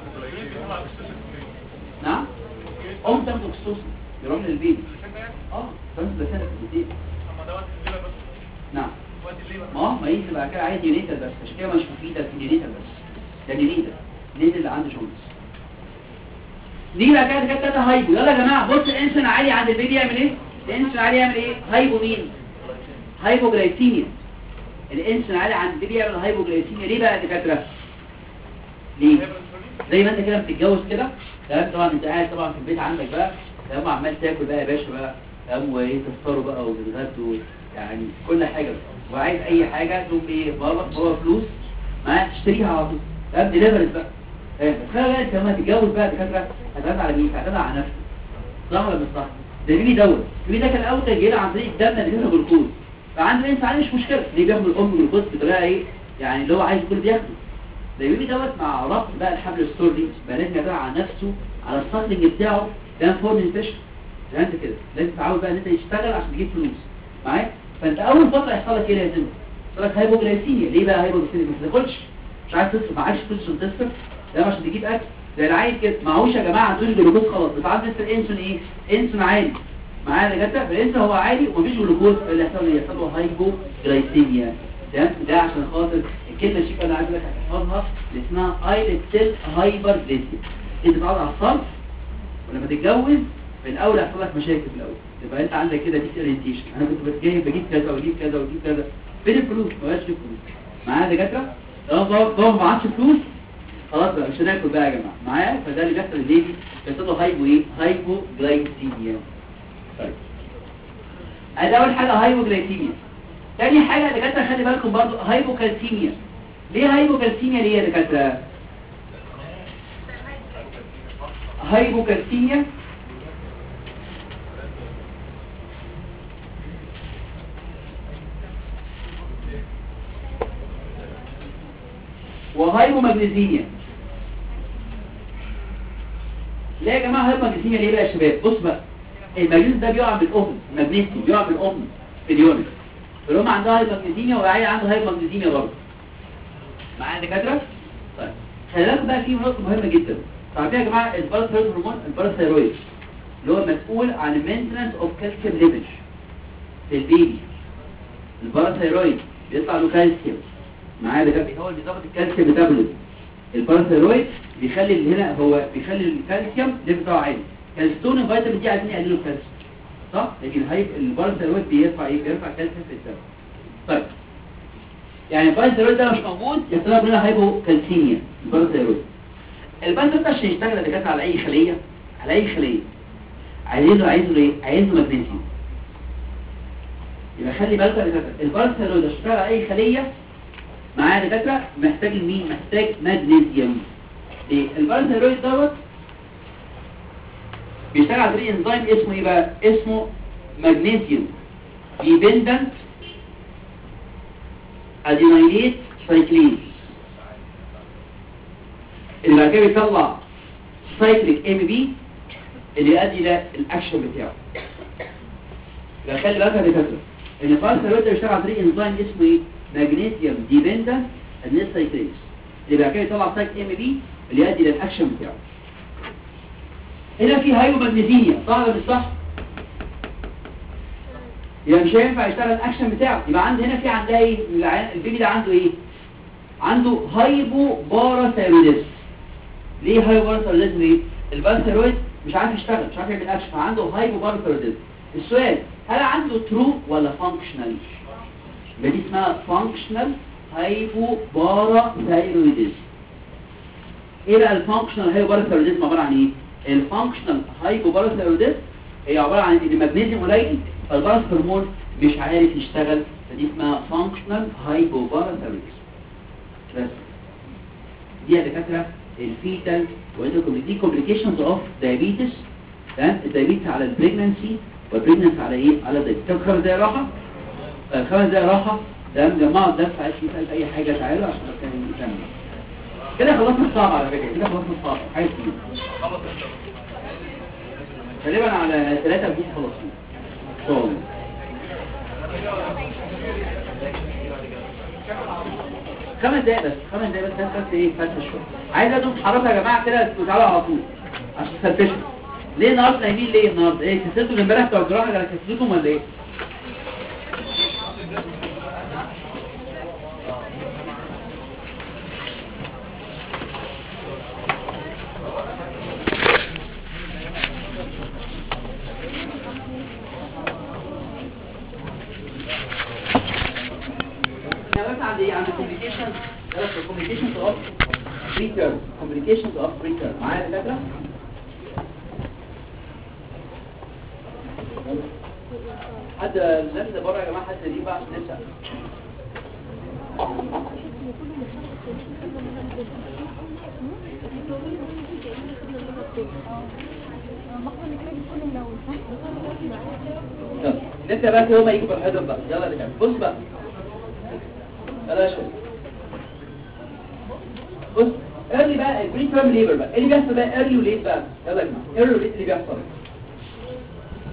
نعم ام تاخد اكسوسن يروح للبيت اه بس ده سنه في البيت نعم ما هو ما يجي بقى كده عايز يونيتر بس عشان كده مش مفيده في يونيتر بس ده يونيتر يونيتر اللي عنده جونز نيجي بقى كده كده هايبو يلا يا جماعه بص الانسان عالي عند البيبي يعمل ايه الانسان عالي يعمل ايه هايبو مين هايبوجلايسيميا الانسان عالي عند البيبي يعمل هايبوجلايسيميا ليه بقى يا دكاتره ليه زي ما انت كده بتتجوز كده تمام طبعا انت قاعد طبعا في البيت عندك بقى تمام عمال تاكل بقى يا باشا بقى تمام وايه تفطروا بقى وتتغدوا يعني كل حاجه بقى. وعايز اي حاجه تقوم ايه بابا بابا فلوس معاك تشتريها على طول تمام ديليفرز بقى تمام بس خلي بالك لما تتجوز بقى دكاتره هتعتمد على مين؟ هتعتمد على نفسك صح ولا مش صح؟ ده بيبي دوت البيبي ده كان الاول كان جاي عن طريق الدم اللي منه جلوكوز فعنده الانسان عادي مش مشكله ليه بياخد الام جلوكوز بطريقه ايه؟ يعني اللي هو عايز كل بياخده ده البيبي دوت مع ربط بقى الحبل السري بقى لازم يعتمد على نفسه على السايكلينج بتاعه ده فورم انفيشن يعني انت كده لازم تتعود بقى ان انت تشتغل عشان تجيب فلوس معاك فانت اول فتره يحصل لك ايه لازم يحصل لك هايبوجلايسيميا ليه بقى هايبوجلايسيميا ما تاكلش مش عايز تصرف معكش فلوس عشان تصرف ده عشان تجيب اكل زي العيل كده معهوش يا جماعه عندوش جلوكوز خلاص بتعدي الانسولين ايه انسولين عالي معايا يا جدع فالانسولين هو عالي ومفيش جلوكوز اللي يحصل له يحصل له هايبوجلايسيميا تمام ده عشان خاطر الكلمه الشيكه اللي عايز لك هتحفظها اللي اسمها ايلت سيل هايبرجليسيميا انت بتقعد على الصرف ولما تتجوز في الاول هيحصل لك مشاكل في الاول يبقى انت عندك كده ديس اورينتيشن انا كنت بتجي بجيب كذا واجيب كذا واجيب كذا فين الفلوس ما بقاش في فلوس معايا يا دكاتره لو طبعا ما معكش فلوس خلاص بقى مش هناكل بقى يا جماعه معايا فده اللي بيحصل للبيبي بيحصل له هايبو ايه هايبو جلايسيميا طيب ادي اول حاجه هايبو جلايسيميا تاني حاجه يا دكاتره خلي بالكم برضو هايبو كالسيميا ليه هايبو كالسيميا ليه يا دكاتره هايبو كالسيميا وهايبو ماجنيزيميا لا يا جماعه هايبو ماجنيزيميا ليه بقى يا شباب بص بقى الماجنيز ده بيقع من الام الماجنيسيوم بيقع من الام في اليونت فالام عندها هايبو ماجنيزيميا والعيل عنده هايبو ماجنيزيميا برضه معايا يا دكاتره طيب خلي بالك بقى في نقطه مهمه جدا طيب يا جماعه الباراثيرويد هرمون الباراثيرويد اللي هو مسؤول عن المينتنس اوف كالسيوم ليفل في البيبي الباراثيرويد بيطلع له كالسيوم معايا ده هو اللي بيظبط الكالسيوم ميتابوليزم الباراثيرويد بيخلي اللي هنا هو بيخلي الكالسيوم ليفل بتاعه عالي كالستون الفيتامين دي عايزين يقللوا الكالسيوم صح لكن الهايب الباراثيرويد بيرفع ايه بيرفع الكالسيوم في الدم طيب يعني الباراثيرويد ده مش موجود يحصل لك منها هايبو كالسيميا الباراثيرويد الباراثيرويد عشان يشتغل يا دكاتره على اي خليه على اي خليه عايزين له عايزه ايه عايزه مغنيسيوم يبقى خلي بالك يا دكاتره الباراثيرويد عشان يشتغل على اي خليه معايا دكاتره محتاج مين محتاج مغنيسيوم ليه الباراثيرويد دوت بيشتغل على طريق انزيم اسمه ايه بقى اسمه مغنيسيوم ديبندنت ادينايليت سايكليز اللي بعد كده بيطلع سايكليك ام بي اللي يؤدي الى الاكشن بتاعه يبقى خلي بالك يا دكاتره ان الباراثيرويد بيشتغل على طريق انزيم اسمه ايه ماجنيسيوم ديبندنت ادينايليت سايكليز اللي بعد كده يطلع سايك ام بي اللي يؤدي الى الاكشن بتاعه هنا في هايبومagnesemia صح ولا مش صح يبقى مش هينفع يشتغل الاكشن بتاعه يبقى عندي هنا في عندها ايه العيان- البيبي ده عنده ايه عنده هايبو باراثيرويدزم ليه هايبو باراثيرويدزم ليه الباراثيرويد مش عارف يشتغل مش عارف يعمل اكشن فعنده هايبو باراثيرويدزم السؤال هل عنده ترو ولا فانكشنال يبقى دي اسمها فانكشنال هايبو باراثيرويدزم ايه بقى الفانكشنال هايبوباراثيروديزم عباره عن ايه الفانكشنال هايبوباراثيروديزم هي عباره عن ان المغنيسيوم قليل فالباراث هرمون مش عارف يشتغل فدي اسمها فانكشنال هايبوباراثيروديزم بس دي يا دكاتره الفيتال دي كومبليكيشنز اوف دايابيتس تمام الدايابيتس على البريجنسي والبريجنسي على ايه على الدايابيتس طب خمس دقايق راحه طيب خمس دقايق راحه تمام جماعه الدرس عايز يسال في اي حاجه تعالوا عشان نكمل كده خلصنا الصعب على فكرة كده خلصنا الصعب عايز ايه غالبا على ثلاثة بيس خلصنا ان شاء الله خمس دقايق بس خمس دقايق بس بس ايه فتح شوية عايز ادوم تحركوا يا جماعة كده وتعالوا على طول عشان تفتشوا ليه النهارده نايمين ليه النهارده ايه كسلتوا من امبارح بتوع الجراحة ولا كسلتكم ولا ايه انا بس عند ايه عند communications ده communications of preterm communications of preterm معايا يا دكاتره حد الناس اللي بره يا جماعه حد دي بقى عشان نسال يلا نبدا بقى كده هما يجوا بالحضن بقى يلا يا دكاتره بص بقى يلا يا شباب بص ايرلي بقى البري تيرم ليبر بقى ايه اللي بيحصل بقى ايرلي وليت بقى يلا يا جماعه ايرلي وليت اللي بيحصل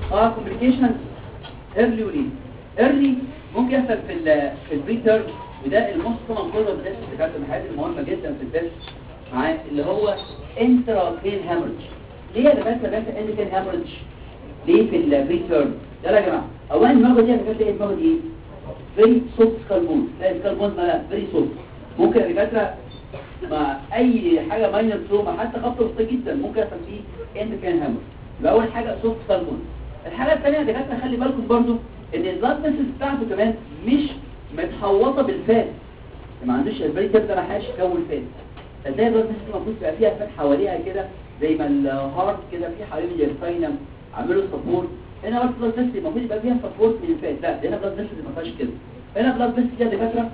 اه كومبليكيشن ايرلي وليد ايرلي ممكن يحصل في ال في البري تيرم وده الموست كومن كوز اوف ديث بتاعت من الحاجات المهمه جدا في الديث معاه اللي هو انتراكين هامرج ليه يا جماعه ثلاثه انتراكين هامرج ليه في البري تيرم ده يا جماعه اولا الماغو دي كانت ايه الماغو دي فيري سوفت سكالبون لا سكالبون ما فيري سوفت ممكن يا دكاتره مع اي حاجه ماينر تروما حتى خبط بسيط جدا ممكن يحصل فيه انتراكين هامرج يبقى اول حاجه سوفت سكالبون الحاجه الثانيه يا دكاتره خلي بالكم برضو ان البلاد فيسلز بتاعته كمان مش متحوطه بالفات ما عندوش البري تيرم ده ما حاش يكون فات ازاي البلاد فيسلز المفروض تبقى فيها فات حواليها كده زي ما الهارت كده في حوالين زي الساينم عملوا سبورت هنا برضه بلاد فيسلز المفروض يبقى فيها سبورت من الفات لا ده هنا بلاد فيسلز ما فيهاش كده هنا بلاد فيسلز يا دكاتره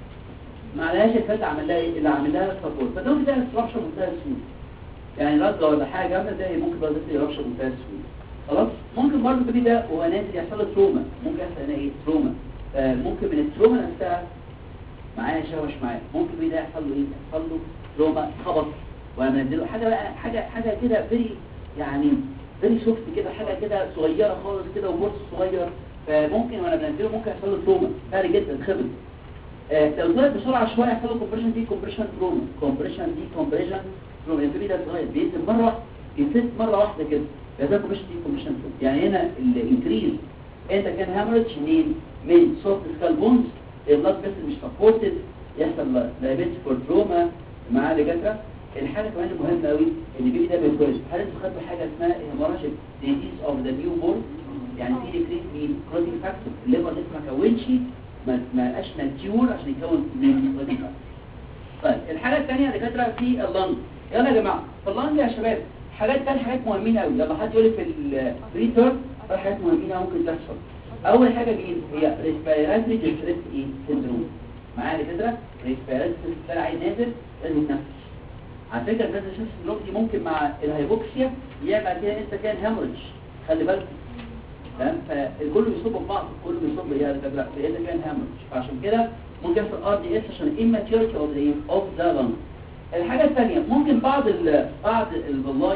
ما عليهاش الفات عمل لها ايه اللي عمل لها سبورت فده كده استراكشر منتهى السهوله يعني رد ولا حاجه جامده ده ممكن بلاد فيسلز يرشح منتهى السهوله خلاص ممكن برضه تبي ده هو نازل يحصل له تروما ممكن يحصل هنا ايه تروما آه ممكن من التروما نفسها معايا شوش معايا ممكن تبي ده يحصل له ايه يحصل له تروما خبط وانا منزله حاجه بقى حاجه حاجه كده فيري يعني فيري سوفت كده حاجه كده صغيره خالص كده وبورس صغير فممكن وانا بنزله ممكن يحصل له تروما سهل جدا خبط آه لو طلعت بسرعه شويه يحصل له كومبريشن دي كومبريشن تروما كومبريشن دي كومبريشن تروما الفيري ده صغير بينزل مره ينزل مره واحده كده فده كومبريشن دي كومبريشن تروما يعني هنا الانكريز انت كان هامرج منين من سوفت سكال بونز البلاد فيسل مش سبورتد يحصل لايبيلتي فور تروما مع دكاتره الحاجه كمان المهمه قوي ان البيبي ده بيتولد هل انتوا خدتوا حاجه اسمها هيموراجيك ديزيز اوف ذا نيو بورن يعني في ديكريس مين كلوتينج فاكتور الليفر لسه ما كونش ما ما بقاش ماتيور عشان يكون من كلوتينج فاكتور طيب الحاجه الثانيه يا دكاتره في اللنج يلا يا جماعه في اللنج يا شباب حاجات ثلاث حاجات مهمين قوي لما حد يقول لي في الريتيرن ثلاث حاجات مهمين قوي ممكن تحصل اول حاجه مين هي ريسبيراتوري ديستريس ايه سيندروم معايا كده ريسبيراتوري ده عايز نازل لازم يتنفس على فكره الناس اللي السندروم دي ممكن مع الهايبوكسيا يعمل كده انت كان هامرج خلي بالك تمام فالكل بيصب في بعض الكل بيصب يا ده ده كان هامرج فعشان كده ممكن يحصل ار دي اس عشان immaturity of the of the lung الحاجه الثانيه ممكن بعض ال بعض الفلاي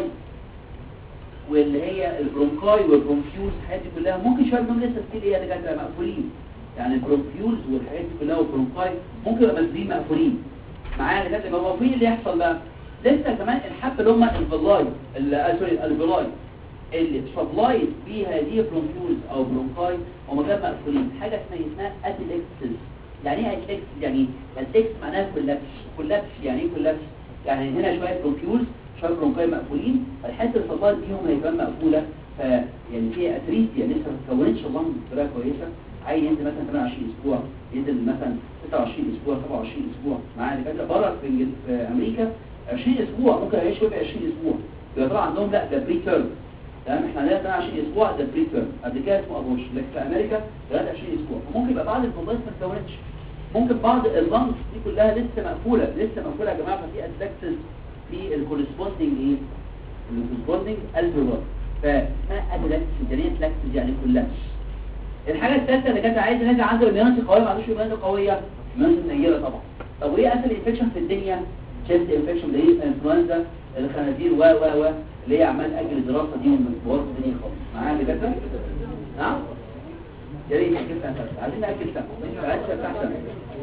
واللي هي البرونكاي والبرونكيولز الحاجات دي كلها ممكن شويه منهم لسه ستيل ايه دكاتره مقفولين يعني البرونكيولز والحاجات دي كلها والبرونكاي ممكن يبقى مسدودين مقفولين معايا دكاتره يبقى مقفولين اللي يحصل بقى لسه كمان الحب اللي هم الفلاي سوري الفلاي اللي سبلايد بيها هذه برونكيولز او برونكاي هم كانوا مقفولين حاجه اسمها اسمها اتلكسس يعني ايه اتلكسس يعني اتلكس معناها كولابس كولابس يعني ايه كولابس يعني هنا شويه برونكيولز شويه برونكاي مقفولين فالحته اللي سبلايد بيهم هيبقى مقفوله ف يعني في اتريتيا لسه ما اتكونتش اللنج بطريقه كويسه عايز ينزل مثلا 28 اسبوع ينزل مثلا 26 اسبوع 27 اسبوع معايا دكاتره بره في, إنجل- في امريكا 20 اسبوع ممكن يعيش فوق 20 اسبوع يبقى طبعا عندهم لا ده بري تيرم تمام احنا عندنا 28 اسبوع ده بري تيرم قبل كده اسمه ابوش لكن في امريكا 23 اسبوع فممكن يبقى بعض الوظائف ما اتكونتش ممكن بعض اللنجز دي كلها لسه مقفوله لسه مقفوله يا جماعه ففي اتلاكسس في الكورسبوندنج ايه الكورسبوندنج الفيرال فاسمها اتلاكسس يعني اتلاكسس يعني كولابس الحاجه الثالثه اللي كانت عايزه نازل عنده اميونيتي قويه ما عندوش اميونيتي قويه اميونيتي قليله طبعا طب وايه اسهل انفكشن في الدنيا تشيست انفكشن اللي هي انفلونزا الخنازير و و و اللي هي عمال اجل الدراسه دي ومبوظ الدنيا خالص معايا اللي كده نعم يا ريت ناجل سنه عايزين ناجل سنه مش عايز بتاع سنه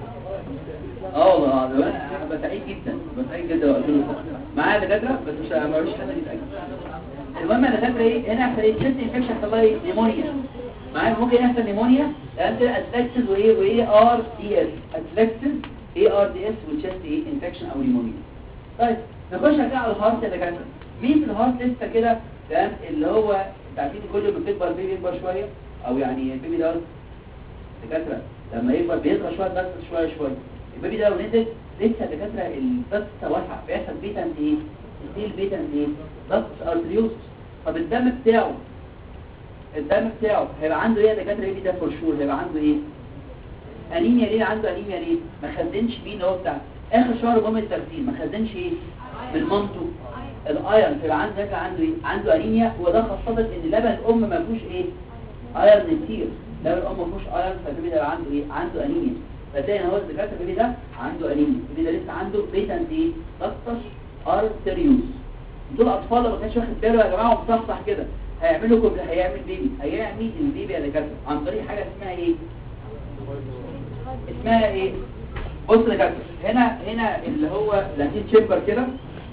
اه والله العظيم انا أنا سعيد جدا سعيد جدا لو قلت له معايا دكاتره بس مش ملوش حد يتاجل المهم انا فاكر ايه هنا يحصل ايه تشيست انفكشن يحصل لها ايه نيمونيا معايا ممكن يحصل نيمونيا لان كده اتلاكسز وايه وايه ار دي اس اتلاكسز اي ار دي اس وتشيست ايه انفكشن او نيمونيا طيب نخش كده على الهارت يا دكاتره مين في الهارت لسه كده تمام اللي هو انت عارفين كل ما بتكبر البيبي يكبر شويه او يعني البيبي ده دكاتره لما يكبر بيصغر شويه بس شويه شويه البيبي ده لو نزل لسه دكاتره البث واسعه بيحصل بيتنت ايه ستيل بيتنت ايه ضغط ارتريوس طب الدم بتاعه الدم بتاعه هيبقى عنده ايه يا دكاتره البيبي ده فور شور هيبقى عنده ايه انيميا ليه عنده انيميا ليه ما خزنش مين هو بتاع اخر شهر جمله الترتيب ما خزنش ايه من مامته الايرن فيبقى عنده ده عنده ايه عنده انيميا وده خاصه ان لبن الام ما فيهوش ايه ايرن كتير لبن الام ما فيهوش ايرن فالبيبي ده عنده ايه عنده انيميا فتلاقي ان هو الدكاتره البيبي ده عنده انيميا البيبي ده لسه عنده بيتنت ايه ضغطش ارتريوس دول اطفال لو ما كانش واخد باله يا جماعه ومصحصح كده هيعمل لكم هيعمل بيبي هيعمل البيبي يا دكاتره عن طريق حاجه اسمها ايه اسمها ايه بص يا دكاتره هنا هنا اللي هو لاتين تشامبر كده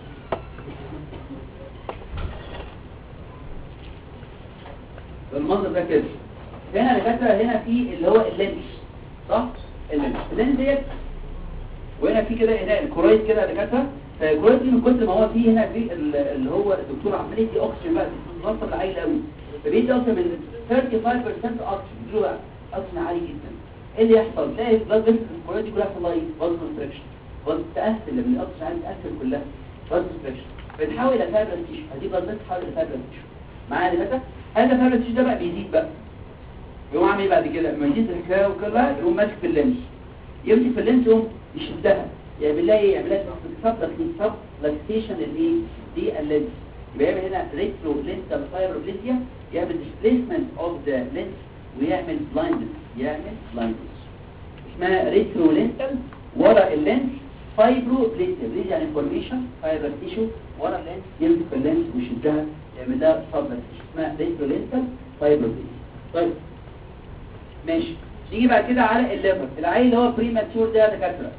بالمنظر ده كده هنا يا دكاتره هنا في اللي هو اللينس صح اللينس اللينس ديت وهنا في كده هنا الكرويد كده يا دكاتره فالكرويد دي من كتر ما هو فيه هنا في ال- اللي هو الدكتور عمال يدي اكسجين بقى بتوصل لعالي قوي فبيدي اكتر من 35% اكسجين بيديله بقى اكسجين عالي جدا ايه اللي يحصل تلاقي البلاد فيسل الكرويد دي كلها يحصل لها ايه فاز كونستريكشن فاز تقفل لما الاكسجين عالي تقفل كلها فاز كونستريكشن بتحول الى فايبرس تيشو هدي بلاد فيسل تحول الى فايبرس تيشو معايا يا دكاتره هذا فايبرس تيشو ده بقى بيزيد بقى يقوم عامل ايه بعد كده لما يزيد الحكايه وكده يقوم ماسك في اللينس يمسك في اللينس يقوم يشدها يعمل لها ايه يعمل لها سب لاكسيشن الايه دي اللينس يبقى يعمل هنا ريترو لينتال فايبروبليزيا يعمل ديسبيسمنت اوف ذا لينس ويعمل بلايندنس يعمل بلايندنس اسمها ريترو لينتال ورا اللينس فايبروبليزيا بليزيا يعني فورميشن فايبر تيشو ورا اللينس يمسك في اللينس ويشدها يعمل لها سب لاكسيشن اسمها ريترو لينتال فايبروبليزيا طيب ماشي نيجي بعد كده على الليفر العيل اللي هو بريماتيور ده يا دكاتره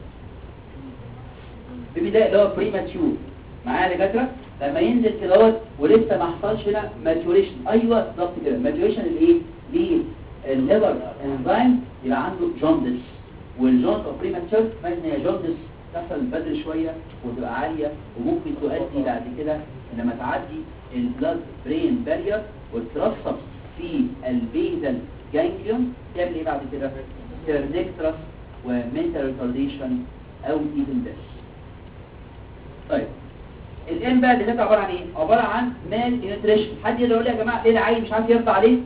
ببدايه اللي هو بريماتيور معايا يا دكاتره لما ينزل كده اهوت ولسه ما حصلش هنا ماتيوريشن ايوه بالظبط كده ماتيوريشن الايه للليفر انزيم يبقى عنده جوندس والجوند اوف بريماتيور معنى ان هي جوندس تحصل بدري شويه وتبقى عاليه وممكن تؤدي بعد كده لما تعدي البلاد برين بارير وترسب في البيزل جانجليون تعمل ايه بعد كده كيرنكترس ومنتال ريتارديشن او ايفن ديث طيب الام بقى اللي كانت عباره عن ايه عباره عن مال نيوتريشن حد يقدر يقول لي يا جماعه ليه العيل مش عارف يرضع عليه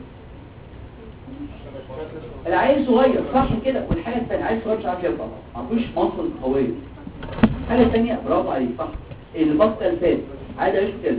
العيل صغير صح كده والحاجه الثانيه العيل صغير مش عارف يرضع ما عندوش مصل قويه الحاجه الثانيه برافو عليك صح البط الفات عايز اعيش كده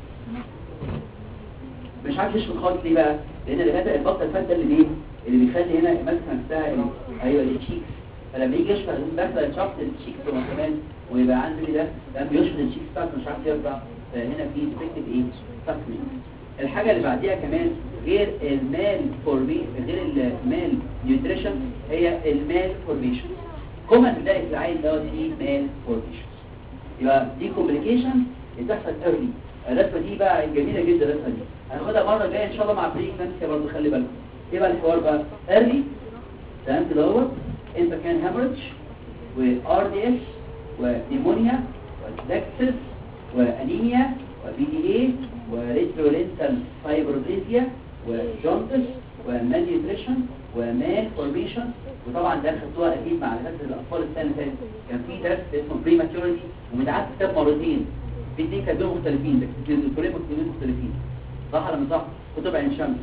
مش عارف يشرب خالص ليه بقى لان اللي هذا البط الفات ده اللي ايه اللي بيخلي هنا ماسكه نفسها ال- ايوه التشيكس فلما يجي يشرب يقوم داخله شفط التشيكس هو كمان ويبقى عنده ايه ده لما بيشرب التشيكس بتاعته مش عارف يرضع فهنا في ديفكتيف ايه سبلمنت الحاجه اللي بعديها كمان غير المال فورمي غير المال نيوتريشن هي المال فورميشن كومن بنلاقي في العين دوت فيه مال فورميشن يبقى دي كومبليكيشن بتحصل ايرلي الرسمه دي بقى جميله جدا الرسمه دي هناخدها مره جايه ان شاء الله مع بريجنانسي برضه خلي بالكم ايه بقى الحوار بقى ايرلي تمام كده هو انت كان هامرج وار دي اس ونيمونيا ودكسس وانيميا وبي دي اي وريترولينتال فايبروبليزيا وجونتس ومال نيوتريشن ومال فورميشن وطبعا ده خدتوها اكيد مع دكاتره الاطفال السنه اللي فاتت كان في درس اسمه بريماتوريتي ومتعاد كتاب مرتين في اثنين كاتبين مختلفين ده الدكتورين مكتوبين مختلفين صح ولا مش صح كتب عين شمس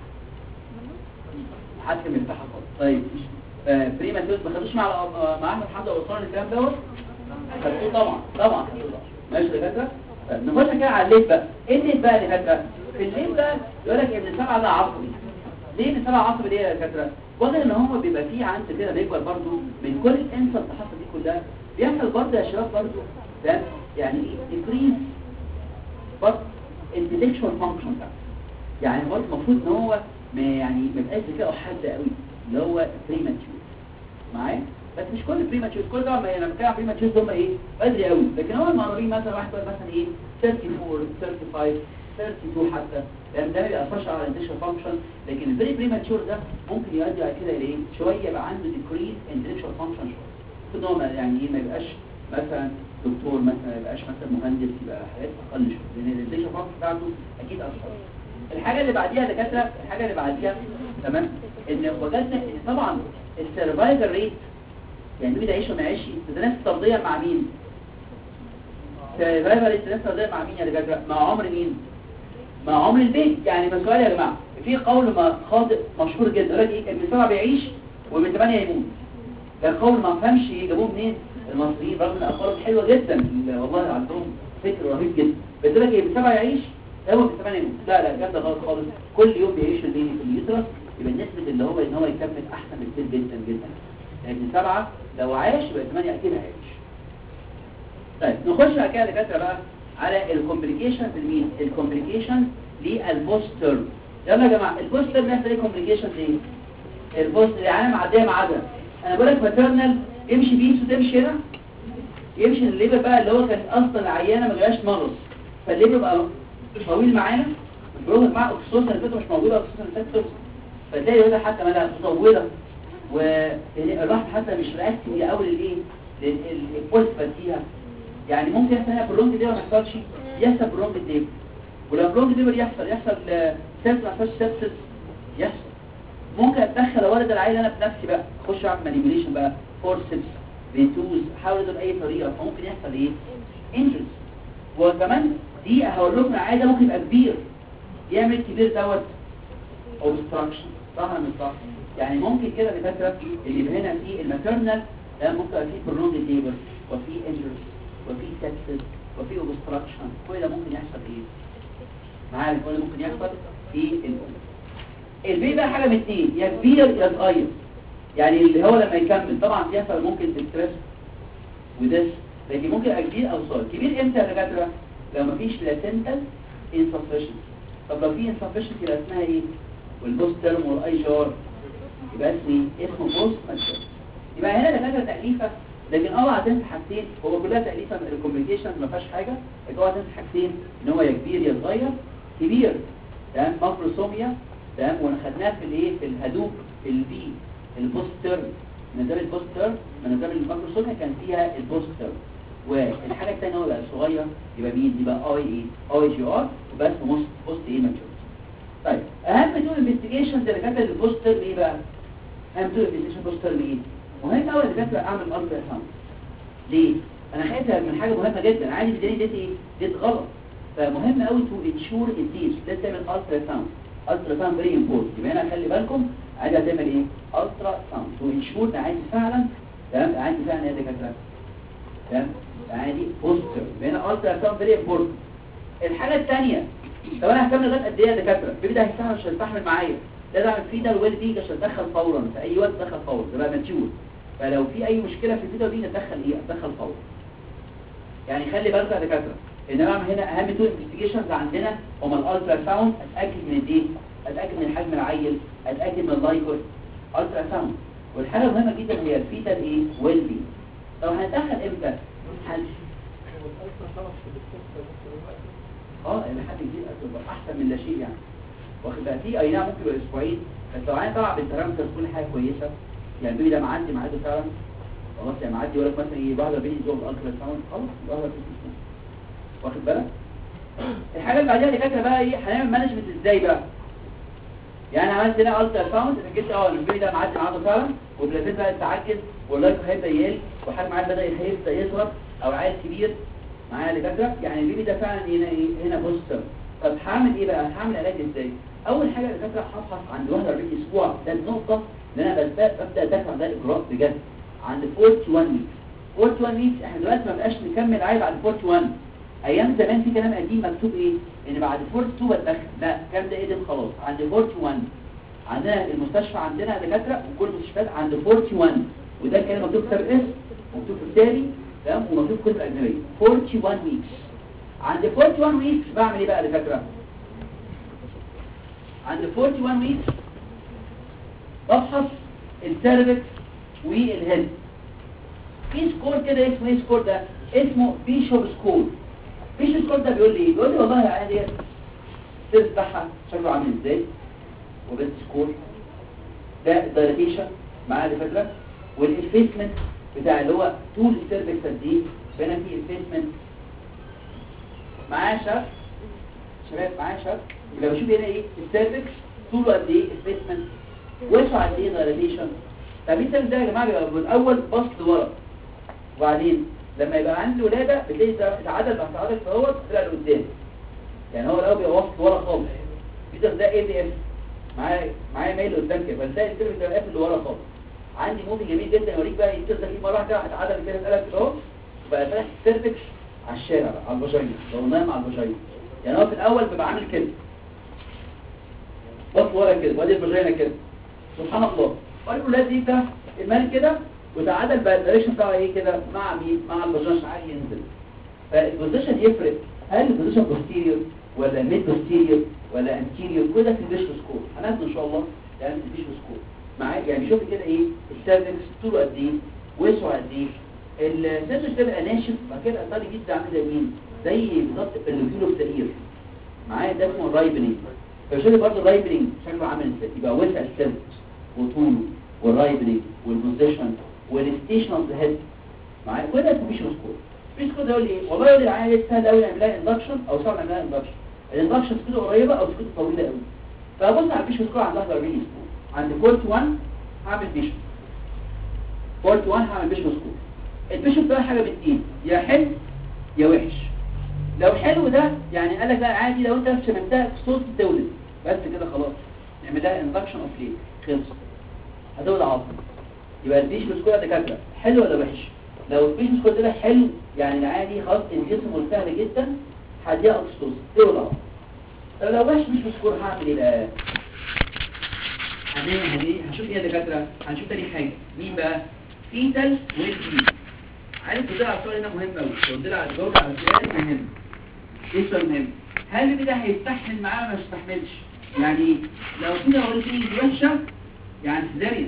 حد كان مرتاح خالص طيب بريماتوريتي ما خدوش مع مع احمد حمزه وصلنا الكلام دوت خدتوه طبعا طبعا خدتوه طبعا ماشي يا دكاتره طيب نخش كده على الليل بقى ايه الليل بقى يا دكاتره في الليل بقى يقول لك ابن سبعه ده عصبي ليه ابن سبعه عصبي ليه يا دكاتره وغير ان هو بيبقى فيه عنده كده بيكبر برضه من كل الانسى اللي حصل دي كلها بيحصل برضه يا شباب برضه ده يعني ايه decrease برضه intellectual function ده يعني برضه المفروض ان هو ما يعني ما يبقاش ذكائه حاد قوي اللي هو premature معايا بس مش كل بريماتشور كل ده لما انا بتكلم بريماتشور هم ايه بدري قوي لكن هو المقربين مثلا واحد بقى مثلا ايه 34 35 32 حتى لان ده ما بيأثرش على الانتشر فانكشن لكن الفيري بريماتشور ده ممكن يؤدي بعد كده الى ايه شويه يبقى عنده ديكريز انتلكشوال فانكشن شويه المفروض هو ما- يعني ايه ما يبقاش مثلا دكتور مثلا ما يبقاش مثلا مهندس يبقى حاجات اقل شويه لان الانتلكشوال فانكشن بتاعته اكيد اثر الحاجه اللي بعديها يا دكاتره الحاجه اللي بعديها تمام ان وجدنا ان طبعا السرفايفل ريت يعني مين يعيش وما يعيش تتنافس الترضية مع مين سرفايفل ريت تتنافس الترضية مع مين يا دكاتره مع عمر مين مع عمر البيت يعني ما سؤال يا جماعه في قول ما خاطئ مشهور جدا يقول لك ايه ابن سبعه بيعيش وابن ثمانيه يموت ده قول ما فهمش جابوه منين المصريين رغم ان اخبارهم حلوه جدا والله عندهم فكر رهيب جدا بس يقول لك ايه ابن سبعه يعيش هو ابن ثمانيه يموت لا لا الكلام ده غلط خالص كل يوم بيعيش البيبي في اليوترس يبقى نسبه اللي هو ان هو يكمل احسن بكتير جدا جدا ابن سبعة لو عاش يبقى ثمانية أكيد هيعيش طيب نخش بقى كده دكاتره بقى على الكومبليكيشن في المين الكومبليكيشن للبوستر يلا يا جماعه البوستر بيحصل ايه كومبليكيشن ايه البوستر يعني معديه معدن انا بقول لك ماتيرنال يمشي بيس وتمشي هنا يمشي الليبر بقى اللي هو كان اصلا العيانه ما جاش مغص فالليبر بقى طويل معانا البروجر مع اكسوسن اللي فاتت مش موجوده اكسوسن اللي فاتت فتلاقي هنا حتى مالها مطوله والراحه حتى مش رياكتيف قوي للايه للبوست فيها يعني ممكن يحصل هنا برونج دي ما يحصلش يحصل برونج دي ولو برونج دي يحصل يحصل سيبس ما يحصلش سيبسس يحصل ممكن اتدخل اولد العيل انا بنفسي بقى اخش اعمل مانيبيوليشن بقى فورسبس بيتوز احاول ادور باي طريقه فممكن يحصل ايه انجرز وكمان دي هقول لكم عاده ممكن يبقى كبير يعمل كبير دوت اوبستراكشن صح ولا مش صح يعني ممكن كده لفتره اللي يبقى هنا في الماتيرنال ده ممكن يبقى فيه برونج ليبر وفي انجرز وفي سكسس وفي اوبستراكشن كل ده ممكن يحصل ايه معايا كل ده ممكن يحصل في الام البي بقى حاجه من اتنين يا كبير يا صغير يعني اللي هو لما يكمل طبعا يحصل ممكن ستريس ودس لكن ممكن يبقى كبير او صغير كبير امتى يا دكاتره لو مفيش بلاسنتال insufficient طب لو في insufficient يبقى اسمها ايه والبوست تيرم والاي جار يبقى اسمه ايه اسمه بوست ماتشر يبقى هنا دكاتره تاليفه لكن اوعى تنسى حاجتين هو كلها تاليفه من الكوميونيكيشن ما فيهاش حاجه لكن اوعى تنسى حاجتين ان هو يا كبير يا صغير كبير تمام ماكروسوميا تمام ونخدناها في الايه في الهدوب في البي البوستر نظام البوستر نظام الماكروسوميا كان فيها البوستر والحاجه الثانيه هو بقى الصغير يبقى مين يبقى اي اي اي جي ار وبس بوست بوست ايه ماتشور طيب اهم تول انفستيجيشن اللي كانت البوستر ايه بقى اهم تول انفستيجيشن بوستر ايه مهم قوي اللي كانت اعمل الترا ساوند ليه انا خايف من حاجه مهمه جدا عادي بدني ديت ايه ديت غلط فمهم قوي تو انشور الديش لازم تعمل الترا ساوند الترا ساوند فيري امبورت يبقى هنا خلي بالكم عايز تعمل ايه الترا ساوند تو انشور ده عايز فعلا تمام عايز فعلا ايه ده كده تمام عادي بوستر يبقى هنا الترا ساوند فيري امبورت الحاجه الثانيه طب انا هكمل لغايه قد ايه يا دكاتره البيبي ده هيستحمل مش هيستحمل معايا لازم اعمل فيه ده الويل دي عشان ادخل فورا في اي وقت ادخل فورا ده بقى ماتيور فلو في اي مشكله في الفيديو دي ندخل ايه ادخل فورا يعني خلي بالك يا دكاتره ان انا بعمل هنا اهم تو انفستيجيشنز عندنا هما الالترا ساوند اتاكد من الايه اتاكد من حجم العيل اتاكد من اللايكوس الترا ساوند والحاجه المهمه جدا هي الفيتال ايه ويل بي طب هندخل امتى هل اه الى حد كبير هتبقى احسن من لا شيء يعني واخد بقى في اي نعم ممكن يبقى اسبوعين بس لو عايز طبعا بالبارامتر كل حاجه كويسه يعني البيبي ده معدي معدي فعلا خلاص يعني معدي يقول لك مثلا ايه واحده بيني زوج الالترا ساوند خلاص يبقى واحده بيني واخد بالك الحاجه اللي بعديها اللي فاكره بقى ايه هنعمل مانجمنت ازاي بقى يعني عملت هنا الترا ساوند اتاكدت اه ان البيبي ده معدي معاه فعلا والبلازيت بقى تعجز واللايكو هيبدا يقل وحجم العيل بدا هيبدا يصغر او عيل كبير معايا اللي فاكره يعني البيبي ده فعلا هنا ايه هنا بوستر طب هعمل ايه بقى هعمل علاج ازاي اول حاجه اللي فاكره هفحص عند 41 اسبوع ده النقطه اللي انا ببدا ببدا ادخل ده الاجراء بجد عند 41 ويك 41 ويك احنا دلوقتي ما بقاش نكمل عيل بعد 41 ايام زمان في كلام قديم مكتوب ايه ان بعد 42 بتدخل لا الكلام ده ايه ده خلاص عند 41 عندنا المستشفى عندنا دكاتره وكل المستشفيات عند 41 وده الكلام مكتوب في كتاب اسم مكتوب في التالي تمام ومكتوب في كتب اجنبيه 41 ويكس عند 41 ويكس بعمل ايه بقى يا دكاتره عند 41 ويكس بفحص السيرفكس والهيد في سكور كده اسمه ايه سكور ده اسمه بيشوب سكور بيشوب سكور ده بيقول لي ايه بيقول لي والله يا عادي السيرفكس بتاعها شكله عامل ازاي وبس سكور ده الدايلاتيشن معايا اللي فاكره والافيسمنت بتاع اللي هو طول السيرفكس قد ايه هنا في افيسمنت معايا شاب شباب معايا شاب يبقى بشوف هنا ايه السيرفكس طوله قد ايه افيسمنت وسعه قد ايه دايلاتيشن طب السيرفكس ده يا جماعه بيبقى بالاول بسط لورا وبعدين لما يبقى عندي ولاده بتلاقي العدد بعد العدد فهو طلع لقدام يعني هو الاول بيبقى وسط لورا خالص السيرفكس ده ايه بي اف معايا معايا مايل قدام كده فتلاقي السيرفكس ده قافل لورا خالص عندي موفي جميل جدا يوريك بقى يتصل فيه مره واحده هتعدل كده اتقلب كده اهو وبقى فاتح السيرفكس على الشارع بقى على الفاجينا لو نايم على الفاجينا يعني هو في الاول بيبقى عامل كده بص ورا كده وادي الفاجينا كده سبحان الله قالوا لا دي ده المال كده وتعادل بقى الدايركشن بتاعه ايه كده مع مين مع الفاجينا عشان عادي ينزل فالبوزيشن يفرق هل البوزيشن بوستيريور ولا ميد بوستيريور ولا انتيريور كل ده في الفيشوال سكور هناخده ان شاء الله يعني في الفيشوال سكور معايا يعني شوف كده ايه السيرفكس طوله قد ايه وسعه قد ايه السيرفكس بيبقى ناشف بعد كده طري جدا عامل زي مين زي بالظبط الريفيول اوف ذا معايا ده اسمه الرايبنينج فشوف برضه الرايبنينج شكله عامل ازاي يبقى وسع السيرفكس وطوله والرايبنينج والبوزيشن والستيشن اوف ذا هيد معايا كل ده في الفيشوال سكور الفيشوال سكور ده يقول لي ايه والله يقول لي العيال سهل قوي نعملها اندكشن او صعب نعملها اندكشن الاندكشن سكوت قريبه او سكوت طويله قوي فبص على الفيشوال سكور عند 41 اسبوع عند كورت 1 هعمل فيشوال كورت 1 هعمل فيشوال سكور الفيشوال ده حاجه بالاثنين يا حلو يا وحش لو حلو ده يعني قال لك لا عادي لو انت شممتها في صوت الدولة بس كده خلاص نعمل لها اندكشن اوف ليه خلص هتولد عظم يبقى الفيشوال سكور ده دكاتره حلو ولا وحش لو الفيشوال سكور ده حلو يعني العادي خلاص الجسم سهل جدا هديها اكستوس تولد عظم طب لو وحش مش سكور هعمل ايه بقى هنعمل هنيه هنشوف ايه يا دكاتره هنشوف تاني حاجه مين بقى فيتال ويل عارف الدلع على السؤال هنا مهم قوي الدلع على الجواب على السؤال مهم ايه السؤال مهم هل البيبي ده هيستحمل معاه ولا ما يستحملش يعني لو في دوري فيه وحشه يعني سيزاريان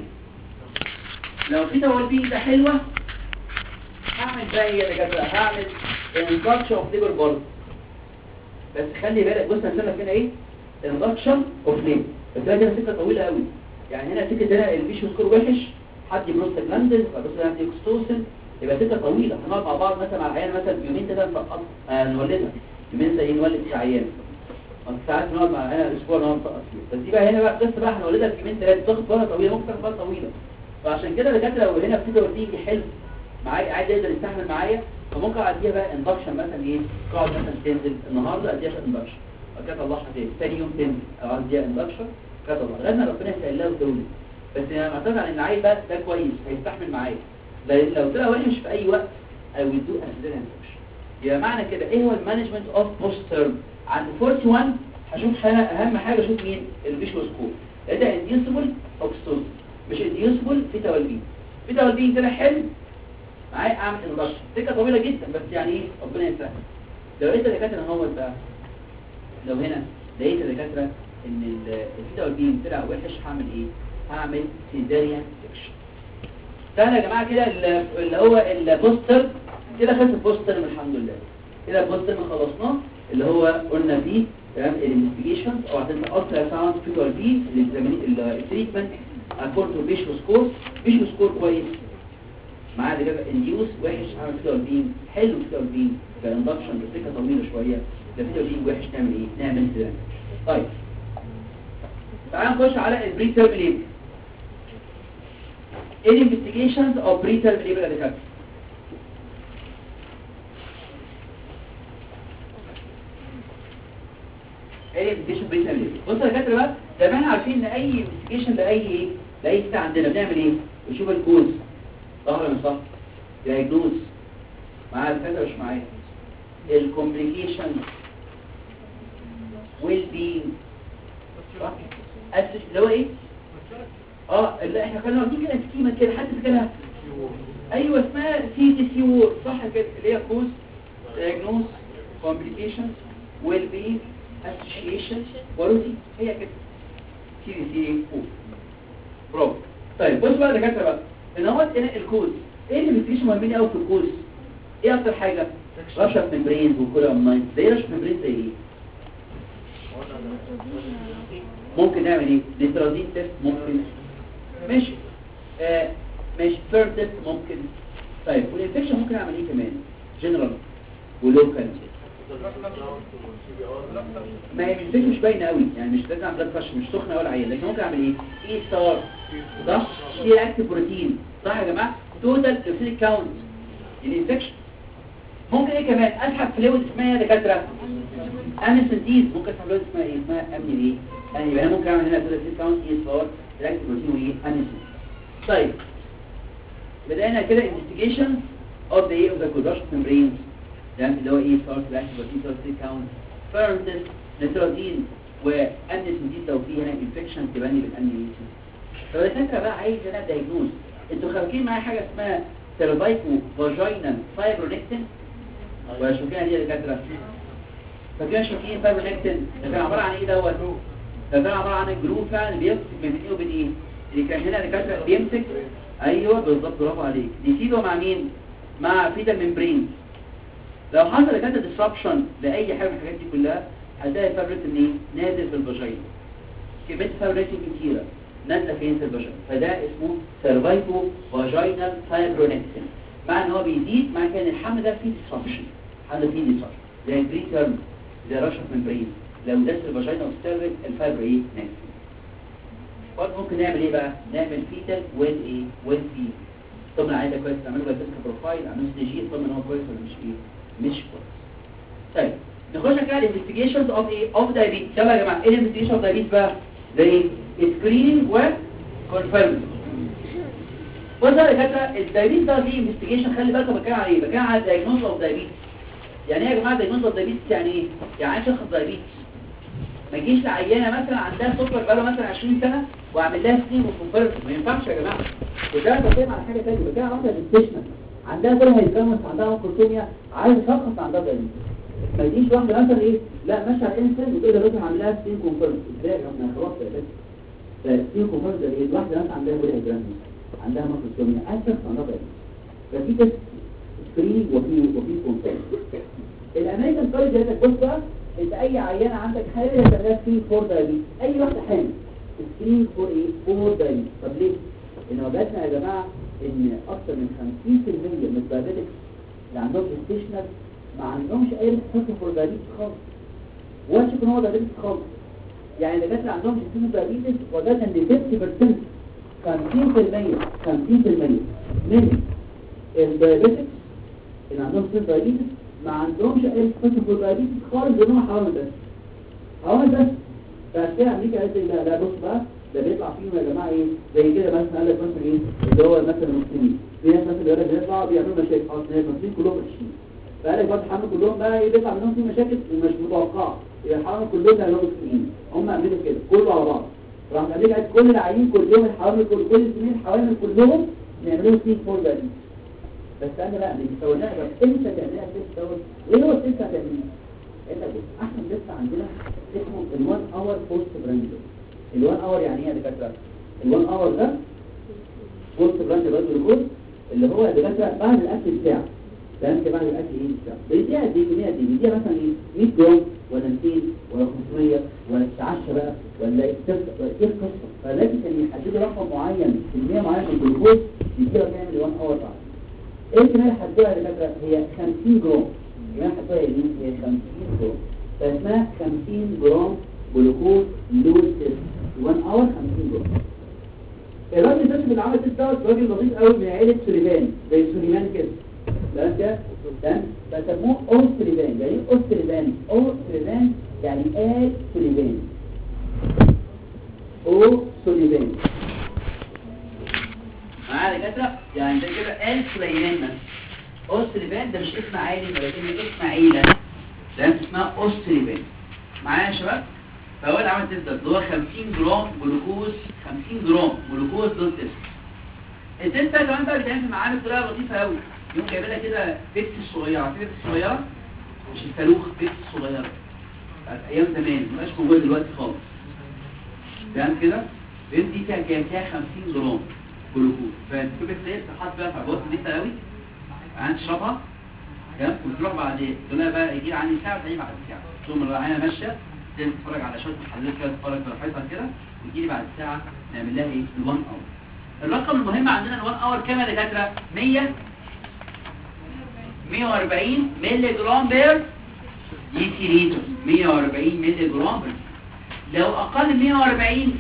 لو في دوري فيه ده حلوه هعمل بقى ايه يا دكاتره هعمل انكاتش اوف ليبر برضه بس خلي بالك بص انا لك هنا ايه انكاتشن اوف ليبر بس ده كده سكه طويله قوي يعني هنا سكه هنا الفيشن سكور وحش حد بروستاجلاندين فبص هنا اكستوسن يبقى سكه طويله هنقعد مع بعض مثلا مع العيان مثلا يومين كده نسقط آه نولدها يومين زي نولد عيان ساعات نقعد مع العيان اسبوع نقعد نسقط فيه بس دي بقى هنا بقى قصه بقى هنولدها في يومين ثلاثه تاخد فتره طويله ممكن تاخد فتره طويله فعشان كده الدكاتره لو هنا في تيجي حلو معايا عايز يقدر يستحمل معايا فممكن اديها بقى اندكشن مثلا ايه تقعد مثلا تنزل النهارده اديها اندكشن وكده الله تاني ثاني يوم تنزل او اديها اندكشن كده الله لغايه ما ربنا يسهل لها وتولد بس انا معتمد على ان العيل بقى ده كويس هيستحمل معايا لان لو طلع وحش في اي وقت او يدو اسيدين انفكشن يبقى معنى كده ايه هو المانجمنت اوف بوست تيرم عند 41 هشوف هنا اهم حاجه اشوف مين الفيشوال سكور ده انديوسبل اوكستوز مش انديوسبل في تولبين في تولبين كده حلو معايا اعمل اندكشن سكه طويله جدا بس يعني ايه ربنا يسهل لو لقيت دكاتره هو بقى لو هنا لقيت دكاتره ان الفيتامين طلع وحش هعمل ايه هعمل سيزاريان سكشن سهل يا جماعه كده اللي هو البوستر كده خدت البوستر الحمد لله كده البوستر ما خلصناه اللي هو قلنا فيه تمام الانفستيجيشن او عندنا الترا ساوند فيتوال بي التريتمنت اكورد تو فيشوال سكور فيشوال سكور كويس معاه ده كده انديوس وحش عمل فيتوال بين حلو فيتوال بين كاندكشن بسكه طويله شويه ده فيتوال بين وحش نعمل ايه نعمل كده طيب تعال نخش على البري تيرم ليبل ايه الانفستيجيشنز او بري تيرم ليبل يا دكاتره ايه الانفستيجيشن بري تيرم ليبل بصوا يا دكاتره بقى زي ما احنا عارفين ان اي انفستيجيشن لاي ايه لاي بتاع عندنا بنعمل ايه بنشوف الكوز صح ولا مش صح دايجنوز معايا الفكره مش معايا الكومبليكيشن ويل بينج صح اسس اللي هو ايه اه اللي احنا كنا واخدين كده سكيمه كده حد فاكرها ايوه اسمها سي دي سي وور صح كده اللي هي كوز دايجنوز كومبليكيشن ويل بينج اسوشيشن وروتين هي كده سي دي سي وور برافو طيب بص بقى دكاتره بقى ان هو هنا الكوز ايه اللي بيفريش مهمين قوي في الكوز ايه اكتر حاجه رشف ممبرينز وكل امنايت زي رشف ممبرينز زي ايه ممكن نعمل ايه نيترازين تيست ممكن ماشي آه ماشي ثيرد تيست ممكن طيب والانفكشن ممكن اعمل ايه كمان جنرال ولوكال ما هي الانفكشن مش باينه قوي يعني مش لازم اعمل فش مش سخنه ولا عيان لكن ممكن اعمل ايه ايه ستار صح ايه اكتيف بروتين صح يا جماعه توتال ليوسيليك كاونت الانفكشن ممكن ايه كمان اسحب فلويد اسمها يا دكاتره اميسنتيز ممكن اسحب فلويد اسمها ايه اسمها امني ايه يعني يبقى انا ممكن اعمل هنا توتال ليوسيليك كاونت ايه ستار الاكتيف بروتين وايه اميسنتيز طيب بدأنا كده investigation of the of the conduction membranes ده اللي هو ايه ستار الاكتيف بروتين توتال كاونت فيرنتس نيتروزين وامنيسنتيز لو في هنا انفكشن تبني بالامنيسنتيز طب الدكاتره بقى عايز انا دايجنوز انتوا خارجين معايا حاجه اسمها سيرفايكو فاجينال فايبرونكتين ولا شوفيها دي يا دكاتره فكده شايفين فايبرونكتين ده كان عباره عن ايه دوت ده كان عباره عن الجروب فعلا بيمسك بين ايه وبين ايه اللي كان هنا دكاتره بيمسك ايوه بالظبط برافو عليك نسيبه مع مين مع فيتا ممبرين لو حصل دكاتره ديسربشن لاي حاجه من الحاجات دي كلها هتلاقي فايبريتين ايه نازل في الفاجينا كميه فايبريتين كتيره نازله فين في الفاجينا فده اسمه سيرفايكو فاجينال فايبرونكتين مع ان هو بيزيد مع كان الحمل ده فيه ديسربشن الحمل فيه ديسربشن زي بري تيرم زي رشح ممبرين لو داس الفاجينا والسيرفيك الفايبر ايه نازل برضه ممكن نعمل ايه بقى نعمل فيتال وين ايه وين في طبعا عايزه كويس تعملوا بايوفيزيكال بروفايل عملوا سي جي طبعا هو كويس ولا مش ايه مش كويس طيب نخش كده على الانفستيجيشنز اوف ايه اوف دايابيتس يلا يا جماعه ايه الانفستيجيشن اوف دايابيتس بقى زي سكريننج و كونفيرم بص يا دكاتره الدايابيتس ده فيه انفستيجيشن خلي بالكم بتكلم على ايه بتكلم على دايجنوز اوف دايابيتس يعني ايه يا جماعه دايجنوز اوف دايابيتس يعني ايه يعني عايز اشخص دايابيتس ما تجيش لعيانه مثلا عندها سكر بقاله مثلا 20 سنه واعمل لها سنين وكونفيرم ما ينفعش يا جماعه وده بتكلم على حاجه ثانيه بتكلم على واحده ديستيشنال عندها كل هيدرامس عندها كورتونيا عايز اشخص عندها دايابيتس ما يجيش واحده مثلا ايه لا ماشيه على الانسان وتقول لها دكتور هعمل لها سنين كونفيرم ازاي يا جماعه خلاص يا باشا فالسنين كونفيرم ده ايه واحده مثلا عندها كل هيدرامس عندها كورتونيا عايز اشخص عندها دايابيتس ففي تيست سكريننج وفي وفي كونفيرم الامريكان كوليج هيك بص بقى انت اي عيانه عندك حاله شغال فيه فور دايبيتس اي واحده حامل سكرين فور ايه فور دايبيتس طب ليه ان وجدنا يا جماعه ان اكثر من 50% من الدايبيتكس اللي عندهم ستيشنال ما عندهمش اي ريسك فور دايبيتس خالص ولا يكون هو دايبيتس خالص يعني اللي اللي عندهم ستيشنال دايبيتس وجدنا ان 50% 50% 50% من الدايبيتكس اللي عندهم ستيشنال دايبيتس ما عندهمش اي ريسك فور دايبيتس خالص لانهم حوامل بس حوامل بس فعشان امريكا قالت لي لا لا بص بقى ده بيطلع فيهم يا جماعه ايه زي كده مثلا قال لك مثلا ايه اللي هو مثلا المسلمين في ناس مثلا بيقول لك بيطلعوا بيعملوا مشاكل خلاص الناس المسلمين كلهم وحشين فقال لك برضه الحمل كلهم بقى ايه بيطلع منهم في مشاكل مش متوقعه يبقى الحمل كلهم بيعملوا مسلمين هم عاملين كده كله على بعض راح امريكا قالت كل العيين كلهم الحوامل كل كل السنين الحوامل كلهم بيعملوا فيه فور ده بس انا لا اللي بيسويناها بس انت تعملها التست دوت ايه هو التست هتعمليه انت بص احسن تست عندنا اسمه الوان اور بوست براند الوان اور يعني ايه يا دكاتره الوان اور ده بوست براند برضه الجزء اللي هو يا دكاتره بعد الاكل بتاعه ده انت بعد الاكل ايه بتاعه بيديها قد ايه كميه قد ايه بيديها مثلا ايه 100 جرام ولا 200 ولا 500 ولا تتعشى بقى ولا ايه تفطر ايه القصه فلازم كان يحددوا رقم معين كميه معينه من الجلوكوز يديها تعمل الوان اور بعد ايه الكميه اللي حددوها يا دكاتره هي 50 جرام الكميه اللي حددوها هي 50 جرام فاسمها 50 جرام جلوكوز لود تيست 1 اور 50 جرام الراجل ده اللي عمل تيست دوت راجل لطيف قوي من عيله سليمان زي سليمان كده ده ده تمام فسموه او سليمان يعني ايه او سليمان او سليمان يعني ال سليمان او سليمان معايا يا دكاتره يعني ده كده ال سليمان مثلا او سليمان ده مش اسم عائلي ولكن اسم عيله ده اسمها اوستريبان معايا يا شباب فهو اللي عمل تيست اللي هو 50 جرام جلوكوز 50 جرام جلوكوز دول تيست التيست ده كمان بقى بيتعمل في معامل بطريقه لطيفه قوي يقوم جايب لها كده بيت صغيره عارفين بيت صغيره مش الصاروخ بيت صغيره بتاعت ايام زمان ما بقاش موجود دلوقتي خالص تمام كده البيت دي فيها كام فيها 50 جرام جلوكوز فالفكره دي تحط بقى في عبوات نظيفه قوي عند تشربها تمام وتروح بعد تقول لها بقى يجي لي عندي ساعه تاني بعد ساعه ثم العينه ماشيه تنزل تتفرج على شويه محلات كده تتفرج براحتها كده وتجي لي بعد ساعه نعمل لها ايه ال1 اور الرقم المهم عندنا ال1 اور كام يا دكاتره 100 140 مللي جرام بير دي سي لتر 140 مللي جرام بير لو اقل من 140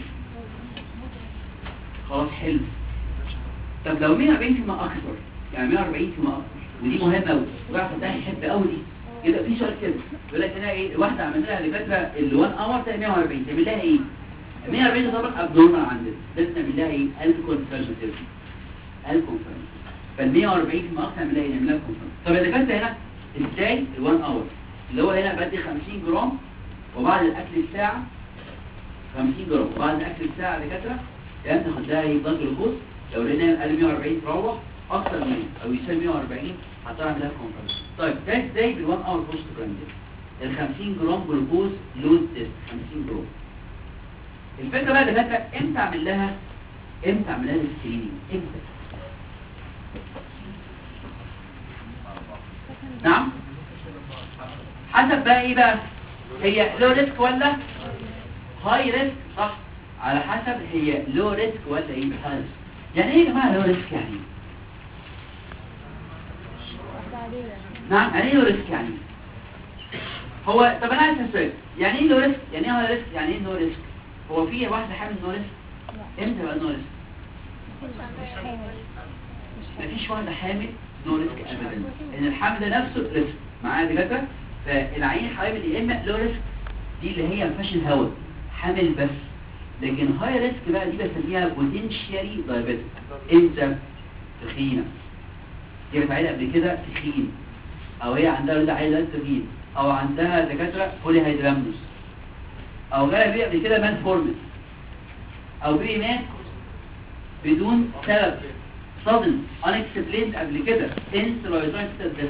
خلاص حلو طب لو 140 فيما اكثر يعني 140 فيما اكثر ودي مهمه قوي واحد ده يحب قوي دي يبقى في سؤال كده يقول لك هنا ايه واحده عملنا لها لفتره ال1 اور 140 تعمل لها ايه 140 ده طبعا ابنورمال عندنا لازم نعمل لها ايه الكونفرجنتيف الكونفرجن فال 140 فيما اكثر نعمل لها ايه نعمل لها كونفرجن طب اللي فات هنا ازاي ال1 اور اللي هو هنا بدي 50 جرام وبعد الاكل الساعه 50 جرام وبعد الاكل الساعه دكاتره يعني تاخد لها ايه ضغط الجلوكوز لو لقينا اقل 140 تروح اكثر من او يساوي 140 هتعمل لها كونفرنس طيب ده ازاي بال1 اور بوست براند ال 50 جرام جلوكوز لود تيست 50 جرام الفكره بقى دكاتره امتى اعمل لها امتى اعمل لها السكريننج امتى نعم حسب بقى ايه بقى هي لو ريسك ولا هاي ريسك صح على حسب هي لو ريسك ولا ايه هاي ريسك يعني ايه يا جماعه لو ريسك يعني إيه؟ نعم يعني ايه لو ريسك يعني إيه؟ هو طب انا عايز اسال يعني ايه لو ريسك يعني ايه هاي ريسك يعني ايه نو ريسك هو في واحده حامل نو ريسك امتى بقى نو ريسك مفيش واحده حامل نو ريسك ابدا ان الحمل ده نفسه ريسك معايا دكاتره فالعين حامل يا اما لو ريسك دي اللي هي ما فيهاش الهواء حامل بس لكن هاي ريسك بقى دي بسميها بوتنشالي دايابيتك امتى تخينه دي بتعيد قبل كده تخين او هي عندها ولد عيله تخين او عندها دكاتره بولي هيدرامنوس او جالها بيه قبل كده مان فورمس او بيه مات بدون سبب صدم unexplained قبل كده انسرايتايتس بس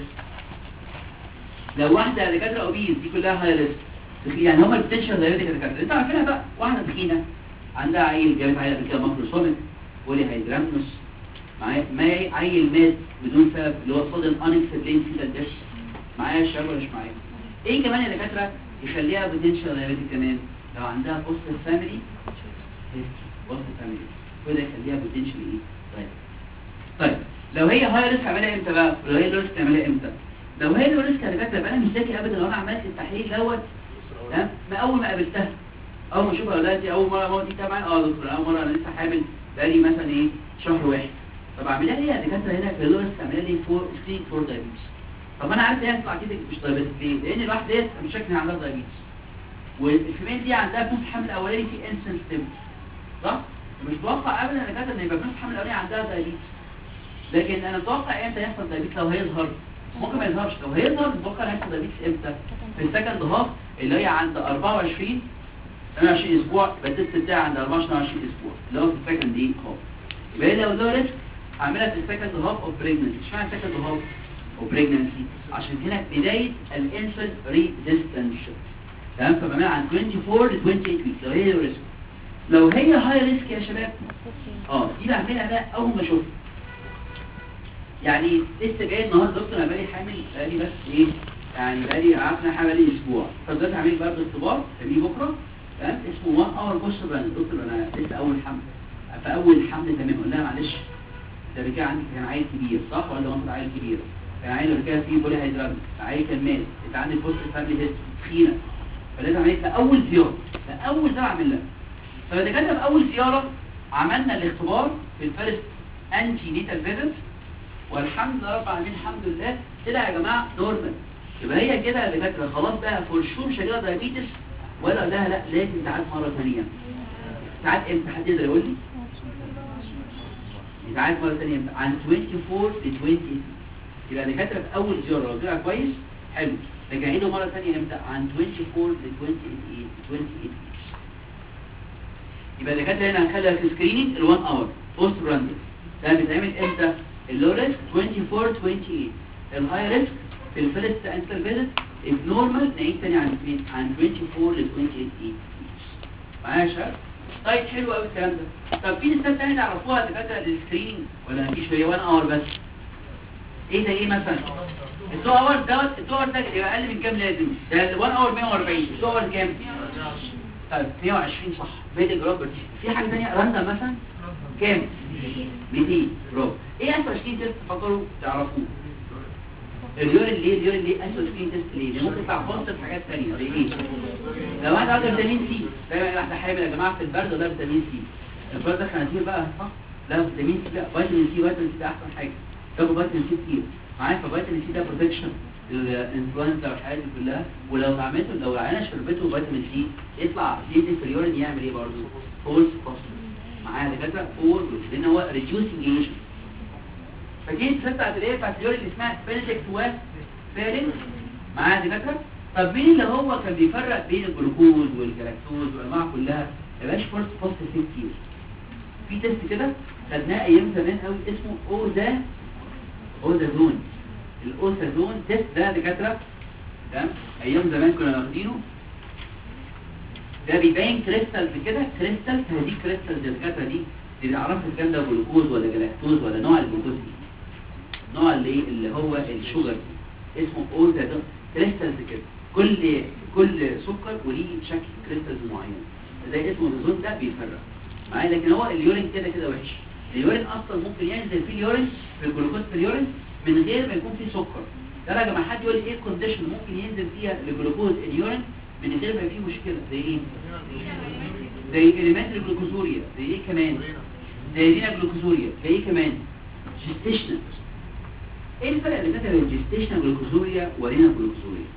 لو واحده دكاتره اوبيز دي كلها هاي ريسك يعني هم البوتنشال دايابيتك دكاتره انت عارفينها بقى واحده تخينه عندها عيل جابت عيل قبل كده ماكروسوميك بولي هيدرامنوس معايا ما عيل مات بدون سبب اللي هو صدم unexplained fetal death معايا الشباب ولا مش معايا ايه كمان يا دكاتره يخليها بوتنشال دايابيتك كمان لو عندها بوست فاميلي بوست فاميلي كده يخليها بوتنشال ايه طيب طيب لو هي هاي ريسك اعملها امتى بقى لو هي لو ريسك اعملها امتى لو هي لو ريسك يا دكاتره يبقى انا مش ذكي ابدا لو انا عملت التحليل دوت تمام ما اول ما قابلتها اول ما اشوفها اقول دي اول مره ماما دي طبعا اه دكتور اول مره انا لسه حامل بقالي مثلا ايه شهر واحد طب اعملها ليه يا دكاتره هنا في لو ريسك اعملها ليه فور ستيج فور دايابيتس طب انا عارف ايه هتطلع كده مش دايابيتس ليه لان الواحده ديت مش شكل عندها دايابيتس والفيميل دي عندها في نص الحمل الاولاني في انسنسيتيف صح مش متوقع ابدا يا دكاتره ان يبقى في نص الحمل الاولاني عندها دايابيتس لكن انا متوقع امتى يحصل دايابيتس لو هيظهر ممكن ما يظهرش لو هيظهر متوقع هيحصل دايابيتس امتى في السكند هاف اللي هي عند 24 28 اسبوع يبقى التست بتاعي عند 24 20 اسبوع اللي هو في السكند دي هاف يبقى لو لو ريسك هعملها في السكند هاف اوف بريجنسي اشمعنى السكند هاف اوف بريجنسي عشان هنا بدايه الانسولين ريزيستنس تمام فبعملها عن 24 ل 28 ويك لو هي لو ريسك لو هي هاي ريسك يا شباب اه دي بعملها بقى اول ما اشوفها يعني لسه جاي النهارده دكتور انا بقالي حامل بقالي بس ايه يعني بقالي عارفه حوالي اسبوع فدلوقتي هعمل برضه اختبار تعمليه بكره تمام اسمه 1 اور بوست براند دكتور انا لسه اول حمل فاول حمل تمام قلنا لها معلش ده كده عندك كان عيل كبير صح ولا واخد عيل كبير كان عيل اللي كده فيه بولي هيدرامي عيل كان مات انت عندك بوست فاميلي هيست تخينه فلازم اعمل في اول زياره ده اول زياره اعمل لها فده كده في اول زياره عملنا الاختبار في الفيرست انتي نيتال فيزيت والحمد لله رب العالمين الحمد لله طلع يا جماعه نورمال يبقى هي كده اللي فاكره خلاص بقى فور شور مش هجيلها دايابيتس ولا لا لا لازم تعاد مره ثانيه تعاد امتى حد يقدر يقول لي يتعاد مره ثانيه امتى عن 24 ل 28 يبقى اللي كاتب في اول زياره لو طلع كويس حلو لكن عيده مره ثانيه امتى عن 24 ل 28 28 يبقى اللي كاتب هنا هنخليها في سكريننج ال 1 اور بوست براندل ده بيتعمل امتى اللو ريسك 24 28 الهاي ريسك في الفيرست انتر فيزيت النورمال نعيد تاني عن فين عن 24 ل 28 معايا يا شباب طيب حلو قوي الكلام ده طب في لسات تانية تعرفوها دكاتره للسكريننج ولا مفيش هي 1 اور بس ايه ده ايه مثلا التو اور دوت التو اور ده يبقى اقل من كام لازم ده ال 1 اور 140 التو اور كام طيب 120 صح بيت الجرابر في حاجه ثانيه راندم مثلا كام 200 برافو ايه اسوء شكل تيست تفكروا تعرفوه اليورين ليه اليورين ليه اسوء شكل تيست ليه لان ممكن يطلع فاصل في حاجات ثانيه زي ايه لو واحد عنده فيتامين سي دايما واحده حامل يا جماعه في البرد ولا فيتامين سي البرد ده خنازير بقى صح لا فيتامين سي لا فيتامين سي فيتامين سي ده احسن حاجه تاخد فيتامين سي كتير معايا ففيتامين سي ده بروتكشن الانفلونزا والحاجات دي كلها ولو عملته لو العينه شربته فيتامين سي يطلع زيت في اليورين يعمل ايه برضه فولس بوزيتيف معايا دكاتره فور لان هو ريديوسنج ايجنت فدي بتاعت الايه بتاعت اليورين اللي اسمها بنجكت وفيرين معايا دكاتره طب مين اللي هو كان بيفرق بين الجلوكوز والجلاكتوز والانواع كلها ما بقاش فورس بوزيتيف كتير في تيست كده خدناه ايام زمان قوي اسمه اوزا اوزازون الاوزازون تيست ده دكاتره تمام ايام زمان كنا واخدينه ده بيبين كريستالز كده كريستالز هذه كريستالز الدكاتره دي دي بيعرفوا اذا كان ده جلوكوز ولا جلاكتوز ولا نوع الجلوكوز دي النوع اللي إيه؟ اللي هو الشوجر اسمه اوزا ده كريستالز كده كل كل سكر وليه شكل كريستالز معين زي اسمه الزون ده بيفرق معايا لكن هو اليورين كده كده وحش اليورين اصلا ممكن ينزل فيه اليورين في الجلوكوز في اليورين من غير ما يكون فيه سكر ده يا جماعه حد يقول لي ايه الكونديشن ممكن ينزل فيها الجلوكوز اليورين من غير ما يبقى فيه مشكله زي ايه زي اليمنتري جلوكوزوريا زي ايه كمان زي رينا جلوكوزوريا زي ايه كمان جستيشنال ايه الفرق اللي كتب الجستيشنال جلوكوزوريا ورينا جلوكوزوريا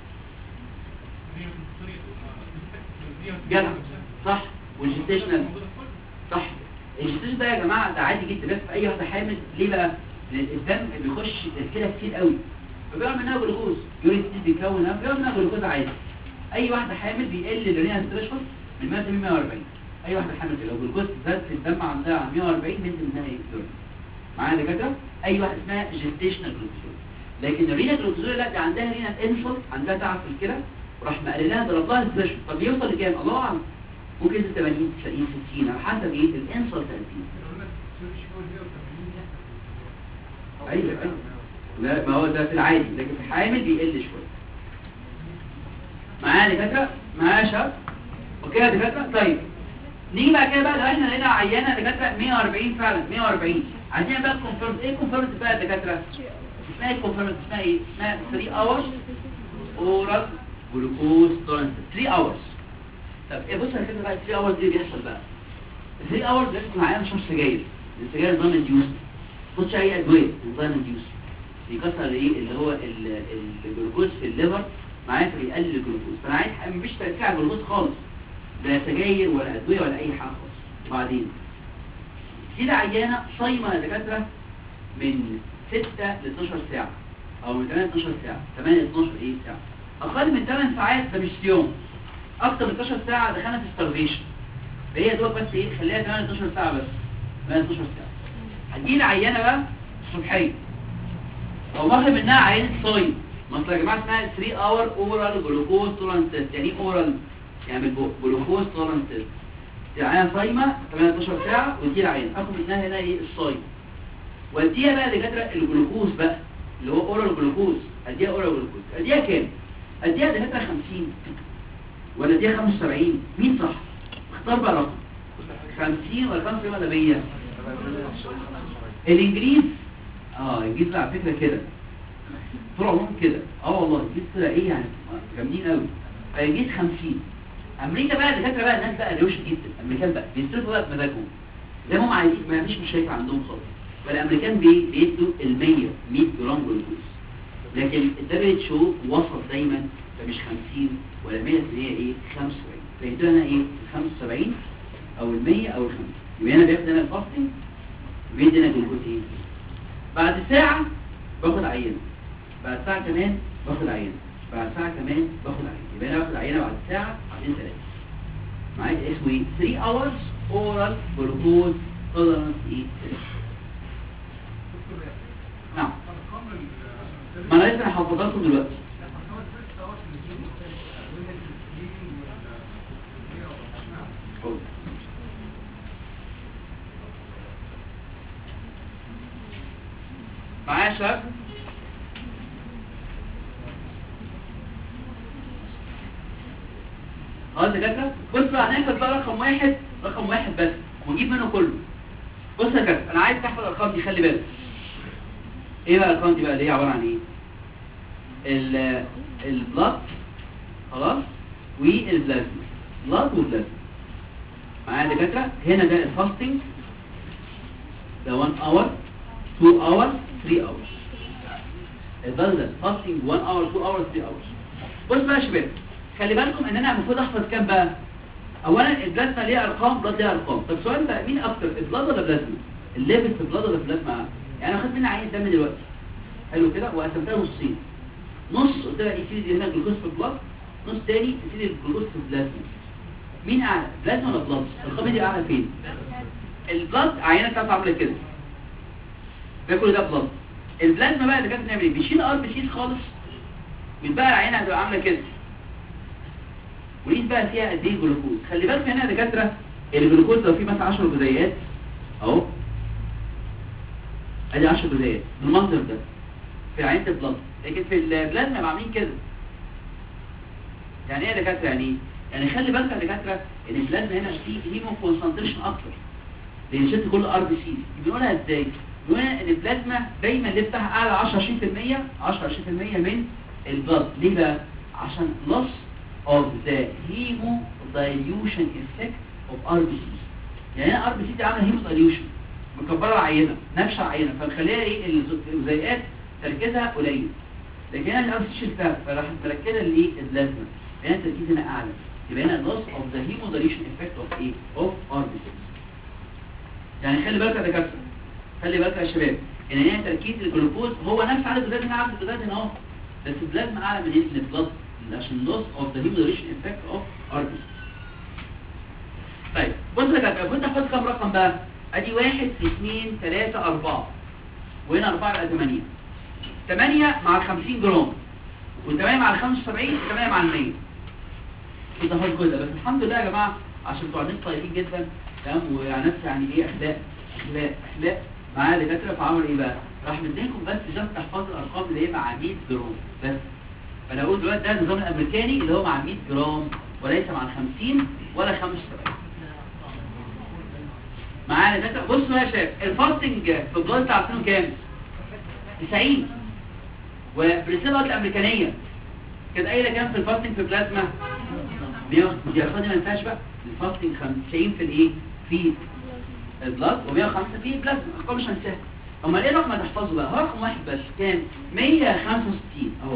جدع صح والجستيشنال صح الجستيشن ده يا جماعه ده عادي جدا بس في اي واحده حامل ليه بقى لان الدم بيخش الكلى كتير قوي فبيعمل منها جلوكوز يورين كتير بيكون بيعمل منها جلوكوز عادي اي واحده حامل بيقل الرينا ثريشولد من 100 ل 140 اي واحده حامل كده لو الجلوكوز زاد في الدم عندها عن 140 بينزل منها ايه يورين معايا دكاتره اي واحده اسمها جستيشنال جلوكوز لكن الرينا جلوكوز لا دي عندها رينا انسولت عندها تعب في الكلى وراح مقلل لها ضرب لها الثريشولد طب بيوصل لكام الله اعلم ممكن ينزل 80 90 60 على حسب ايه الانسولت تاثير ايوه ايوه لا ما هو ده في العادي لكن في الحامل بيقل شويه معايا دكاتره معايا يا شباب اوكي يا دكاتره طيب نيجي بقى كده بقى لو احنا لقينا عيانه دكاتره 140 فعلا 140 عايزين بقى كونفيرم ايه كونفيرم بقى يا دكاتره اسمها ايه كونفيرم اسمها ايه اسمها 3 اورز اورال جلوكوز تولرنس 3 اورز طب ايه بص يا كده بقى 3 اورز دي بيحصل بقى 3 اورز لازم تكون عيانه مش سجاير السجاير نظام انديوس خدش اي ادويه نظام انديوس بيكسر ايه اللي هو ال- ال- الجلوكوز في الليفر معايا فبيقلل الجلوكوز فانا عايز مفيش تاثير على الجلوكوز خالص لا سجاير ولا ادويه ولا اي حاجه خالص وبعدين كده عيانه صايمه يا دكاتره من 6 ل 12 ساعه او من 8 ل 12 ساعه 8 ل 12 ايه ساعه اقل من 8 ساعات ده مش يوم اكتر من 12 ساعه دخلنا في ستارفيشن فهي دوك بس ايه خليها 8 ل 12 ساعه بس 8 ل 12 ساعه هتجي لي عيانه بقى الصبحيه او واخد منها عينه صايم مثلا يا جماعه اسمها 3 اور اورال جلوكوز تولرانس تيست يعني ايه اورال يعني بالبق جلوكوز تولرانس تيست العينه صايمه 18 ساعه ودي العينه اخد منها هنا ايه الصايم واديها بقى لدكاتره الجلوكوز بقى اللي هو اورال جلوكوز اديها اورال جلوكوز اديها كام اديها دكاتره 50 ولا اديها 75 مين صح اختار بقى رقم 50 ولا 75 ولا 100 الانجليز اه الانجليز بقى على فكره كده طول عمرهم كده اه والله الانجليز طلع ايه يعني جامدين قوي فالانجليز 50 امريكا بقى الدكاتره بقى الناس بقى روشه جدا الامريكان بقى بيصرفوا بقى بمزاجهم زي ما هم عايزين ما فيش مشاكل عندهم خالص فالامريكان بي بيدوا ال 100 100 جرام جلوكوز لكن الدبليو اتش او وسط دايما فمش 50 ولا 100 هي ايه 75 فيدوا لنا ايه 75 او ال 100 او ال 50 يبقى هنا بياخد لنا الفاستنج وبيدي لنا جلوكوز ايه بعد ساعه باخد عينه بعد ساعه كمان باخد عينه بعد ساعه كمان باخد عينه يبقى انا باخد عينه بعد ساعه بعدين ثلاثه معايا اسمه ايه 3 hours oral glucose tolerance ايه نعم ما انا لسه هحفظها لكم دلوقتي قول. معايا يا شباب اه دكاتره بص بقى هناخد بقى رقم واحد رقم واحد بس ونجيب منه كله بص يا دكاتره انا عايز تحفظ الارقام دي خلي بالك ايه بقى الارقام دي بقى اللي هي عباره عن ايه ال البلاد خلاص والبلازما بلاد وبلازما معايا يا دكاتره هنا ده الفاستنج ده 1 اور 2 اور 3 اور البلد ده فاستنج 1 اور 2 اور 3 اور بص بقى يا شباب خلي بالكم ان انا المفروض احفظ كام بقى اولا البلازما ليها ارقام بلاد ليها ارقام طب السؤال بقى مين اكتر البلاد ولا بلازما الليفل في البلاد ولا في البلازما يعني انا اخدت منها عين دم دلوقتي حلو كده وقسمتها نصين نص قلت لها يسيل هنا جلوكوز في البلاد نص تاني يسيل الجلوكوز في البلازما مين اعلى بلازما ولا بلاد الارقام دي اعلى فين البلاد عينه بتاعته عامله كده ده كل ده بلاد البلازما بقى اللي كانت بنعمل ايه بيشيل ار بي سيز خالص بيتبقى العينه هتبقى عامله كده ولقيت بقى فيها قد ايه جلوكوز خلي بالك هنا يا دكاتره الجلوكوز لو فيه مثلا 10 جزيئات اهو ادي 10 جزيئات بالمنظر ده في عينه البلاد لكن في البلازما عاملين كده يعني ايه يا دكاتره يعني ايه يعني خلي بالك يا دكاتره ان البلازما هنا فيه هيمو كونسنتريشن اكتر لان شلت كل ار بي سي بنقولها ازاي بنقولها ان البلازما دايما اللي بتاعها اعلى 10 20% 10 20% من البلاد ليه بقى عشان loss of the hemodilution effect of RBC يعني ايه RBC دي عامله hemodilution مكبره العينه نفشه العينه فمخليها ايه الجزيئات تركيزها قليل لكن هنا الار سي شلتها فراحت مركزه الايه البلازما هنا التركيز هنا اعلى يبقى هنا loss of the hemodilution effect of ايه of RBC يعني خلي بالك يا دكاتره خلي بالك يا شباب ان هنا تركيز الجلوكوز هو نفس عدد الجلوكوز هنا عدد الجلوكوز هنا اهو بس البلازما اعلى من ايه البلاد عشان loss of the hemodilution effect of RBC طيب بص يا دكاتره كنت احط كام رقم بقى ادي واحد اثنين ثلاثة اربعة وهنا اربعة يبقى ثمانية ثمانية مع الخمسين جرام وثمانية مع الخمسة وسبعين وثمانية مع المية كنت احط كل ده بس الحمد لله يا جماعة عشان بتوع الناس طيبين جدا تمام ويعني ناس يعني ايه اخلاق اخلاق اخلاق معايا دكاتره فعملوا ايه بقى راح مدينكم بس جنب تحفظ الارقام اللي هي مع 100 جرام بس فانا اقول دلوقتي ده النظام الامريكاني اللي هو مع 100 جرام وليس مع ال 50 ولا 75 معانا دكاتره بصوا يا شباب الفاستنج في البلاد عارفينه كام 90 وبريسيبا الامريكانيه كانت قايله كام في الفاستنج في البلازما دي اخواني ما ينفعش بقى الفاستنج 90 في الايه في البلاد و105 في البلازما ارقام مش هنساها امال ايه الرقم اللي تحفظه بقى هو رقم واحد بس كام 165 اهو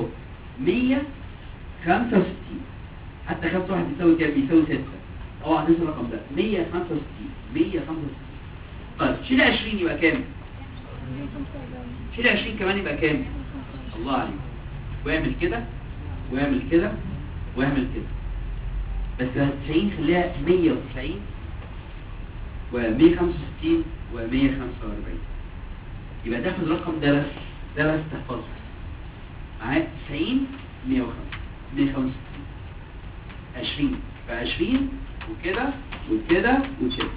165 حتى 5 واحد بيساوي كام بيساوي 6 اوعى تنسى الرقم ده 165 165 طيب شيل 20 يبقى كام شيل 20 كمان يبقى كام الله عليك واعمل كده واعمل كده واعمل كده بس 90 خليها 190 و165 و145 يبقى تاخد الرقم ده بس ده بس تحفظه معايا 90 105 165 20 ف20 وكده وكده وكده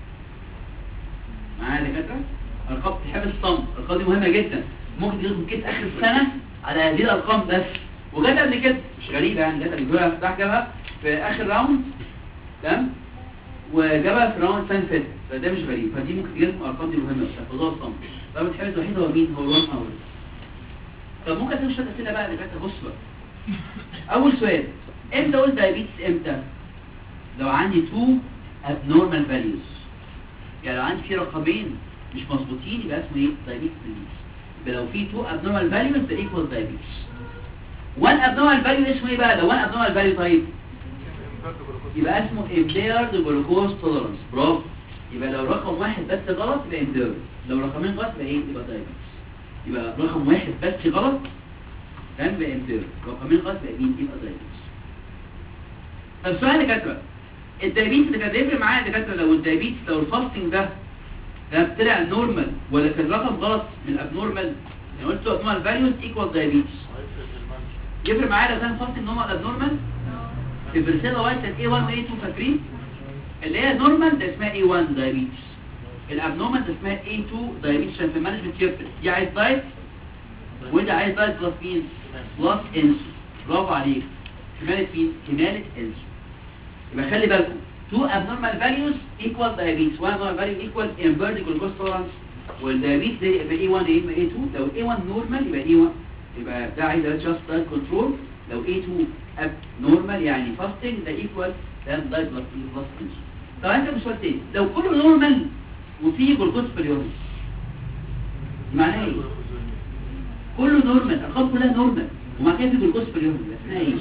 معايا يا دكاتره ارقام تحب الصمت الارقام دي مهمه جدا ممكن تجيب كده اخر السنه على هذه الارقام بس وجت قبل كده مش غريبه يعني جت قبل كده فتح جابها في اخر راوند تمام وجابها في راوند السنه اللي فاتت فده مش غريب فدي ممكن تجيب لكم الارقام دي مهمه تحفظوها الصمت طب الحفظ الوحيد هو مين هو الوان اور طب ممكن تمشي شويه اسئله بقى اللي فاتت بص بقى اول سؤال امتى اقول دايابيتس امتى لو عندي تو abnormal values يعني لو عندي في رقمين مش مظبوطين يبقى اسمه ايه دايابيتس يبقى لو في تو abnormal values ده equal diabetes one abnormal value اسمه ايه بقى لو one abnormal value طيب يبقى اسمه impaired glucose tolerance برافو يبقى لو رقم واحد بس غلط يبقى impaired لو رقمين غلط يبقى ايه يبقى diabetes يبقى رقم واحد بس غلط كان يبقى impaired رقمين غلط يبقى مين يبقى diabetes طب سؤال يا دكاتره الدايابيتس اللي كان يفرق معايا يا دكاتره لو الدايابيتس لو الفاستنج ده ده طلع نورمال ولا كان رقم غلط من الابنورمال يعني قلت ابنورمال فاليوز ايكوال دايابيتس يفرق معايا لو كان فاستنج نورمال ابنورمال في برسيلا وايت كانت A1 و A2 فاكرين اللي هي نورمال ده اسمها A1 دايابيتس الابنورمال ده اسمها A2 دايابيتس عشان في المانجمنت يفرق دي عايز دايت وده عايز دايت بلس مين بلس انسولين برافو عليك كمالة مين كمالة انسولين يبقى خلي بالكم two abnormal values equal diabetes one abnormal value equal inverted glucose tolerance والديابيتس ده يبقى A1 يا اما A2 لو A1 normal يبقى A1 يبقى ده عايز just diet control لو A2 abnormal يعني fasting ده equal ده diet plus E plus insulin طب انت مش تاني لو كله normal وفيه جلوكوز في اليوم معناه ايه؟ كله نورمال الارقام كلها نورمال ومع كده في جلوكوز في اليوم اسمها ايه؟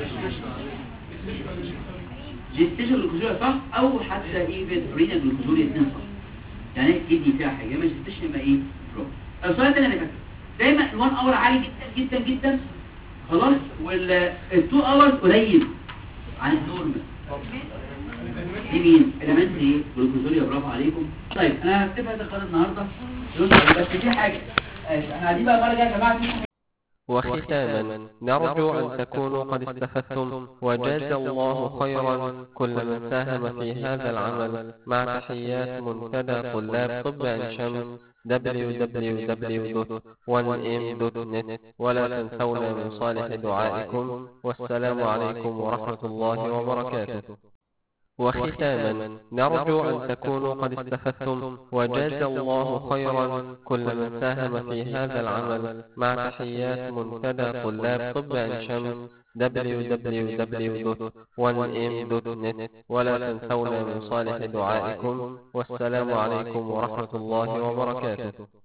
جستيشن جلوكوزوريا صح او حتى ايفن رينا جلوكوزوريا اثنين صح يعني ايه الكدني فيها حاجه ما جستيشن يبقى ايه بروب السؤال ده انا فاكره دايما ال1 اور عالي جدا جدا جدا خلاص وال2 اور قليل عن النورمال دي مين اليمنت ايه جلوكوزوريا برافو عليكم طيب انا هكتبها ده خالص النهارده بس في حاجه احنا قاعدين بقى المره الجايه يا جماعه وختاما نرجو أن تكونوا قد استفدتم وجاز الله خيرا كل من ساهم في هذا العمل مع تحيات منتدى طلاب طب عين شمس www.1m.net ولا تنسونا من صالح دعائكم والسلام عليكم ورحمة الله وبركاته وختاما نرجو أن تكونوا قد استفدتم وجاز الله خيرا كل من ساهم في هذا العمل مع تحيات منتدى طلاب طب عين شمس www.1m.net ولا تنسونا من صالح دعائكم والسلام عليكم ورحمة الله وبركاته